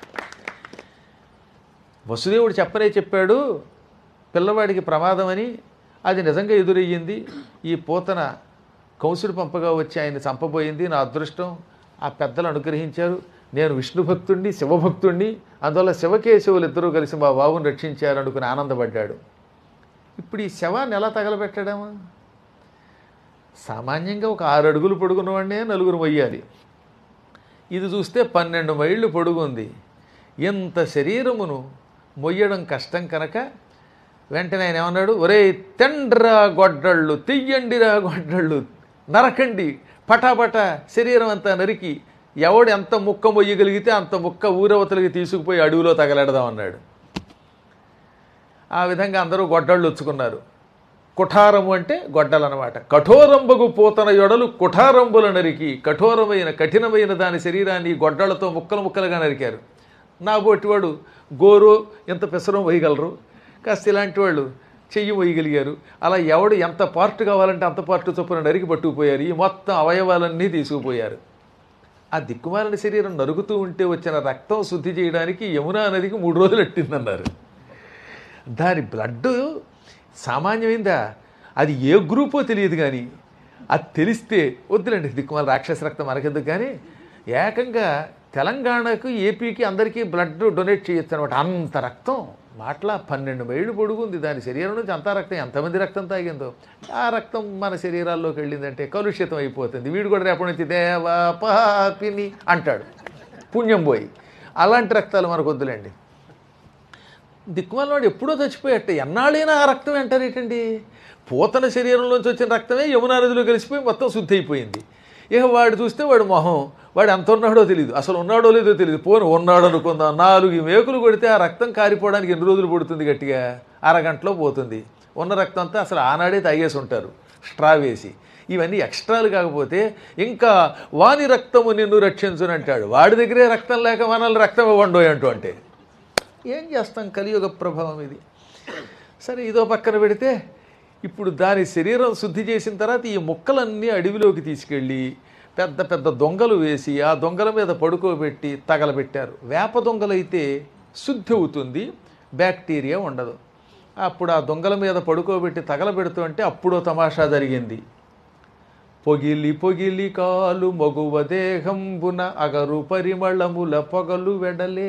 వసుదేవుడు చెప్పనే చెప్పాడు పిల్లవాడికి ప్రమాదమని అది నిజంగా ఎదురయ్యింది ఈ పోతన కంసుడు పంపగా వచ్చి ఆయన్ని చంపబోయింది నా అదృష్టం ఆ పెద్దలు అనుగ్రహించారు నేను విష్ణు భక్తుణ్ణి శివభక్తుణ్ణి అందువల్ల శివకేశవులు ఇద్దరూ కలిసి మా బాబుని రక్షించారు అనుకుని ఆనందపడ్డాడు ఇప్పుడు ఈ శవాన్ని ఎలా తగలబెట్టడము సామాన్యంగా ఒక ఆరు అడుగులు పొడుగున్నవాడినే నలుగురు మొయ్యాలి ఇది చూస్తే పన్నెండు మైళ్ళు పొడుగుంది ఎంత శరీరమును మొయ్యడం కష్టం కనుక వెంటనే ఆయన ఏమన్నాడు ఒరే తెండ్రా గొడ్డళ్ళు తియ్యండిరా గొడ్డళ్ళు నరకండి పటాపట శరీరం అంతా నరికి ఎవడు ఎంత ముక్క మొయ్యగలిగితే అంత ముక్క ఊరవతలకి తీసుకుపోయి అడవిలో తగలెడదాం అన్నాడు ఆ విధంగా అందరూ గొడ్డళ్ళు వచ్చుకున్నారు కుఠారము అంటే గొడ్డలు అనమాట కఠోరంబగు పోతన యొడలు కుఠారంబుల నరికి కఠోరమైన కఠినమైన దాని శరీరాన్ని ఈ గొడ్డలతో ముక్కలు ముక్కలుగా నరికారు నా బొట్టివాడు గోరు ఇంత పెసరం వేయగలరు కాస్త ఇలాంటి వాళ్ళు చెయ్యి వేయగలిగారు అలా ఎవడు ఎంత పార్ట్ కావాలంటే అంత పార్ట్ చొప్పున నరికి పట్టుకుపోయారు ఈ మొత్తం అవయవాలన్నీ తీసుకుపోయారు ఆ దిక్కుమాలిన శరీరం నరుగుతూ ఉంటే వచ్చిన రక్తం శుద్ధి చేయడానికి యమునా నదికి మూడు రోజులు ఎట్టిందన్నారు దాని బ్లడ్ సామాన్యమైందా అది ఏ గ్రూపో తెలియదు కానీ అది తెలిస్తే వద్దులండి దిక్కుమాల రాక్షస రక్తం మనకెందుకు కానీ ఏకంగా తెలంగాణకు ఏపీకి అందరికీ బ్లడ్ డొనేట్ చేయొచ్చు అనమాట అంత రక్తం మాటలా పన్నెండు మైళ్ళు పొడుగుంది దాని శరీరం నుంచి అంత రక్తం ఎంతమంది రక్తం తాగిందో ఆ రక్తం మన శరీరాల్లోకి వెళ్ళిందంటే కలుషితం అయిపోతుంది వీడు కూడా రేపటి నుంచి దేవా పాపిని అంటాడు పుణ్యం పోయి అలాంటి రక్తాలు మనకు వద్దులేండి దిక్కుమాలవాడు ఎప్పుడో చచ్చిపోయట్ట ఎన్నాళ్ళైనా ఆ రక్తం ఏంటారేటండి పూతన శరీరంలోంచి వచ్చిన రక్తమే యమునా నదిలో కలిసిపోయి మొత్తం శుద్ధి అయిపోయింది ఇక వాడు చూస్తే వాడు మొహం వాడు ఎంత ఉన్నాడో తెలియదు అసలు ఉన్నాడో లేదో తెలియదు పోను ఉన్నాడు అనుకుందాం నాలుగు మేకులు కొడితే ఆ రక్తం కారిపోవడానికి ఎన్ని రోజులు పడుతుంది గట్టిగా అరగంటలో పోతుంది ఉన్న రక్తం అంతా అసలు ఆనాడే తాగేసి ఉంటారు స్ట్రా వేసి ఇవన్నీ ఎక్స్ట్రాలు కాకపోతే ఇంకా వాని రక్తము నిన్ను రక్షించునంటాడు వాడి దగ్గరే రక్తం లేక మనల్ని రక్తం ఇవ్వండు అంటూ అంటే ఏం చేస్తాం కలియుగ ప్రభావం ఇది సరే ఇదో పక్కన పెడితే ఇప్పుడు దాని శరీరం శుద్ధి చేసిన తర్వాత ఈ ముక్కలన్నీ అడవిలోకి తీసుకెళ్ళి పెద్ద పెద్ద దొంగలు వేసి ఆ దొంగల మీద పడుకోబెట్టి తగలబెట్టారు వేప దొంగలైతే శుద్ధి అవుతుంది బ్యాక్టీరియా ఉండదు అప్పుడు ఆ దొంగల మీద పడుకోబెట్టి తగలబెడుతూ అంటే అప్పుడో తమాషా జరిగింది పొగిలి పొగిలి కాలు మగువ దేహంబున అగరు పరిమళముల పొగలు వెడలే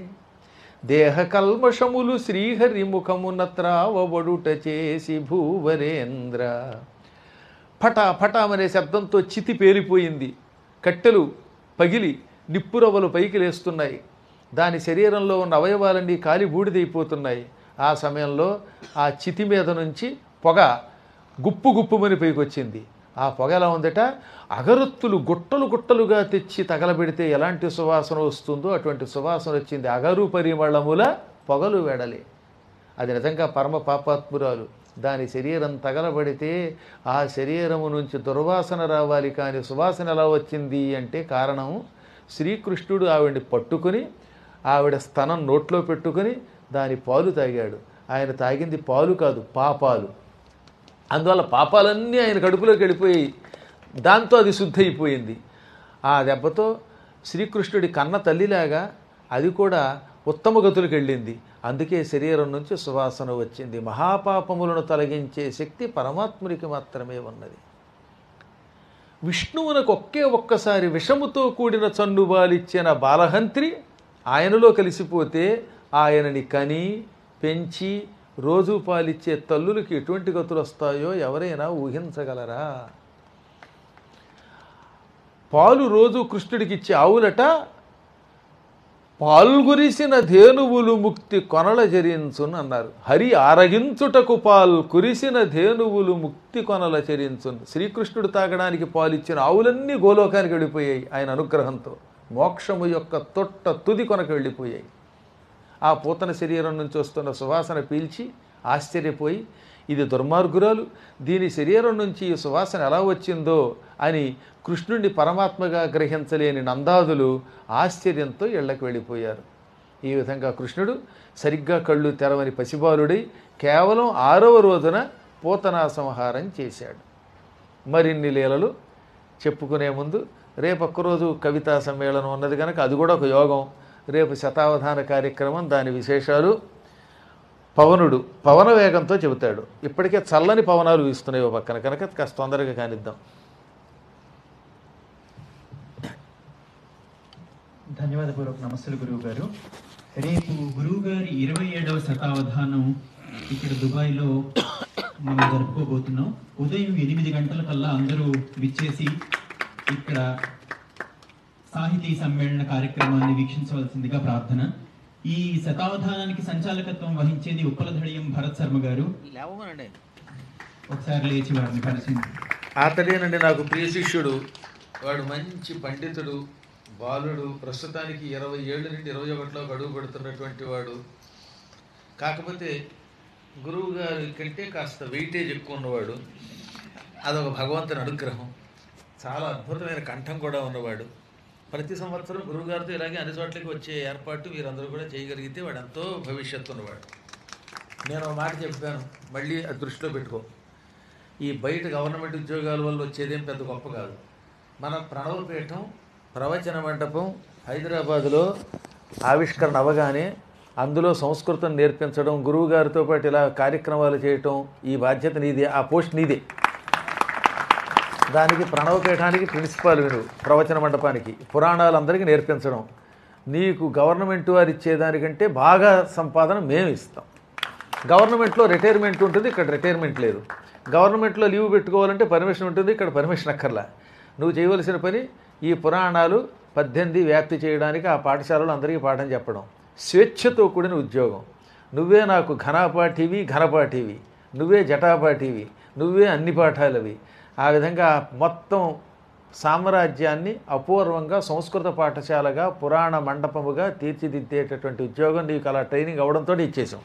దేహ కల్మషములు శ్రీహరి ముఖమున త్రావబడుట చేసి భూవరేంద్ర ఫట ఫటామనే శబ్దంతో చితి పేలిపోయింది కట్టెలు పగిలి నిప్పురవ్వలు పైకి లేస్తున్నాయి దాని శరీరంలో ఉన్న అవయవాలన్నీ కాలి బూడిదైపోతున్నాయి ఆ సమయంలో ఆ చితి మీద నుంచి పొగ గుప్పు గుప్పుమని పైకి వచ్చింది ఆ పొగ ఎలా ఉందట అగరొత్తులు గుట్టలు గుట్టలుగా తెచ్చి తగలబెడితే ఎలాంటి సువాసన వస్తుందో అటువంటి సువాసన వచ్చింది అగరు పరిమళముల పొగలు వెడలే అది నిజంగా పరమ పాపాత్మురాలు దాని శరీరం తగలబడితే ఆ శరీరము నుంచి దుర్వాసన రావాలి కానీ సువాసన ఎలా వచ్చింది అంటే కారణం శ్రీకృష్ణుడు ఆవిడ్ని పట్టుకుని ఆవిడ స్తనం నోట్లో పెట్టుకుని దాని పాలు తాగాడు ఆయన తాగింది పాలు కాదు పాపాలు అందువల్ల పాపాలన్నీ ఆయన కడుపులోకి వెళ్ళిపోయి దాంతో అది శుద్ధి అయిపోయింది ఆ దెబ్బతో శ్రీకృష్ణుడి కన్న తల్లిలాగా అది కూడా ఉత్తమ గతులకు వెళ్ళింది అందుకే శరీరం నుంచి సువాసన వచ్చింది మహాపాపములను తొలగించే శక్తి పరమాత్మునికి మాత్రమే ఉన్నది విష్ణువునకు ఒకే ఒక్కసారి విషముతో కూడిన చన్నుబాలిచ్చిన బాలహంత్రి ఆయనలో కలిసిపోతే ఆయనని కని పెంచి రోజు పాలిచ్చే తల్లులకి ఎటువంటి గతులు వస్తాయో ఎవరైనా ఊహించగలరా పాలు రోజు కృష్ణుడికి ఇచ్చే ఆవులట పాల్గురిసిన ధేనువులు ముక్తి కొనల జరించున్ అన్నారు హరి ఆరగించుటకు పాల్ కురిసిన ధేనువులు ముక్తి కొనల చరించున్ శ్రీకృష్ణుడు తాగడానికి పాలిచ్చిన ఆవులన్నీ గోలోకానికి వెళ్ళిపోయాయి ఆయన అనుగ్రహంతో మోక్షము యొక్క తొట్ట తుది కొనకు వెళ్ళిపోయాయి ఆ పూతన శరీరం నుంచి వస్తున్న సువాసన పీల్చి ఆశ్చర్యపోయి ఇది దుర్మార్గురాలు దీని శరీరం నుంచి ఈ సువాసన ఎలా వచ్చిందో అని కృష్ణుడిని పరమాత్మగా గ్రహించలేని నందాదులు ఆశ్చర్యంతో ఇళ్లకు వెళ్ళిపోయారు ఈ విధంగా కృష్ణుడు సరిగ్గా కళ్ళు తెరవని పసిబాలుడై కేవలం ఆరవ రోజున పూతనా సంహారం చేశాడు మరిన్ని లీలలు చెప్పుకునే ముందు రేపు ఒక్కరోజు కవితా సమ్మేళనం ఉన్నది కనుక అది కూడా ఒక యోగం రేపు శతావధాన కార్యక్రమం దాని విశేషాలు పవనుడు పవన వేగంతో చెబుతాడు ఇప్పటికే చల్లని పవనాలు వీస్తున్నాయి ఓ పక్కన కనుక కాస్త తొందరగా కానిద్దాం ధన్యవాదపూర్వక నమస్తులు గురువు గారు రేపు గురువు గారి ఇరవై ఏడవ శతావధానం ఇక్కడ దుబాయ్లో మనం జరుపుకోబోతున్నాం ఉదయం ఎనిమిది గంటల కల్లా అందరూ విచ్చేసి ఇక్కడ సాహితీ సమ్మేళన కార్యక్రమాన్ని వీక్షించవలసిందిగా ప్రార్థన ఈ శతావధానానికి సంచాలకత్వం వహించేది ఉప్పలధడియం భరత్ శర్మ గారు లేవమనండి ఒకసారి లేచి వారిని పరిచయం అతడేనండి నాకు ప్రియ శిష్యుడు వాడు మంచి పండితుడు బాలుడు ప్రస్తుతానికి ఇరవై ఏళ్ళ నుండి ఇరవై ఒకటిలో గడువు పెడుతున్నటువంటి వాడు కాకపోతే గురువు గారి కంటే కాస్త వెయిటేజ్ ఎక్కువ ఉన్నవాడు అదొక భగవంతుని అనుగ్రహం చాలా అద్భుతమైన కంఠం కూడా ఉన్నవాడు ప్రతి సంవత్సరం గురువుగారితో ఇలాగే అన్ని చోట్లకి వచ్చే ఏర్పాటు మీరందరూ కూడా చేయగలిగితే వాడు ఎంతో భవిష్యత్తు ఉన్నవాడు నేను ఒక మాట చెప్పాను మళ్ళీ అది దృష్టిలో పెట్టుకో ఈ బయట గవర్నమెంట్ ఉద్యోగాల వల్ల వచ్చేదేం పెద్ద గొప్ప కాదు మన ప్రణవపీఠం ప్రవచన మండపం హైదరాబాదులో ఆవిష్కరణ అవగానే అందులో సంస్కృతం నేర్పించడం గురువు గారితో పాటు ఇలా కార్యక్రమాలు చేయటం ఈ బాధ్యత నీదే ఆ పోస్ట్ నీదే దానికి ప్రణవపీఠానికి ప్రిన్సిపాల్ విను ప్రవచన మండపానికి పురాణాలు అందరికీ నేర్పించడం నీకు గవర్నమెంట్ వారు ఇచ్చేదానికంటే బాగా సంపాదన మేము ఇస్తాం గవర్నమెంట్లో రిటైర్మెంట్ ఉంటుంది ఇక్కడ రిటైర్మెంట్ లేదు గవర్నమెంట్లో లీవ్ పెట్టుకోవాలంటే పర్మిషన్ ఉంటుంది ఇక్కడ పర్మిషన్ అక్కర్లా నువ్వు చేయవలసిన పని ఈ పురాణాలు పద్దెనిమిది వ్యాప్తి చేయడానికి ఆ పాఠశాలలో అందరికీ పాఠం చెప్పడం స్వేచ్ఛతో కూడిన ఉద్యోగం నువ్వే నాకు ఘనాపాఠివి ఘనపాఠివి నువ్వే జటాపాఠివి నువ్వే అన్ని పాఠాలవి ఆ విధంగా మొత్తం సామ్రాజ్యాన్ని అపూర్వంగా సంస్కృత పాఠశాలగా పురాణ మండపముగా తీర్చిదిద్దేటటువంటి ఉద్యోగం నీకు అలా ట్రైనింగ్ అవడంతో ఇచ్చేసాం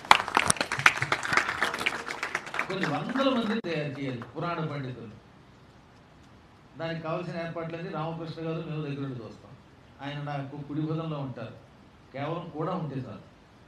కొన్ని వందల మందిని తయారు చేయాలి పురాణ పండితులు దానికి కావాల్సిన ఏర్పాట్లన్నీ రామకృష్ణ గారు మేము దగ్గర నుండి చూస్తాం ఆయన నాకు కుడి భుజంలో ఉంటారు కేవలం కూడా ఉంటే చాలు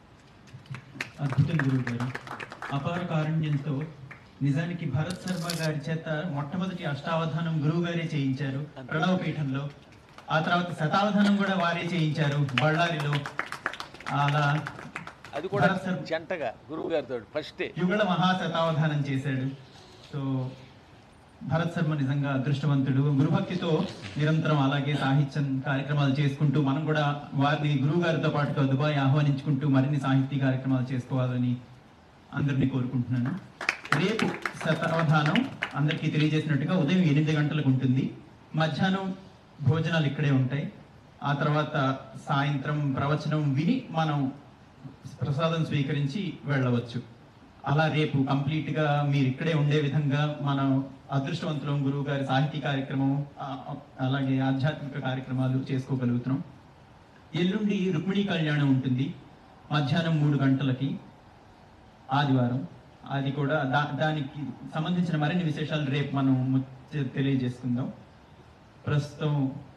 అద్భుతం గురువు గారు అపార కారుణ్యంతో నిజానికి భరత్ శర్మ గారి చేత మొట్టమొదటి అష్టావధానం గురువు గారే చేయించారు ప్రణవ పీఠంలో ఆ తర్వాత శతావధానం కూడా వారే చేయించారు బళ్ళారిలో అలా అది కూడా భరత్ శర్మ జంటగా గురువు గారితో ఫస్టే యుగళ మహాశతావధానం చేశాడు సో భరత్ శర్మ నిజంగా అదృష్టవంతుడు గురుభక్తితో నిరంతరం అలాగే సాహిత్యం కార్యక్రమాలు చేసుకుంటూ మనం కూడా వారిని గురువు గారితో పాటుగా దుబాయ్ ఆహ్వానించుకుంటూ మరిన్ని సాహిత్య కార్యక్రమాలు చేసుకోవాలని అందరినీ కోరుకుంటున్నాను రేపు శతావధానం అందరికీ తెలియజేసినట్టుగా ఉదయం ఎనిమిది గంటలకు ఉంటుంది మధ్యాహ్నం భోజనాలు ఇక్కడే ఉంటాయి ఆ తర్వాత సాయంత్రం ప్రవచనం విని మనం ప్రసాదం స్వీకరించి వెళ్ళవచ్చు అలా రేపు కంప్లీట్ గా మీరు ఇక్కడే ఉండే విధంగా మనం అదృష్టవంతులం గురువు గారి సాహితీ కార్యక్రమం ఆ- ఆ- అలాగే ఆధ్యాత్మిక కార్యక్రమాలు చేసుకోగలుగుతున్నాం ఎల్లుండి రుక్మిణీ కళ్యాణం ఉంటుంది మధ్యాహ్నం మూడు గంటలకి ఆదివారం అది కూడా దా దానికి సంబంధించిన మరిన్ని విశేషాలు రేపు మనం ము- తెలియజేసుకుందాం ప్రస్తుతం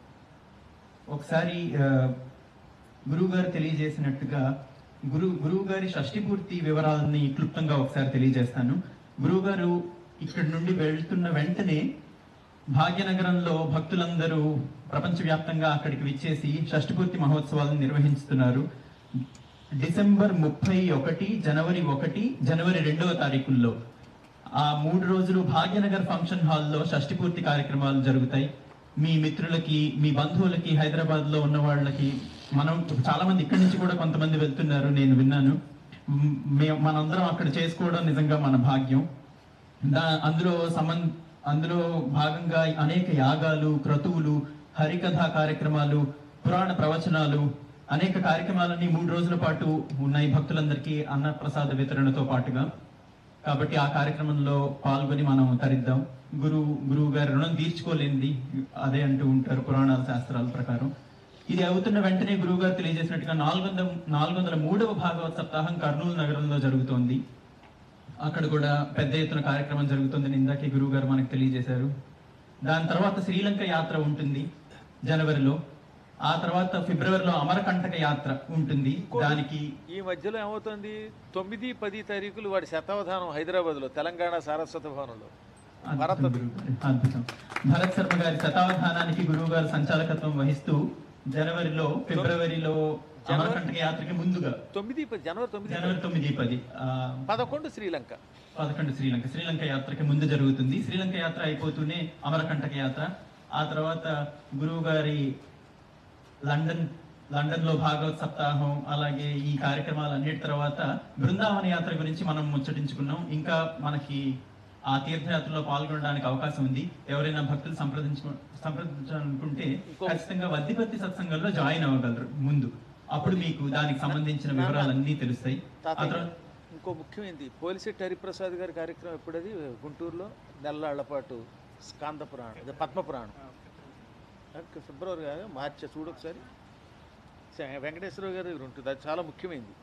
ఒకసారి ఆ, గురువు గారు తెలియజేసినట్టుగా గురు గురువు గారి షష్ఠి పూర్తి వివరాలని క్లుప్తంగా ఒకసారి తెలియజేస్తాను గురువు గారు ఇక్కడి నుండి వెళ్తున్న వెంటనే భాగ్యనగరంలో భక్తులందరూ ప్రపంచవ్యాప్తంగా అక్కడికి విచ్చేసి షష్ఠి పూర్తి మహోత్సవాలను నిర్వహిస్తున్నారు డిసెంబర్ ముప్పై ఒకటి జనవరి ఒకటి జనవరి రెండవ తారీఖుల్లో ఆ మూడు రోజులు భాగ్యనగర్ ఫంక్షన్ హాల్లో షష్ఠి పూర్తి కార్యక్రమాలు జరుగుతాయి మీ మిత్రులకి మీ బంధువులకి హైదరాబాద్ లో ఉన్న వాళ్ళకి మనం చాలా మంది ఇక్కడి నుంచి కూడా కొంతమంది వెళ్తున్నారు నేను విన్నాను మ్, మేము మనందరం అక్కడ చేసుకోవడం నిజంగా మన భాగ్యం దా అందులో సంబంధ అందులో భాగంగా అనేక యాగాలు క్రతువులు హరికథ కార్యక్రమాలు పురాణ ప్రవచనాలు అనేక కార్యక్రమాలన్నీ మూడు రోజుల పాటు ఉన్నాయి భక్తులందరికీ అన్నప్రసాద వితరణతో పాటుగా కాబట్టి ఆ కార్యక్రమంలో పాల్గొని మనం తరిద్దాం గురువు గురువు గారి రుణం తీర్చుకోలేనిది అదే అంటూ ఉంటారు పురాణాల శాస్త్రాల ప్రకారం ఇది అవుతున్న వెంటనే గురువు గారు తెలియజేసినట్టుగా నాలుగు వందల నాలుగు వందల మూడవ భాగవత సప్తాహం కర్నూలు నగరంలో జరుగుతోంది అక్కడ కూడా పెద్ద ఎత్తున కార్యక్రమం జరుగుతుందని ఇందాకే గురువు గారు మనకు తెలియజేశారు దాని తర్వాత శ్రీలంక యాత్ర ఉంటుంది జనవరిలో ఆ తర్వాత ఫిబ్రవరిలో అమరకంటక యాత్ర ఉంటుంది దానికి ఈ మధ్యలో ఏమవుతుంది తొమ్మిది పది తారీఖులు వాడి శతావధానం హైదరాబాద్లో తెలంగాణ సారస్వత భవనంలో భరత్ అద్భుతం గురువు గారు. అద్భుతం భరత్ శర్మ గారి శతావధానానికి గురువు గారు సంచాలకత్వం వహిస్తూ జనవరిలో ఫిబ్రవరిలో అమరకంటక యాత్రకి ముందుగా తొమ్మిది పది జనవరి తొమ్మిది జనవరి తొమ్మిది పది ఆ, పదకొండు శ్రీలంక పదకొండు శ్రీలంక శ్రీలంక యాత్రకి ముందు జరుగుతుంది శ్రీలంక యాత్ర అయిపోతూనే అమరకంటక యాత్ర ఆ తర్వాత గురువు గారి లండన్ లండన్ లో భాగవత్ సప్తాహం అలాగే ఈ కార్యక్రమాలు అన్నిటి తర్వాత బృందావన యాత్ర గురించి మనం ముచ్చటించుకున్నాం ఇంకా మనకి ఆ తీర్థయాత్రలో పాల్గొనడానికి అవకాశం ఉంది ఎవరైనా భక్తులు సంప్రదించు సంప్రదించాలనుకుంటే ఖచ్చితంగా వద్దిపత్తి సత్సంగంలో జాయిన్ అవ్వగలరు ముందు అప్పుడు మీకు దానికి సంబంధించిన వివరాలన్నీ తెలుస్తాయి ఆ తాతయ్య తర్వాత ఇంకో ముఖ్యమైనది పోలిశెట్టి హరిప్రసాద్ గారి కార్యక్రమం ఎప్పుడది గుంటూరులో నెల్లాళ్ల పాటు స్కాంద పురాణం అదే పద్మ పురాణం ఓకే, ఫిబ్రవరి కాదు మార్చి చూడు ఒకసారి స- వెంకటేశ్వర గారి దగ్గర ఉంటుంది అది చాలా ముఖ్యమైనది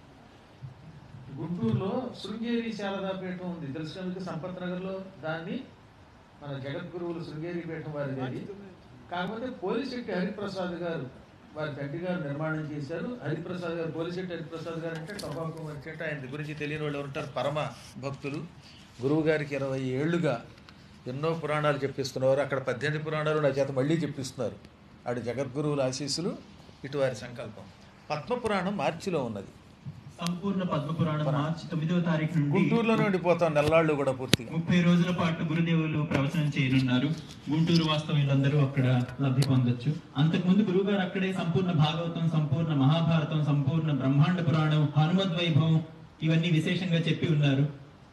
గుంటూరులో శృంగేరి శారదాపీఠం ఉంది తెలుసుకునేందుకు సంపత్ నగర్లో దాన్ని మన జగద్గురువులు శృంగేరి పీఠం వారిది అది. కాకపోతే పోలిశెట్టి హరిప్రసాద్ గారు వారి తండ్రి గారు నిర్మాణం చేశారు హరిప్రసాద్ గారు పోలిశెట్టి హరిప్రసాద్ గారు అంటే టొబాకో మర్చెంట్ ఆయన గురించి తెలియని వాళ్ళు ఉంటారు పరమ భక్తులు గురువు గారికి ఇరవై ఏళ్ళుగా ఎన్నో పురాణాలు చెప్పిస్తున్నారు అక్కడ పద్దెనిమిది పురాణాలు నా చేత మళ్ళీ చెప్పిస్తున్నారు అటు జగద్గురువుల ఆశీస్సులు ఇటు వారి సంకల్పం పద్మ పురాణం మార్చిలో ఉన్నది సంపూర్ణ పద్మ పురాణం మార్చి తొమ్మిదవ తారీఖు నుండి గుంటూరులోనే ఉండిపోతాం నెల్లాళ్ళు కూడా పూర్తిగా ముప్పై రోజుల పాటు గురుదేవులు ప్రవచనం చేయనున్నారు గుంటూరు వాస్తవ్యులందరూ అక్కడ లబ్ధి పొందొచ్చు అంతకుముందు గురువు గారు అక్కడే సంపూర్ణ భాగవతం సంపూర్ణ మహాభారతం సంపూర్ణ బ్రహ్మాండ పురాణం హనుమద్ వైభవం ఇవన్నీ విశేషంగా చెప్పి ఉన్నారు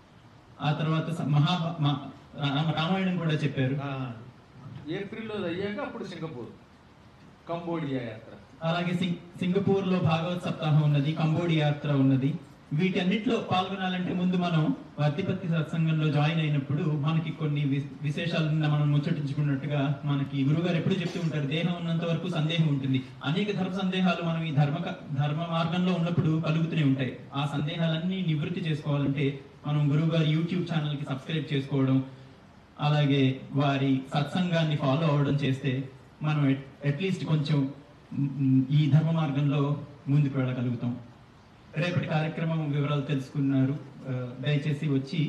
ఆ తర్వాత స- మహా మ- రా- రామాయణం కూడా చెప్పారు ఏప్రిల్లో అయ్యాక అప్పుడు సింగపూర్ కంబోడియా యాత్ర అలాగే సింగ్ సింగపూర్ లో భాగవత్ సప్తాహం ఉన్నది కంబోడియా యాత్ర ఉన్నది వీటన్నిటిలో పాల్గొనాలంటే ముందు మనం వర్తిపత్తి సత్సంగంలో జాయిన్ అయినప్పుడు మనకి కొన్ని వి- విశేషాలు నిన్న మనం ముచ్చటించుకున్నట్టుగా మనకి గురుగారు ఎప్పుడు చెప్తూ ఉంటారు దేహం ఉన్నంత వరకు సందేహం ఉంటుంది అనేక ధర్మ సందేహాలు మనం ఈ ధర్మ క- ధర్మ మార్గంలో ఉన్నప్పుడు కలుగుతూనే ఉంటాయి ఆ సందేహాలన్నీ నివృత్తి చేసుకోవాలంటే మనం గురువు గారి యూట్యూబ్ ఛానల్ కి సబ్స్క్రైబ్ చేసుకోవడం అలాగే వారి సత్సంగాన్ని ఫాలో అవ్వడం చేస్తే మనం అట్లీస్ట్ కొంచెం మ్, ఈ ధర్మ మార్గంలో ముందుకు వెళ్ళగలుగుతాం రేపటి కార్యక్రమం వివరాలు తెలుసుకున్నారు ఆ, దయచేసి వచ్చి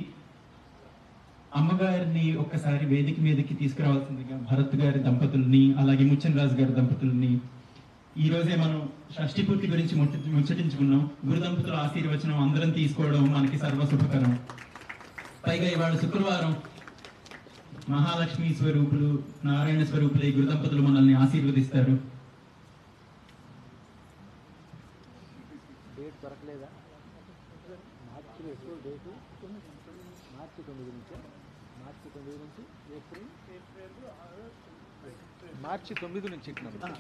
అమ్మగారిని ఒక్కసారి వేదిక మీదకి తీసుకురావాల్సిందిగా భరత్ గారి దంపతుల్ని అలాగే ముచ్చన్ రాజు గారి దంపతుల్ని ఈ రోజే మనం షష్ఠి పూర్తి గురించి ముచ్చ- ముచ్చటించుకున్నాం గురు దంపతుల ఆశీర్వచనం అందరం తీసుకోవడం మనకి సర్వశుభకరం పైగా ఇవాళ శుక్రవారం మహాలక్ష్మి స్వరూపులు నారాయణ స్వరూపులై గురు దంపతులు మనల్ని ఆశీర్వదిస్తారు డేట్ దొరకలేదా మార్చిలో ఎప్పుడు డేటు మార్చి తొమ్మిది నుంచి మార్చి తొమ్మిది నుంచి ఏప్రిల్ మార్చి తొమ్మిది నుంచి ఇక్కడ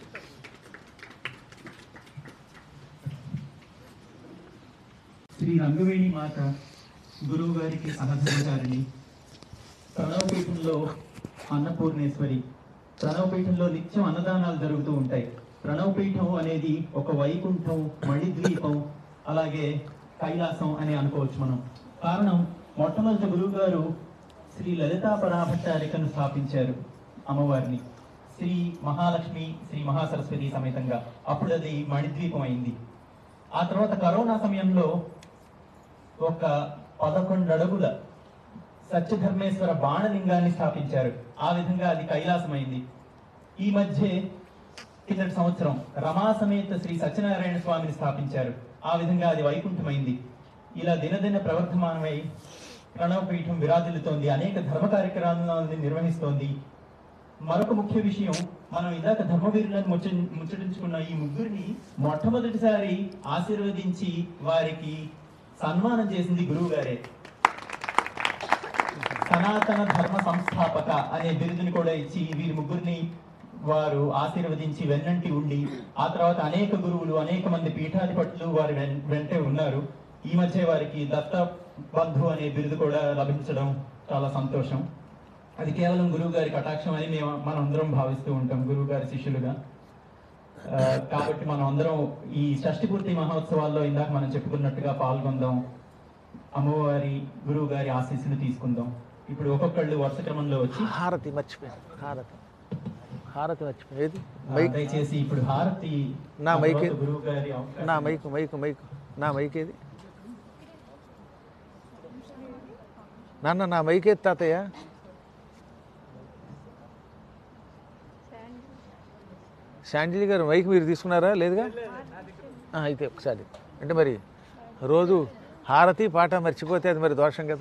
శ్రీ రంగవేణి మాత గురువు గారికి సహధర్మచారిణి ప్రణవపీఠంలో అన్నపూర్ణేశ్వరి ప్రణవపీఠంలో నిత్యం అన్నదానాలు జరుగుతూ ఉంటాయి ప్రణవపీఠం అనేది ఒక వైకుంఠం మణిద్వీపం అలాగే కైలాసం అని అనుకోవచ్చు మనం కారణం మొట్టమొదటి గురువు గారు శ్రీ లలితా పరాభట్టారికను స్థాపించారు అమ్మవారిని శ్రీ మహాలక్ష్మి శ్రీ మహాసరస్వతి సమేతంగా అప్పుడు అది మణిద్వీపం అయింది ఆ తర్వాత కరోనా సమయంలో ఒక పదకొండు అడుగుల సత్యధర్మేశ్వర బాణలింగాన్ని స్థాపించారు ఆ విధంగా అది కైలాసమైంది ఈ మధ్య కిందటి సంవత్సరం రమా సమేత శ్రీ సత్యనారాయణ స్వామిని స్థాపించారు ఆ విధంగా అది వైకుంఠమైంది ఇలా దినదిన ప్రవర్ధమానమై ప్రణవపీఠం విరాజిల్లుతోంది అనేక ధర్మ కార్యక్రమాలను నిర్వహిస్తోంది మరొక ముఖ్య విషయం మనం ఇందాక ధర్మవీరులను ముచ్చ ముచ్చటించుకున్న ఈ ముగ్గురిని మొట్టమొదటిసారి ఆశీర్వదించి వారికి సన్మానం చేసింది గురువు గారే సనాతన ధర్మ సంస్థాపక అనే బిరుదుని కూడా ఇచ్చి వీరి ముగ్గురిని వారు ఆశీర్వదించి వెన్నంటి ఉండి ఆ తర్వాత అనేక గురువులు అనేక మంది పీఠాధిపతులు వారి వెన్- వెంటే ఉన్నారు ఈ మధ్య వారికి దత్త బంధు అనే బిరుదు కూడా లభించడం చాలా సంతోషం అది కేవలం గురువు గారి కటాక్షం అని మేము మనం అందరం భావిస్తూ ఉంటాం గురువు గారి శిష్యులుగా ఆ, కాబట్టి మనం అందరం ఈ షష్ఠి పూర్తి మహోత్సవాల్లో ఇందాక మనం చెప్పుకున్నట్టుగా పాల్గొందాం అమ్మవారి గురువు గారి ఆశీస్సులు తీసుకుందాం ఇప్పుడు ఒక్కొక్కళ్ళు వరుస క్రమంలో వచ్చి హారతి మర్చిపోయాను హారతి హారతి మర్చిపోయాను ఏది ఆ, మైక్ దయచేసి ఇప్పుడు హారతి నా మైక్ తర్వాత గురువు గారి అవకాశం. నా మైక్ మైక్ మైక్ నా మైక్ ఏది నాన్న నా మైక్ ఏది తాతయ్య శాండిలి గారు మైక్ మీరు తీసుకున్నారా లేదుగా ఆ, అయితే ఒకసారి అంటే మరి రోజు హారతి పాట మర్చిపోతే అది మరి దోషం కదా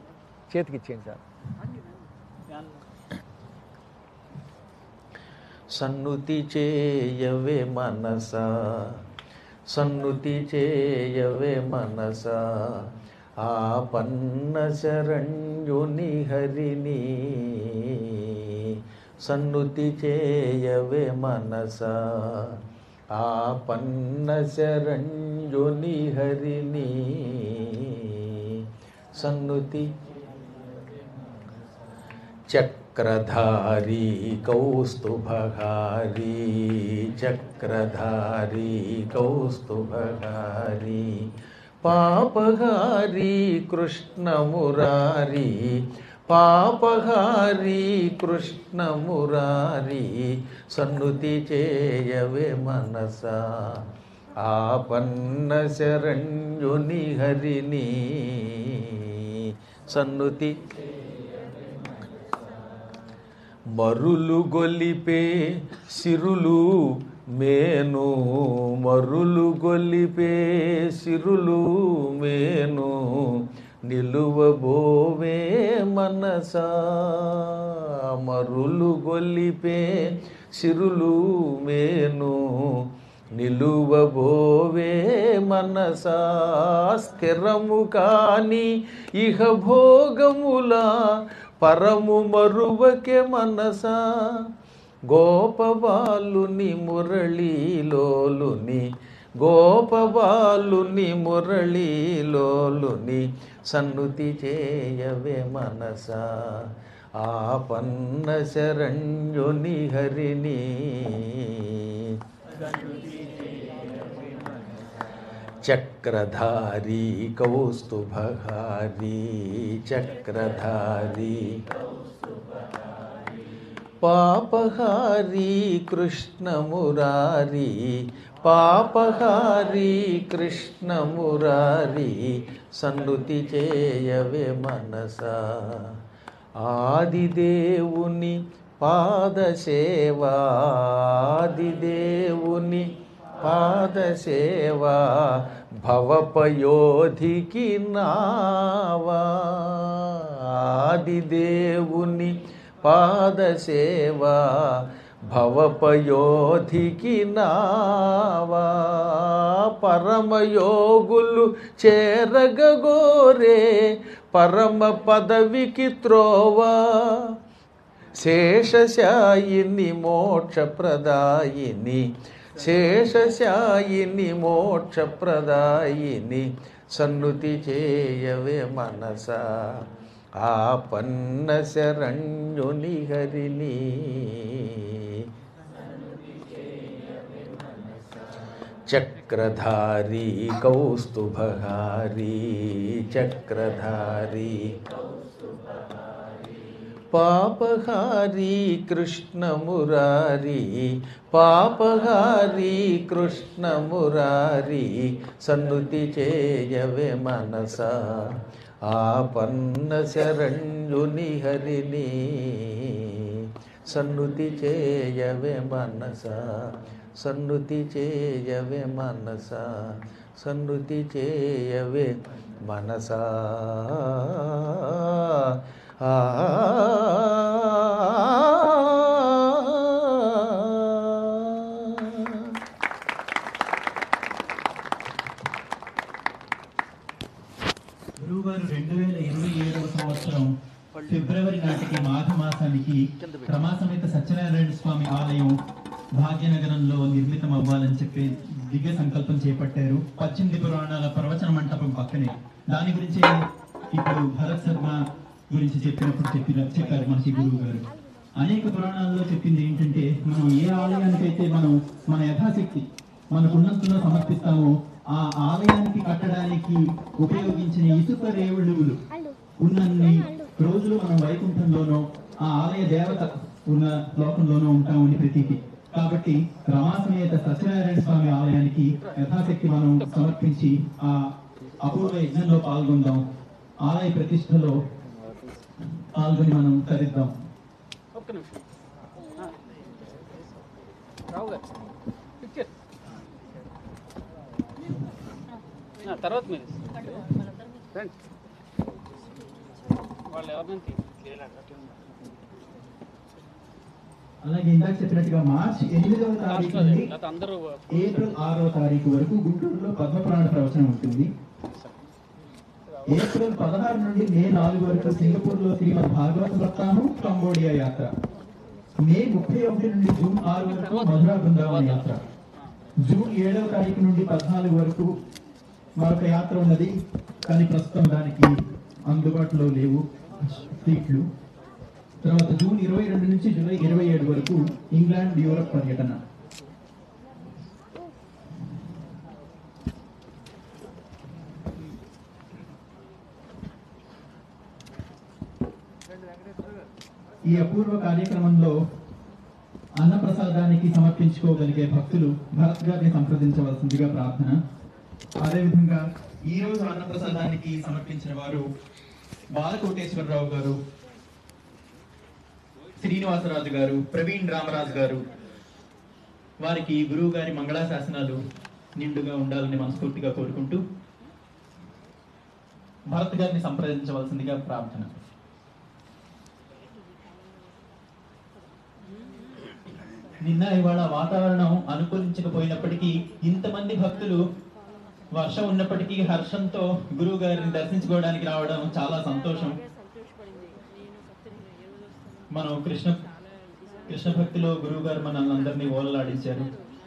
చేతికి ఇచ్చేయండి సార్ సన్నుతి చేయవే మనసా సన్నుతి చేయవే మనసా ఆపన్న శరణ్యుని హరిని సన్నుతి చేయవే మనసా ఆపన్న శరణ్యుని హరిని సన్నుతి చక్రధారీ కౌస్తుభహారీ చక్రధారీ కౌస్తుభహారీ పాపహారీ కృష్ణమురారీ పాపహారీ కృష్ణమురారీ సన్నుతి చేయవే మనసా ఆపన్న శరణ్యుని హరిని సన్నుతి మరులు గొలిపే సిరులు మేను మరులు గొలిపే సిరులు మేను నిలువబోవే మనసా మరులు గొలిపే సిరులు మేను నిలువబోవే మనసా స్థిరము కాని ఇహ భోగములా పరము మరువకే మనసా గోపబాలుని మురళీలోలుని గోపబాలుని మురళీలోలుని సన్నుతి చేయవే మనసా ఆపన్న శరణ్యుని హరిని చక్రధారీ కౌస్తుభహారీ చక్రధారీ పాపహారీ కృష్ణమురారీ పాపహారీ కృష్ణమురారీ సన్నుతి చేయవే మనసా ఆదిదేవుని పాదసేవా ఆదిదేవుని పాదసేవా భవపయోధికి నావా ఆదిదేవుని పాదసేవా భవపయోధికి నావా పరమయోగులు చేరగగోరే పరమ పదవికి త్రోవా శేషశాయిని మోక్షప్రదాయిని శేషశాయిని మోక్షప్రదాయిని సన్నుతి చేయవే మనసా ఆపన్న శరణ్యుని హరిని చక్రధారీ కౌస్తుభహారీ చక్రధారీ పాపహారీ కృష్ణమురారీ పాపహారీ కృష్ణమురారీ సన్నుతి చేయవే మనసా ఆపన్న శరణ్యుని హరిని సన్నుతి చేయవే మనసా సన్నుతి చేయవే మనసా సన్నుతి చేయవే మనసా ఆ గురువుగారు రెండు వేల ఇరవై ఏడవ సంవత్సరం ఫిబ్రవరి నాటికి మాఘ మాసానికి క్రమాసమేత సత్యనారాయణ స్వామి ఆలయం భాగ్యనగరంలో నిర్మితం అవ్వాలని చెప్పి దివ్య సంకల్పం చేపట్టారు పద్దెనిమిది పురాణాల ప్రవచన మంటపం పక్కనే దాని గురించి ఇప్పుడు భరత్ శర్మ గురించి చెప్పినప్పుడు చెప్పిన చెప్పారు మనకి గురువు గారు అనేక పురాణాల్లో చెప్పింది ఏంటంటే మనం ఏ ఆలయానికైతే మనం మన యథాశక్తి మనకున్నంతలో సమర్పిస్తామో ఆ ఆలయానికి కట్టడానికి ఉపయోగించిన ఇసుక రేవులువులు ఉన్నన్ని రోజులు మనం వైకుంఠంలోనో ఆ ఆలయ దేవత ఉన్న లోకంలోనో ఉంటామని ప్రతీతి కాబట్టి రమాసమేత సత్యనారాయణ స్వామి ఆలయానికి యథాశక్తి మనం సమర్పించి ఆ అపూర్వ యజ్ఞంలో పాల్గొందాం ఆలయ ప్రతిష్టలో పాల్గొని మనం తరిద్దాం ఒక్క నిమిషం ఆ. రావు గారు పిక్చర్ ఆ, తర్వాత మీరు రండి వాళ్ళు ఎవరినంటే అలాగే ఇందాక చెప్పినట్టుగా మార్చి ఎనిమిదవ తారీఖు నుండి లేకపోతే అందరూ ఏప్రిల్ ఆరవ తారీఖు వరకు గుంటూరులో పద్మపురాణ ప్రవచనం ఉంటుంది ఏప్రిల్ పదహారు నుండి మే నాలుగు వరకు సింగపూర్ లో శ్రీమద్ భాగవత వృత్తానం కంబోడియా యాత్ర మే ముప్పై ఒకటి నుండి జూన్ ఆరు వరకు మధురా బృందావన యాత్ర జూన్ ఏడవ తారీఖు నుండి పద్నాలుగు వరకు మరొక యాత్ర ఉన్నది కానీ ప్రస్తుతం దానికి అందుబాటులో లేవు సీట్లు తర్వాత జూన్ ఇరవై రెండు నుంచి జూలై ఇరవై ఏడు వరకు ఇంగ్లాండ్ యూరప్ పర్యటన ఈ అపూర్వ కార్యక్రమంలో అన్నప్రసాదానికి సమర్పించుకోగలిగే భక్తులు భరత్ గారిని సంప్రదించవలసిందిగా ప్రార్థన అదేవిధంగా ఈ రోజు అన్నప్రసాదానికి సమర్పించిన వారు బాలకోటేశ్వరరావు గారు శ్రీనివాసరాజు గారు ప్రవీణ్ రామరాజు గారు వారికి గురువు గారి మంగళాశాసనాలు నిండుగా ఉండాలని మనస్ఫూర్తిగా కోరుకుంటూ భరత్ గారిని సంప్రదించవలసిందిగా ప్రార్థన నిన్న ఇవాళ వాతావరణం అనుకూలించకపోయినప్పటికీ ఇంతమంది భక్తులు వర్షం ఉన్నప్పటికీ హర్షంతో గురువు గారిని దర్శించుకోవడానికి రావడం చాలా సంతోషం సంతోషపడింది నేను భక్తుడిని ఏ రోజు వస్తాను మనం కృష్ణ కృష్ణ భక్తిలో గురువు గారు మనల్ని అందరినీ ఓలలాడించారు